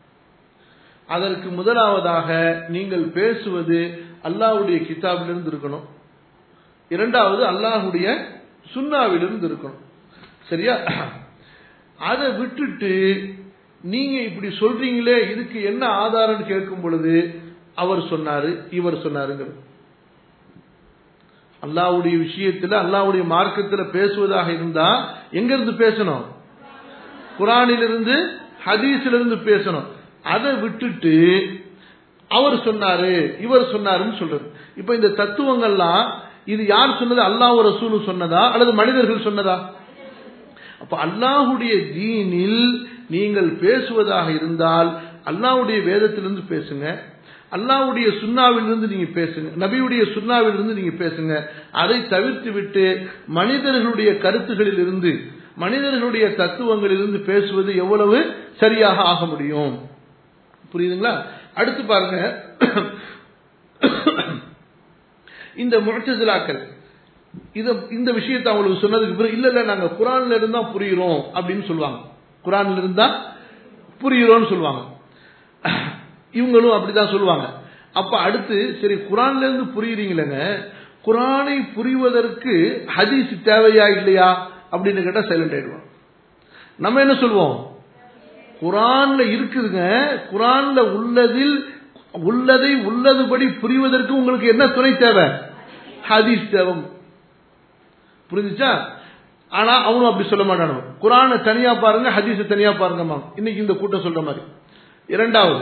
அதற்கு முதலாவதாக நீங்கள் பேசுவது அல்லாஹுடைய கிதாபிலிருந்து இருக்கணும் இரண்டாவது அல்லாஹுடைய சுண்ணாவிலிருந்து இருக்கணும் சரியா அதை விட்டுட்டு நீங்க இப்படி சொல்றீங்களே இதுக்கு என்ன ஆதாரம் கேட்கும் பொழுது அவர் சொன்னாரு இவர் சொன்னாருங்கிறது அல்லாவுடைய விஷயத்துல அல்லாவுடைய மார்க்கத்துல பேசுவதாக இருந்தா எங்க இருந்து பேசணும் குரானிலிருந்து ஹதீஸிலிருந்து பேசணும் அதை விட்டுட்டு அவர் சொன்னாரு இவர் சொன்னாருன்னு சொல்றது இப்ப இந்த தத்துவங்கள்லாம் இது யார் சொன்னது அல்லாஹ் ரசூலு சொன்னதா அல்லது மனிதர்கள் சொன்னதா அப்ப அல்லாஹுடைய தீனில் நீங்கள் பேசுவதாக இருந்தால் அல்லாஹுடைய வேதத்திலிருந்து பேசுங்க அல்லாவுடைய சுண்ணாவிலிருந்து நீங்க பேசுங்க நபியுடைய சுண்ணாவிலிருந்து நீங்க பேசுங்க அதை தவிர்த்து விட்டு மனிதர்களுடைய கருத்துகளில் இருந்து மனிதர்களுடைய தத்துவங்களிலிருந்து பேசுவது எவ்வளவு சரியாக ஆக முடியும் புரியுதுங்களா அடுத்து பாருங்க இந்த முழச்சலாக்கள் இத இந்த விஷயத்தை அவங்களுக்கு சொன்னதுக்கு பிறகு இல்ல இல்ல நாங்க குரான்ல இருந்தா புரியுறோம் அப்படின்னு சொல்லுவாங்க குரான்ல இருந்தா புரியுறோம்னு சொல்லுவாங்க இவங்களும் அப்படிதான் சொல்லுவாங்க அப்ப அடுத்து சரி குரான்ல இருந்து புரியுறீங்களேங்க குரானை புரிவதற்கு ஹதீஸ் தேவையா இல்லையா அப்படின்னு கேட்டா சைலண்ட் ஆயிடுவோம் நம்ம என்ன சொல்லுவோம் குரான்ல இருக்குதுங்க குரான்ல உள்ளதில் உள்ளதை உள்ளதுபடி புரிவதற்கு உங்களுக்கு என்ன துணை தேவை ஹதீஸ் தேவை புரிஞ்சுச்சா ஆனா அவனும் அப்படி சொல்ல மாட்டானு குரானை தனியா பாருங்க ஹதீஸை தனியா பாருங்கம்மா இன்னைக்கு இந்த கூட்டம் சொல்ற மாதிரி இரண்டாவது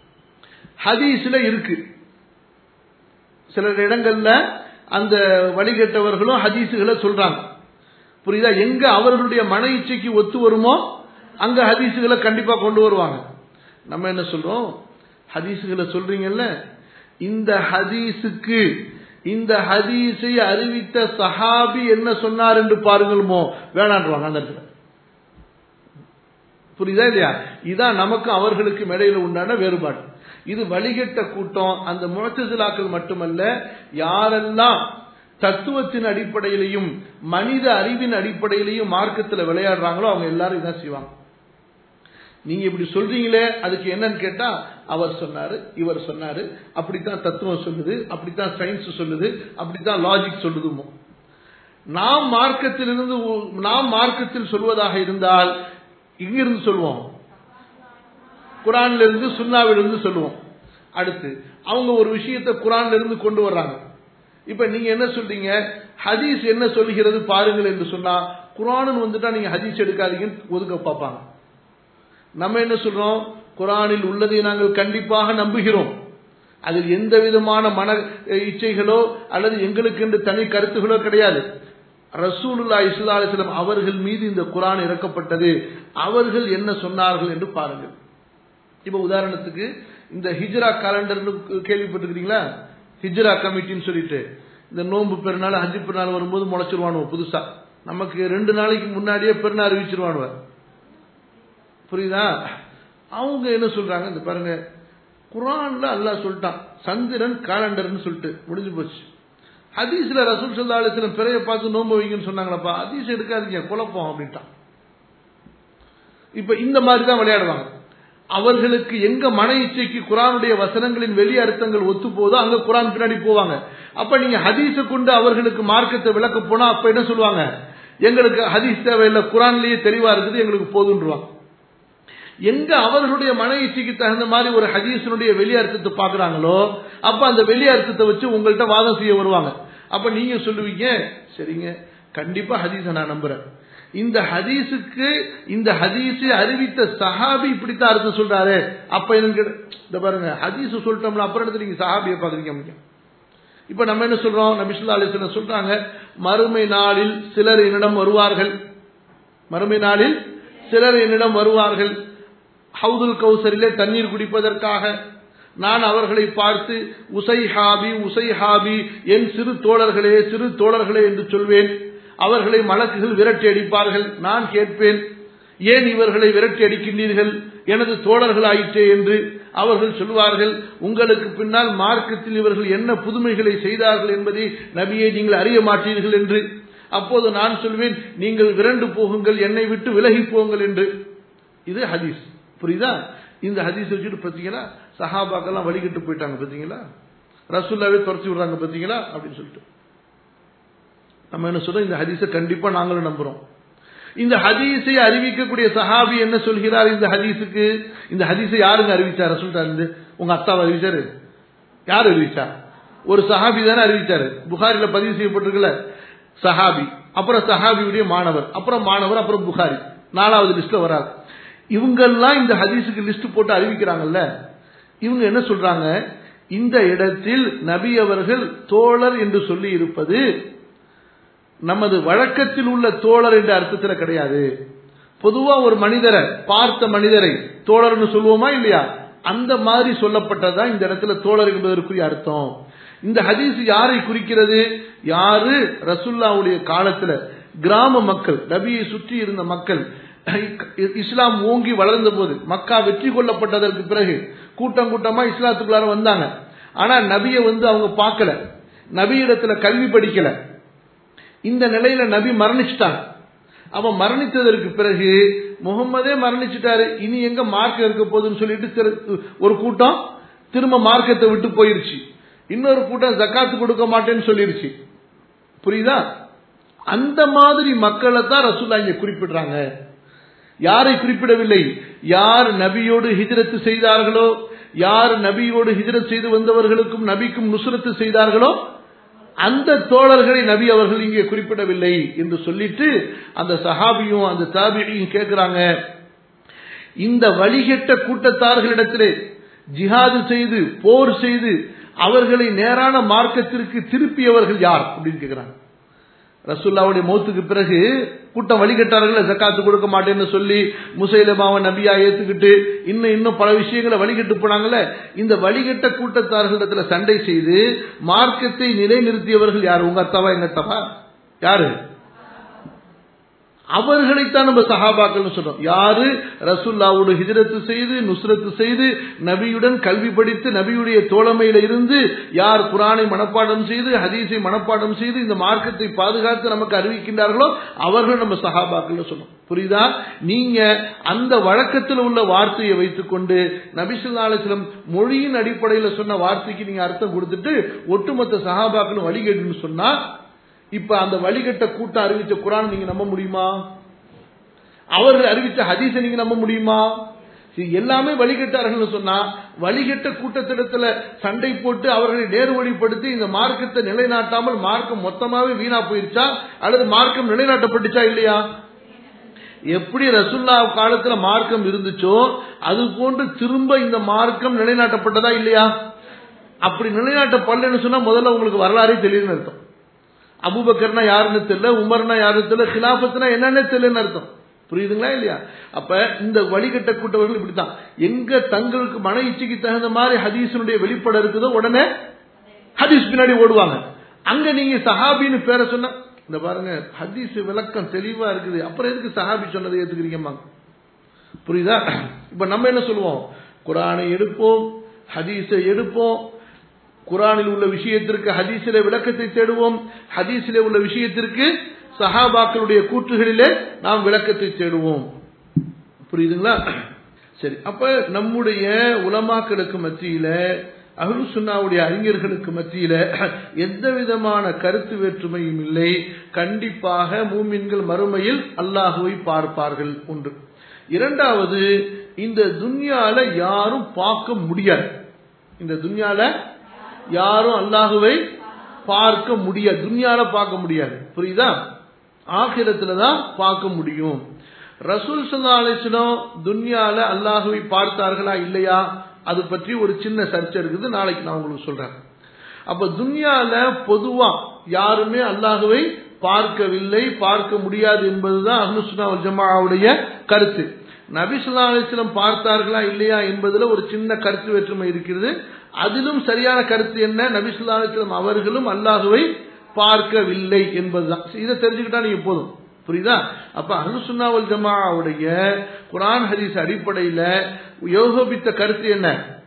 ஹதீஸ்ல இருக்கு சில இடங்கள்ல அந்த வழிகட்டவர்களும் ஹதீஸுகளை சொல்றாங்க புரியுதா எங்க அவர்களுடைய மன இச்சைக்கு ஒத்து வருமோ அங்க ஹதீஸுகளை கண்டிப்பா கொண்டு வருவாங்க நம்ம என்ன சொல்றோம் ஹதீஸுகளை சொல்றீங்கல்ல இந்த ஹதீஸுக்கு இந்த ஹதீஸை அறிவித்த சஹாபி என்ன சொன்னார் என்று பாருங்களுமோ வேணான்றாங்க அந்த இடத்துல புரியுதா இல்லையா இதான் நமக்கு அவர்களுக்கு இடையில உண்டான வேறுபாடு இது வழிகட்ட கூட்டம் அந்த முழத்தசிலாக்கள் மட்டுமல்ல யாரெல்லாம் தத்துவத்தின் அடிப்படையிலையும் மனித அறிவின் அடிப்படையிலையும் மார்க்கத்தில் விளையாடுறாங்களோ அவங்க எல்லாரும் இதான் செய்வாங்க நீங்க இப்படி சொல்றீங்களே அதுக்கு என்னன்னு கேட்டா அவர் சொன்னாரு இவர் சொன்னாரு அப்படித்தான் தத்துவம் சொல்லுது அப்படித்தான் சயின்ஸ் சொல்லுது அப்படித்தான் லாஜிக் சொல்லுதுமோ நாம் மார்க்கத்திலிருந்து நாம் மார்க்கத்தில் சொல்வதாக இருந்தால் இங்கிருந்து சொல்லுவோம் குரான்ல இருந்து சுண்ணாவிலிருந்து சொல்லுவோம் அடுத்து அவங்க ஒரு விஷயத்தை குரான்ல இருந்து கொண்டு வர்றாங்க இப்ப நீங்க என்ன சொல்றீங்க ஹதீஸ் என்ன சொல்லுகிறது பாருங்கள் என்று சொன்னா குரான் வந்துட்டா நீங்க ஹதீஸ் எடுக்காதீங்கன்னு ஒதுக்க பார்ப்பாங்க நம்ம என்ன சொல்றோம் குரானில் உள்ளதை நாங்கள் கண்டிப்பாக நம்புகிறோம் அதில் எந்த விதமான மன இச்சைகளோ அல்லது எங்களுக்கு என்று தனி கருத்துகளோ கிடையாது ரசூலுல்லா இஸ்லா அலிஸ்லாம் அவர்கள் மீது இந்த குரான் இறக்கப்பட்டது அவர்கள் என்ன சொன்னார்கள் என்று பாருங்கள் இப்ப உதாரணத்துக்கு இந்த ஹிஜ்ரா காலண்டர்னு கேள்விப்பட்டிருக்கீங்களா ஹிஜ்ரா கமிட்டின்னு சொல்லிட்டு இந்த நோன்பு பெருநாள் ஹஜ்ஜு பெருநாள் வரும்போது முளைச்சிருவானுவ புதுசா நமக்கு ரெண்டு நாளைக்கு முன்னாடியே பெருநாள் அறிவிச்சிருவானுவ புரியுதா அவங்க என்ன சொல்றாங்க இந்த பாருங்க குரான்ல அல்லாஹ் சொல்லிட்டான் சந்திரன் காலண்டர்னு சொல்லிட்டு முடிஞ்சு போச்சு ஹதீஸ்ல ரசூல் சல்லா அலிஸ்லம் பிறைய பார்த்து நோன்பு வைங்கன்னு சொன்னாங்களப்பா ஹதீஸ் எடுக்காதீங்க குழப்பம் அப்படின்ட்டான் இப்ப இந்த மாதிரி தான் விளையாடுவாங்க அவர்களுக்கு எங்க மன இச்சைக்கு குரானுடைய வசனங்களின் வெளி அர்த்தங்கள் ஒத்து போதோ அங்க குரான் பின்னாடி போவாங்க அப்ப நீங்க ஹதீஸை கொண்டு அவர்களுக்கு மார்க்கத்தை விளக்க போனா அப்ப என்ன சொல்லுவாங்க எங்களுக்கு ஹதீஸ் தேவையில்லை குரான்லயே தெளிவா இருக்குது எங்களுக்கு போதுன்றாங்க எங்க அவர்களுடைய மன இச்சைக்கு தகுந்த மாதிரி ஒரு ஹதீஸனுடைய வெளி அர்த்தத்தை பாக்குறாங்களோ அப்ப அந்த வெளி அர்த்தத்தை வச்சு உங்கள்கிட்ட வாதம் செய்ய வருவாங்க அப்ப நீங்க சொல்லுவீங்க சரிங்க கண்டிப்பா ஹதீஸை நான் நம்புறேன் இந்த ஹதீஸுக்கு இந்த ஹதீஸை அறிவித்த சஹாபி இப்படித்தான் அர்த்தம் சொல்றாரு அப்ப எனக்கு இந்த பாருங்க ஹதீஸ் சொல்லிட்டோம்ல அப்புறம் எடுத்து நீங்க சஹாபியை பாக்குறீங்க முக்கியம் இப்ப நம்ம என்ன சொல்றோம் நபிசுல்லா அலிஸ்லாம் சொல்றாங்க மறுமை நாளில் சிலர் என்னிடம் வருவார்கள் மறுமை நாளில் சிலர் என்னிடம் வருவார்கள் ஹவுதுல் கௌசரிலே தண்ணீர் குடிப்பதற்காக நான் அவர்களை பார்த்து உசை ஹாபி உசை ஹாபி என் சிறு தோழர்களே சிறு தோழர்களே என்று சொல்வேன் அவர்களை மலக்குகள் விரட்டி அடிப்பார்கள் நான் கேட்பேன் ஏன் இவர்களை விரட்டி அடிக்கின்றீர்கள் எனது தோழர்கள் ஆயிற்றே என்று அவர்கள் சொல்வார்கள் உங்களுக்கு பின்னால் மார்க்கத்தில் இவர்கள் என்ன புதுமைகளை செய்தார்கள் என்பதை நபியை நீங்கள் அறிய மாட்டீர்கள் என்று அப்போது நான் சொல்வேன் நீங்கள் விரண்டு போகுங்கள் என்னை விட்டு விலகி போங்கள் என்று இது ஹதீஸ் புரியுதா இந்த ஹதீஸ் வச்சுட்டு பார்த்தீங்களா சஹாபாக்கெல்லாம் வழிகிட்டு போயிட்டாங்க பார்த்தீங்களா ரசூல்லாவே துரத்தி விடுறாங்க பார்த்தீங்களா அப்படின்னு சொல்லிட்டு நம்ம என்ன சொல்றோம் இந்த ஹதீஸை கண்டிப்பா நாங்களும் நம்புறோம் இந்த ஹதீஸை அறிவிக்கக்கூடிய சஹாபி என்ன சொல்கிறார் இந்த ஹதீஸுக்கு இந்த ஹதீஸை யாருங்க அறிவிச்சார் ரசூல்டா இருந்து உங்க அத்தாவை அறிவிச்சாரு யார் அறிவிச்சா ஒரு சஹாபி தானே அறிவிச்சாரு புகாரில பதிவு செய்யப்பட்டிருக்கல சஹாபி அப்புறம் சஹாபியுடைய மாணவர் அப்புறம் மாணவர் அப்புறம் புகாரி நாலாவது லிஸ்ட்ல வராது இவங்கெல்லாம் இந்த ஹதீஸுக்கு லிஸ்ட் போட்டு அறிவிக்கிறாங்கல்ல இவங்க என்ன சொல்றாங்க இந்த இடத்தில் நபி அவர்கள் தோழர் என்று சொல்லி இருப்பது நமது வழக்கத்தில் உள்ள தோழர் என்ற அர்த்தத்தில் கிடையாது பொதுவா ஒரு மனிதரை பார்த்த மனிதரை தோழர்னு சொல்லுவோமா இல்லையா அந்த மாதிரி சொல்லப்பட்டதா இந்த இடத்துல தோழர் என்பதற்குரிய அர்த்தம் இந்த ஹதீஸ் யாரை குறிக்கிறது யாரு ரசுல்லாவுடைய காலத்துல கிராம மக்கள் நபியை சுற்றி இருந்த மக்கள் இஸ்லாம் ஓங்கி வளர்ந்த போது மக்கா வெற்றி கொள்ளப்பட்டதற்கு பிறகு கூட்டம் கூட்டமா இஸ்லாத்துக்குள்ளார வந்தாங்க ஆனா நபியை வந்து அவங்க பார்க்கல நபியிடத்துல கல்வி படிக்கல இந்த நிலையில நபி மரணிச்சிட்டாங்க அவன் மரணித்ததற்கு பிறகு முகம்மதே மரணிச்சிட்டாரு இனி எங்க மார்க்கம் இருக்க போகுதுன்னு சொல்லிட்டு ஒரு கூட்டம் திரும்ப மார்க்கத்தை விட்டு போயிருச்சு இன்னொரு கூட்டம் ஜக்காத்து கொடுக்க மாட்டேன்னு சொல்லிருச்சு புரியுதா அந்த மாதிரி மக்களை தான் ரசூல்லா இங்க குறிப்பிடுறாங்க யாரை குறிப்பிடவில்லை யார் நபியோடு ஹிஜரத்து செய்தார்களோ யார் நபியோடு ஹிஜரத் செய்து வந்தவர்களுக்கும் நபிக்கும் நுசுரத்து செய்தார்களோ அந்த தோழர்களை நபி அவர்கள் இங்கே குறிப்பிடவில்லை என்று சொல்லிட்டு அந்த சஹாபியும் அந்த தாபியும் கேட்கிறாங்க இந்த வழிகெட்ட கூட்டத்தார்களிடத்திலே ஜிஹாது செய்து போர் செய்து அவர்களை நேரான மார்க்கத்திற்கு திருப்பியவர்கள் யார் அப்படின்னு கேட்கிறாங்க ரசுல்லாவுடைய மௌத்துக்கு பிறகு கூட்டம் வழிகட்டார்கள் ஜக்காத்து கொடுக்க மாட்டேன்னு சொல்லி முசைலமாவை நபியா ஏத்துக்கிட்டு இன்னும் இன்னும் பல விஷயங்களை வழிகட்டு போனாங்கல்ல இந்த வழிகட்ட கூட்டத்தார்களிடத்துல சண்டை செய்து மார்க்கத்தை நிலைநிறுத்தியவர்கள் யார் உங்க அத்தாவா எங்க அத்தாவா யாரு அவர்களைத்தான் நம்ம சஹாபாக்கள்னு சொல்றோம் யாரு ரசுல்லாவோடு ஹிஜரத்து செய்து நுஸ்ரத்து செய்து நபியுடன் கல்வி படித்து நபியுடைய தோழமையில இருந்து யார் குரானை மனப்பாடம் செய்து ஹதீஸை மனப்பாடம் செய்து இந்த மார்க்கத்தை பாதுகாத்து நமக்கு அறிவிக்கின்றார்களோ அவர்கள் நம்ம சஹாபாக்கள்னு சொல்றோம் புரியுதா நீங்க அந்த வழக்கத்தில் உள்ள வார்த்தையை வைத்துக்கொண்டு நபிசுல்லா அலிஸ்லம் மொழியின் அடிப்படையில் சொன்ன வார்த்தைக்கு நீங்க அர்த்தம் கொடுத்துட்டு ஒட்டுமொத்த சஹாபாக்களும் வழிகேட்டுன்னு சொன்னா இப்ப அந்த வழிகட்ட கூட்டம் அறிவிச்ச குரான் நீங்க நம்ப முடியுமா அவர்கள் அறிவிச்ச ஹதீஸை நீங்க நம்ப முடியுமா எல்லாமே வழிகட்டார்கள் சொன்னா வழிகட்ட கூட்டத்திடத்துல சண்டை போட்டு அவர்களை நேர்வழிப்படுத்தி இந்த மார்க்கத்தை நிலைநாட்டாமல் மார்க்கம் மொத்தமாவே வீணா போயிருச்சா அல்லது மார்க்கம் நிலைநாட்டப்பட்டுச்சா இல்லையா எப்படி ரசுல்லா காலத்துல மார்க்கம் இருந்துச்சோ அது போன்று திரும்ப இந்த மார்க்கம் நிலைநாட்டப்பட்டதா இல்லையா அப்படி நிலைநாட்டப்படலன்னு சொன்னா முதல்ல உங்களுக்கு வரலாறே தெரியுதுன்னு அர்த்தம் அபுபக்கர்னா யாருன்னு தெரியல உமர்னா யாருன்னு தெரியல கிலாபத்னா என்னன்னு தெரியலன்னு அர்த்தம் புரியுதுங்களா இல்லையா அப்ப இந்த வழிகட்ட கூட்டவர்கள் இப்படித்தான் எங்க தங்களுக்கு மன இச்சைக்கு தகுந்த மாதிரி ஹதீஸனுடைய வெளிப்பட இருக்குதோ உடனே ஹதீஸ் பின்னாடி ஓடுவாங்க அங்க நீங்க சஹாபின்னு பேரை சொன்ன இந்த பாருங்க ஹதீஸ் விளக்கம் தெளிவா இருக்குது அப்புறம் எதுக்கு சஹாபி சொன்னதை ஏத்துக்கிறீங்க புரியுதா இப்ப நம்ம என்ன சொல்லுவோம் குரானை எடுப்போம் ஹதீஸை எடுப்போம் குரானில் உள்ள விஷயத்திற்கு ஹதீஸிலே விளக்கத்தை தேடுவோம் ஹதீஸிலே உள்ள விஷயத்திற்கு சஹாபாக்களுடைய கூற்றுகளிலே நாம் விளக்கத்தை தேடுவோம் புரியுதுங்களா சரி அப்ப நம்முடைய உலமாக்களுக்கு மத்தியில அஹ்லு சுன்னாவுடைய அறிஞர்களுக்கு மத்தியில எந்த விதமான கருத்து வேற்றுமையும் இல்லை கண்டிப்பாக மூமின்கள் மறுமையில் அல்லாஹுவை பார்ப்பார்கள் ஒன்று இரண்டாவது இந்த துன்யால யாரும் பார்க்க முடியாது இந்த துன்யால யாரும் அல்லாஹுவை பார்க்க முடியாது துன்யால பார்க்க முடியாது புரியுதா ஆகிரத்துல தான் பார்க்க முடியும் ரசூல் சல்லா அலிஸ்லம் துன்யால அல்லாஹுவை பார்த்தார்களா இல்லையா அது பற்றி ஒரு சின்ன சர்ச்சை இருக்குது நாளைக்கு நான் உங்களுக்கு சொல்றேன் அப்ப துன்யால பொதுவா யாருமே அல்லாஹுவை பார்க்கவில்லை பார்க்க முடியாது என்பதுதான் அஹ்லுசுனா ஜமாவுடைய கருத்து நபிசுல்லா அலிஸ்லம் பார்த்தார்களா இல்லையா என்பதுல ஒரு சின்ன கருத்து வேற்றுமை இருக்கிறது அதிலும் சரியான கருத்து என்ன நபிசுல்லா அலிஸ்லம் அவர்களும் அல்லாஹுவை பார்க்கவில்லை என்பதுதான் இதை தெரிஞ்சுக்கிட்டா நீங்க போதும் புரியுதா அப்ப அஹ்லுசுன்னாவல் ஜமாவுடைய குரான் ஹதீஸ் அடிப்படையில யோகபித்த கருத்து என்ன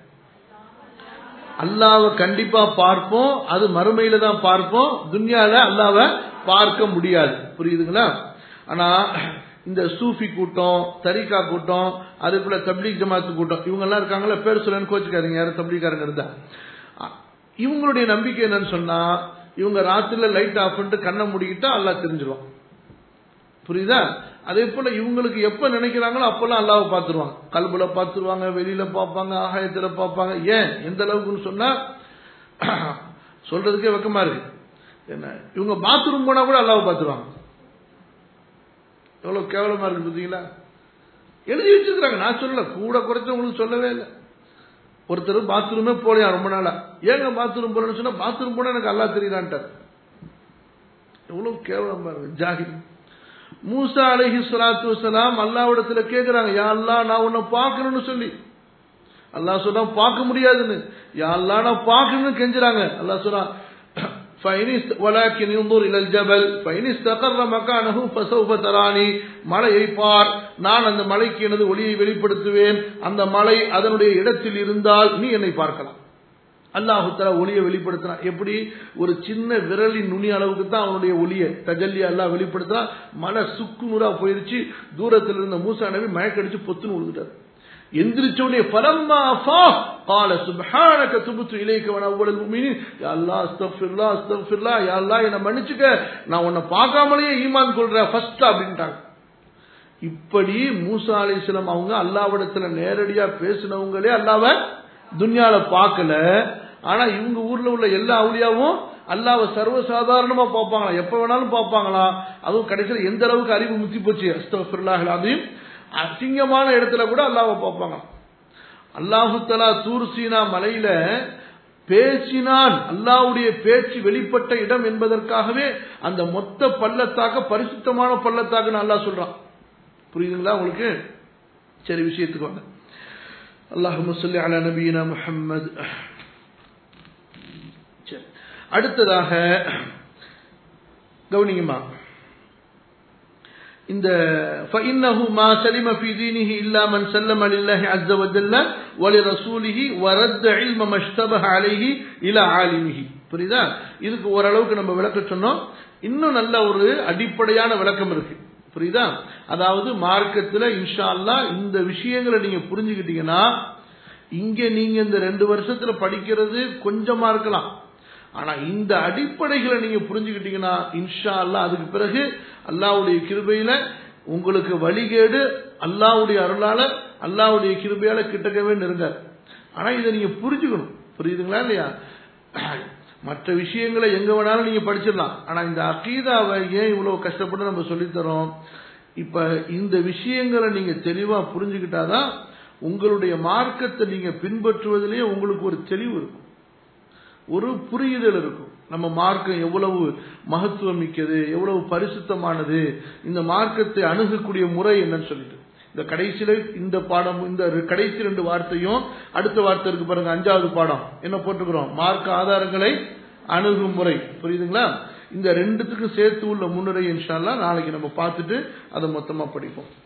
அல்லாவை கண்டிப்பா பார்ப்போம் அது மறுமையில தான் பார்ப்போம் துன்யால அல்லாவை பார்க்க முடியாது புரியுதுங்களா ஆனா இந்த சூஃபி கூட்டம் தரிகா கூட்டம் அதே போல தப்லீக் ஜமாத்து கூட்டம் இவங்க எல்லாம் இருக்காங்களா பேர் சொல்லன்னு கோச்சுக்காதீங்க யாரும் தப்லீக்காரங்க இருந்தா இவங்களுடைய நம்பிக்கை என்னன்னு சொன்னா இவங்க ராத்திரில லைட் ஆஃப் பண்ணிட்டு கண்ணை மூடிக்கிட்டா அல்லா தெரிஞ்சிடும் புரியுதா அதே போல இவங்களுக்கு எப்ப நினைக்கிறாங்களோ அப்பெல்லாம் அல்லாவை பார்த்துருவாங்க கல்புல பார்த்துருவாங்க வெளியில பார்ப்பாங்க ஆகாயத்துல பார்ப்பாங்க ஏன் எந்த அளவுக்குன்னு சொன்னா சொல்றதுக்கே வெக்கமா இருக்கு என்ன இவங்க பாத்ரூம் போனா கூட அல்லாவை பார்த்துருவாங்க எவ்வளவு கேவலமா இருக்கு பார்த்தீங்களா எழுதி வச்சிருக்காங்க நான் சொல்லல கூட குறைச்ச உங்களுக்கு சொல்லவே இல்லை ஒருத்தர் பாத்ரூமே போலையா ரொம்ப நாளா ஏங்க பாத்ரூம் போலன்னு சொன்னா பாத்ரூம் போனா எனக்கு அல்லா தெரியலான்ட்டார் எவ்வளவு கேவலமா இருக்கு ஜாகிர் மூசா அலஹி சலாத்து வலாம் அல்லாவிடத்துல கேட்கிறாங்க யா அல்லா நான் உன்னை பார்க்கணும்னு சொல்லி அல்லா சொன்னா பார்க்க முடியாதுன்னு யா அல்லா நான் பார்க்கணும்னு கெஞ்சுறாங்க அல்லா சொன்னா ولكن انظر الى الجبل فإن استقر مكانه فسوف تراني மலையை பார் நான் அந்த மலைக்கு எனது ஒளியை வெளிப்படுத்துவேன் அந்த மலை அதனுடைய இடத்தில் இருந்தால் நீ என்னை பார்க்கலாம் அல்லாஹு தலா ஒளியை வெளிப்படுத்தினான் எப்படி ஒரு சின்ன விரலின் நுனி அளவுக்கு தான் அவனுடைய ஒளியை தஜல்லி அல்லாஹ் வெளிப்படுத்தினா மலை சுக்கு நூறா போயிருச்சு தூரத்தில் இருந்த மூசா நபி மயக்கடிச்சு பொத்துன்னு விழுந்துட்டார் எந்திரிச்சோடனே பலம்மா ஃபா قال سبحانك تبت اليك وانا اول المؤمنين يا الله استغفر الله استغفر الله يا الله என்ன மன்னிச்சுக்க நான் உன்னை பார்க்காமலேயே ஈமான் கொள்றேன் ஃபர்ஸ்ட் அப்படின்ட்டாங்க இப்படி மூசா அலிஸ்லாம் அவங்க அல்லாவிடத்துல நேரடியா பேசினவங்களே அல்லாவ துன்யால பார்க்கல ஆனா இவங்க ஊர்ல உள்ள எல்லா அவுளியாவும் அல்லாவை சர்வசாதாரணமா பார்ப்பாங்களா எப்ப வேணாலும் பார்ப்பாங்களா அதுவும் கடைசியில் எந்த அளவுக்கு அறிவு முத்தி போச்சு அஸ்தபிர்லாஹ் அதையும் அசிங்கமான இடத்துல கூட அல்லாவை பார்ப்பாங்க அல்லாஹு தலா தூர் சீனா மலையில பேசினான் அல்லாவுடைய பேச்சு வெளிப்பட்ட இடம் என்பதற்காகவே அந்த மொத்த பள்ளத்தாக பரிசுத்தமான பள்ளத்தாக்குன்னு அல்லாஹ் சொல்றான் புரியுதுங்களா உங்களுக்கு சரி விஷயத்துக்கு வாங்க அல்லாஹு சொல்லி அலா நபீனா முஹம்மது சரி அடுத்ததாக கவனிங்கம்மா இந்த فإنه ما سلم في دينه إلا من سلم لله عز وجل ولرسوله ورد علم ما اشتبه عليه إلى عالمه புரியுதா இதுக்கு ஓரளவுக்கு நம்ம விளக்க சொன்னோம் இன்னும் நல்ல ஒரு அடிப்படையான விளக்கம் இருக்கு புரியுதா அதாவது மார்க்கத்துல இன்ஷா அல்லா இந்த விஷயங்களை நீங்க புரிஞ்சுக்கிட்டீங்கன்னா இங்க நீங்க இந்த ரெண்டு வருஷத்துல படிக்கிறது கொஞ்சமா இருக்கலாம் ஆனா இந்த அடிப்படைகளை நீங்க புரிஞ்சுக்கிட்டீங்கன்னா இன்ஷா அல்லா அதுக்கு பிறகு அல்லாவுடைய கிருபையில உங்களுக்கு வழிகேடு அல்லாவுடைய அருளால அல்லாவுடைய கிருபையால கிட்டக்கவே நெருங்காது ஆனா இதை நீங்க புரிஞ்சுக்கணும் புரியுதுங்களா இல்லையா மற்ற விஷயங்களை எங்க வேணாலும் நீங்க படிச்சிடலாம் ஆனா இந்த அகீதாவை ஏன் இவ்வளவு கஷ்டப்பட்டு நம்ம சொல்லித்தரோம் இப்ப இந்த விஷயங்களை நீங்க தெளிவா புரிஞ்சுக்கிட்டாதான் உங்களுடைய மார்க்கத்தை நீங்க பின்பற்றுவதிலேயே உங்களுக்கு ஒரு தெளிவு இருக்கும் ஒரு புரியுதல் இருக்கும் நம்ம மார்க்கம் எவ்வளவு மகத்துவம் மிக்கது எவ்வளவு பரிசுத்தமானது இந்த மார்க்கத்தை அணுகக்கூடிய முறை என்னன்னு சொல்லிட்டு இந்த கடைசியில இந்த பாடம் இந்த கடைசி ரெண்டு வார்த்தையும் அடுத்த வார்த்தை இருக்கு பாருங்க அஞ்சாவது பாடம் என்ன போட்டுக்கிறோம் மார்க்க ஆதாரங்களை அணுகும் முறை புரியுதுங்களா இந்த ரெண்டுத்துக்கும் சேர்த்து உள்ள முன்னுரை இன்ஷால்லா நாளைக்கு நம்ம பார்த்துட்டு அதை மொத்தமா படிப்போம்